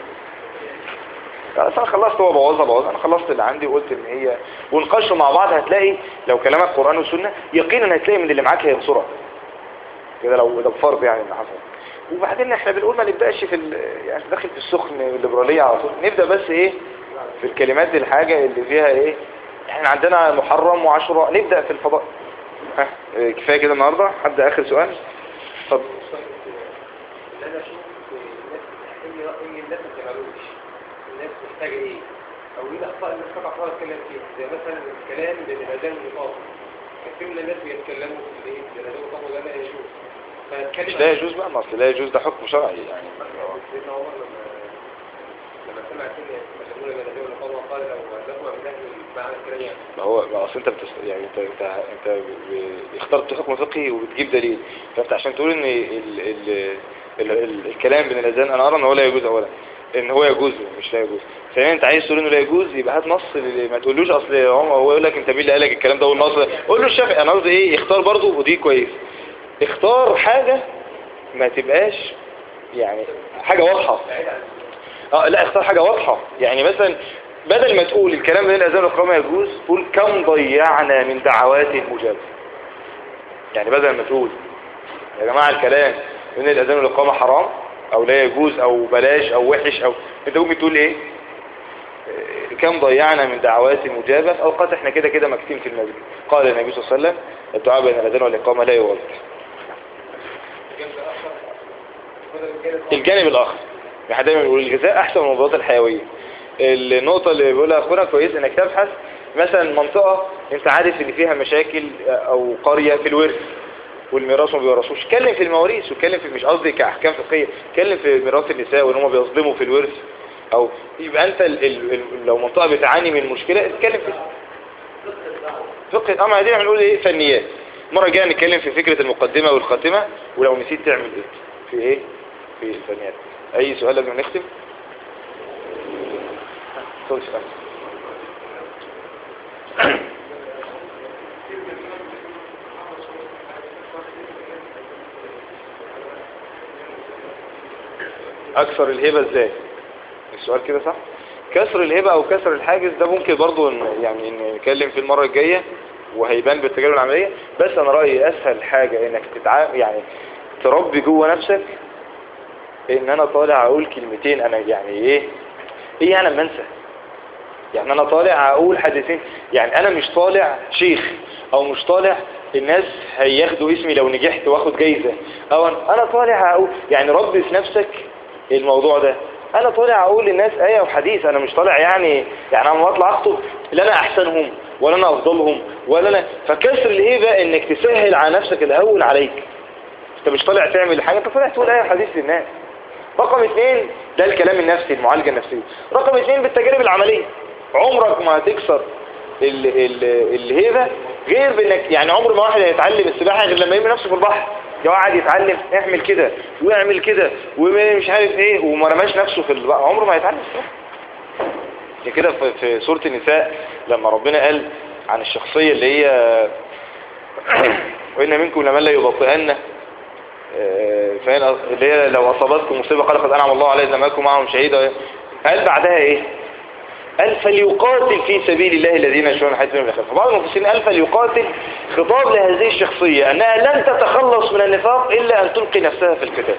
خلاص انا خلصت هو بوظها بوظ انا خلصت اللي عندي وقلت ان هي ونقاشوا مع بعض هتلاقي لو كلامك قرآن وسنة يقينا هتلاقي من اللي معاك هينصرك كده لو ده بفرض يعني اللي حصل وبعدين احنا بنقول ما نبداش في ال... يعني داخل في السخن الليبرالية على طول نبدأ بس ايه في الكلمات الحاجة اللي فيها ايه احنا عندنا محرم وعشرة نبدأ في الفضاء ها اه، كفاية كده النهاردة حد اخر سؤال اتفضل ان انا اشوف الناس محتاجه راي الناس ما تعملوش الناس محتاجه ايه او ايه الاخطاء اللي الناس طبعا تتكلم فيها زي مثلا الكلام بين الاذان والنقاط كثير من الناس بيتكلموا في الايه بين الاذان والنقاط وده لا يجوز فاتكلم مش لا يجوز بقى ما اصل لا يجوز ده حكم شرعي يعني سيدنا عمر لما لما سمع كده يتكلمون بين الاذان والنقاط وقال لو ذكروا من اهل معنى الكلام يعني ما هو ما اصل انت بتست... يعني انت انت انت ب- اخترت حكم فقهي وبتجيب دليل فانت عشان تقول ان ال... ال... ال... ال... الكلام بين الاذان انا ارى ان هو لا يجوز اولا ان هو يجوز مش لا يجوز ثانيا انت عايز تقول انه لا يجوز يبقى هات نص اللي ما تقولوش اصل هو هو يقول لك انت مين اللي قال لك الكلام ده والنص ده؟ قول له الشافعي انا قصدي ايه اختار برضه ودي كويس اختار حاجه ما تبقاش يعني حاجه واضحه اه لا اختار حاجة واضحة يعني مثلا بدل ما تقول الكلام بين الأذان والإقامة يجوز قول كم ضيعنا من دعوات مجابة يعني بدل ما تقول يا جماعة الكلام بين الأذان والإقامة حرام أو لا يجوز أو بلاش أو وحش أو أنت ممكن تقول إيه آه، كم ضيعنا من دعوات مجابة في أوقات احنا كده كده مكتين في المسجد قال النبي صلى الله عليه وسلم الدعاء بين الأذان والإقامة لا يغلط الجانب الآخر احنا دايما بنقول الغذاء أحسن من المضادات الحيوية النقطة اللي بيقولها أخونا كويس إنك تبحث مثلا منطقة أنت عارف إن فيها مشاكل أو قرية في الورث والميراث ما بيورثوش اتكلم في المواريث واتكلم في مش قصدي كأحكام فقهية اتكلم في ميراث النساء وإن هم بيظلموا في الورث أو يبقى أنت ال ال ال لو منطقة بتعاني من مشكلة اتكلم في فقه أما دي بنقول إيه فنيات المرة الجاية نتكلم في فكرة المقدمة والخاتمة ولو نسيت تعمل إيه في إيه في الفنيات أي سؤال قبل ما نختم اتفضل سؤال اكثر الهبة ازاي السؤال كده صح كسر الهبة او كسر الحاجز ده ممكن برضو إن- يعني إن نتكلم في المرة الجاية وهيبان بالتجارب العملية بس انا رأيي اسهل حاجة انك تتع... يعني تربي جوه نفسك ان انا طالع اقول كلمتين انا يعني ايه ايه انا لما انسى يعني انا طالع اقول حديثين يعني انا مش طالع شيخ او مش طالع الناس هياخدوا اسمي لو نجحت واخد جايزة او انا طالع اقول يعني ربي في نفسك الموضوع ده انا طالع اقول للناس ايه وحديث انا مش طالع يعني يعني انا بطلع اخطب لا انا احسنهم ولا انا افضلهم ولا انا فكسر الهيبة انك تسهل على نفسك الهون عليك انت مش طالع تعمل حاجة انت طالع تقول ايه وحديث للناس رقم اثنين ده الكلام النفسي المعالجة النفسية رقم اثنين بالتجارب العملية عمرك ما هتكسر ال ال الهيبة غير بانك يعني عمر ما واحد هيتعلم السباحة غير لما يرمي نفسه في البحر لو قاعد يتعلم اعمل كده واعمل كده ومش عارف ايه وما رماش نفسه في البحر عمره ما هيتعلم السباحة عشان كده في, في سورة النساء لما ربنا قال عن الشخصية اللي هي وإن منكم لمن لا يبطئن آه، فإن اللي هي لو أصابتكم مصيبة قال قد أنعم الله عليه إذا ما لكم معهم شهيدا قال بعدها إيه قال فليقاتل في سبيل الله الذين يشرون الحياة الدنيا بالآخرة فبعض المفسرين قال فليقاتل خطاب لهذه الشخصية أنها لن تتخلص من النفاق إلا أن تلقي نفسها في القتال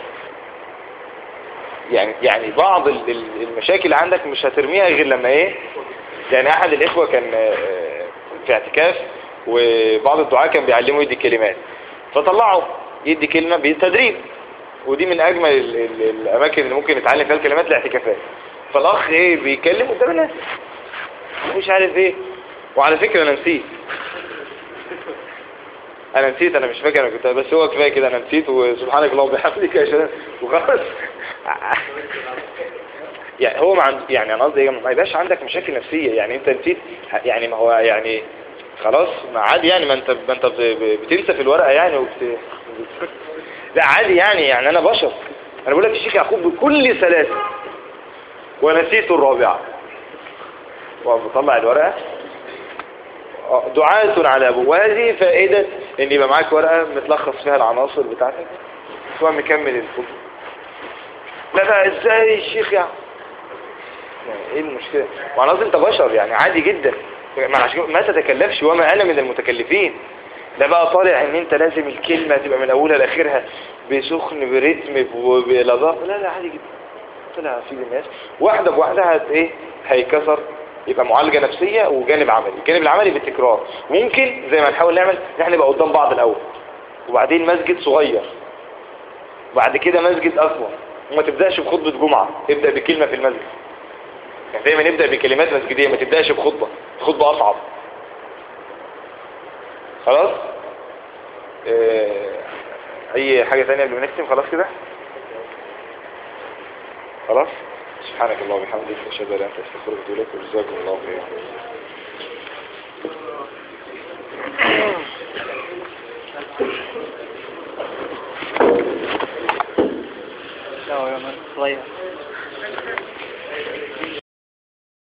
يعني يعني بعض ال- ال- المشاكل عندك مش هترميها غير لما ايه يعني احد الاخوة كان آه، في اعتكاف وبعض الدعاء كان بيعلموا يدي كلمات فطلعوا يدي كلمة بالتدريب ودي من اجمل ال ال الاماكن اللي ممكن نتعلم فيها الكلمات الاعتكافات فالاخ ايه بيتكلم قدام الناس مش عارف ايه وعلى فكرة انا نسيت انا نسيت انا مش فاكر انا كنت بس هو كفايه كده انا نسيت وسبحانك اللهم وبحمدك يا شباب وخلاص يعني هو ما عند يعني انا قصدي إيه؟ ما يبقاش عندك مشاكل نفسيه يعني انت نسيت يعني ما هو يعني خلاص ما عادي يعني ما انت ما انت ب- ب- بتنسى في الورقه يعني وبت... لا عادي يعني يعني انا بشر انا بقول لك الشيخ يعقوب بكل سلاسه ونسيت الرابعه وبطلع الورقه دعاة على أبوه وهذه فائدة ان يبقى معاك ورقة متلخص فيها العناصر بتاعتك ثم مكمل الكتب لا بقى ازاي الشيخ يعني يعني ايه المشكلة وانا قصدي انت بشر يعني عادي جدا ما عشان كده ما تتكلفش وما انا من المتكلفين لا بقى طالع ان انت لازم الكلمة تبقى من اولها لاخرها بسخن برتم بلظاق لا لا عادي جدا طلع في الناس واحدة بواحدة هت ايه هيكسر يبقى معالجة نفسية وجانب عملي الجانب العملي بالتكرار ممكن زي ما نحاول نعمل ان احنا نبقى قدام بعض الاول وبعدين مسجد صغير وبعد كده مسجد اكبر وما تبدأش بخطبة جمعة ابدأ بكلمة في المسجد يعني دايما نبدأ بكلمات مسجدية ما تبدأش بخطبة خطبة أصعب خلاص اه أي حاجة تانية قبل ما نختم خلاص كده خلاص سبحانك الله وبحمدك أشهد أن لا إله إلا أنت أستغفرك وأتوب إليك وجزاكم الله خيرا لا يا من صغير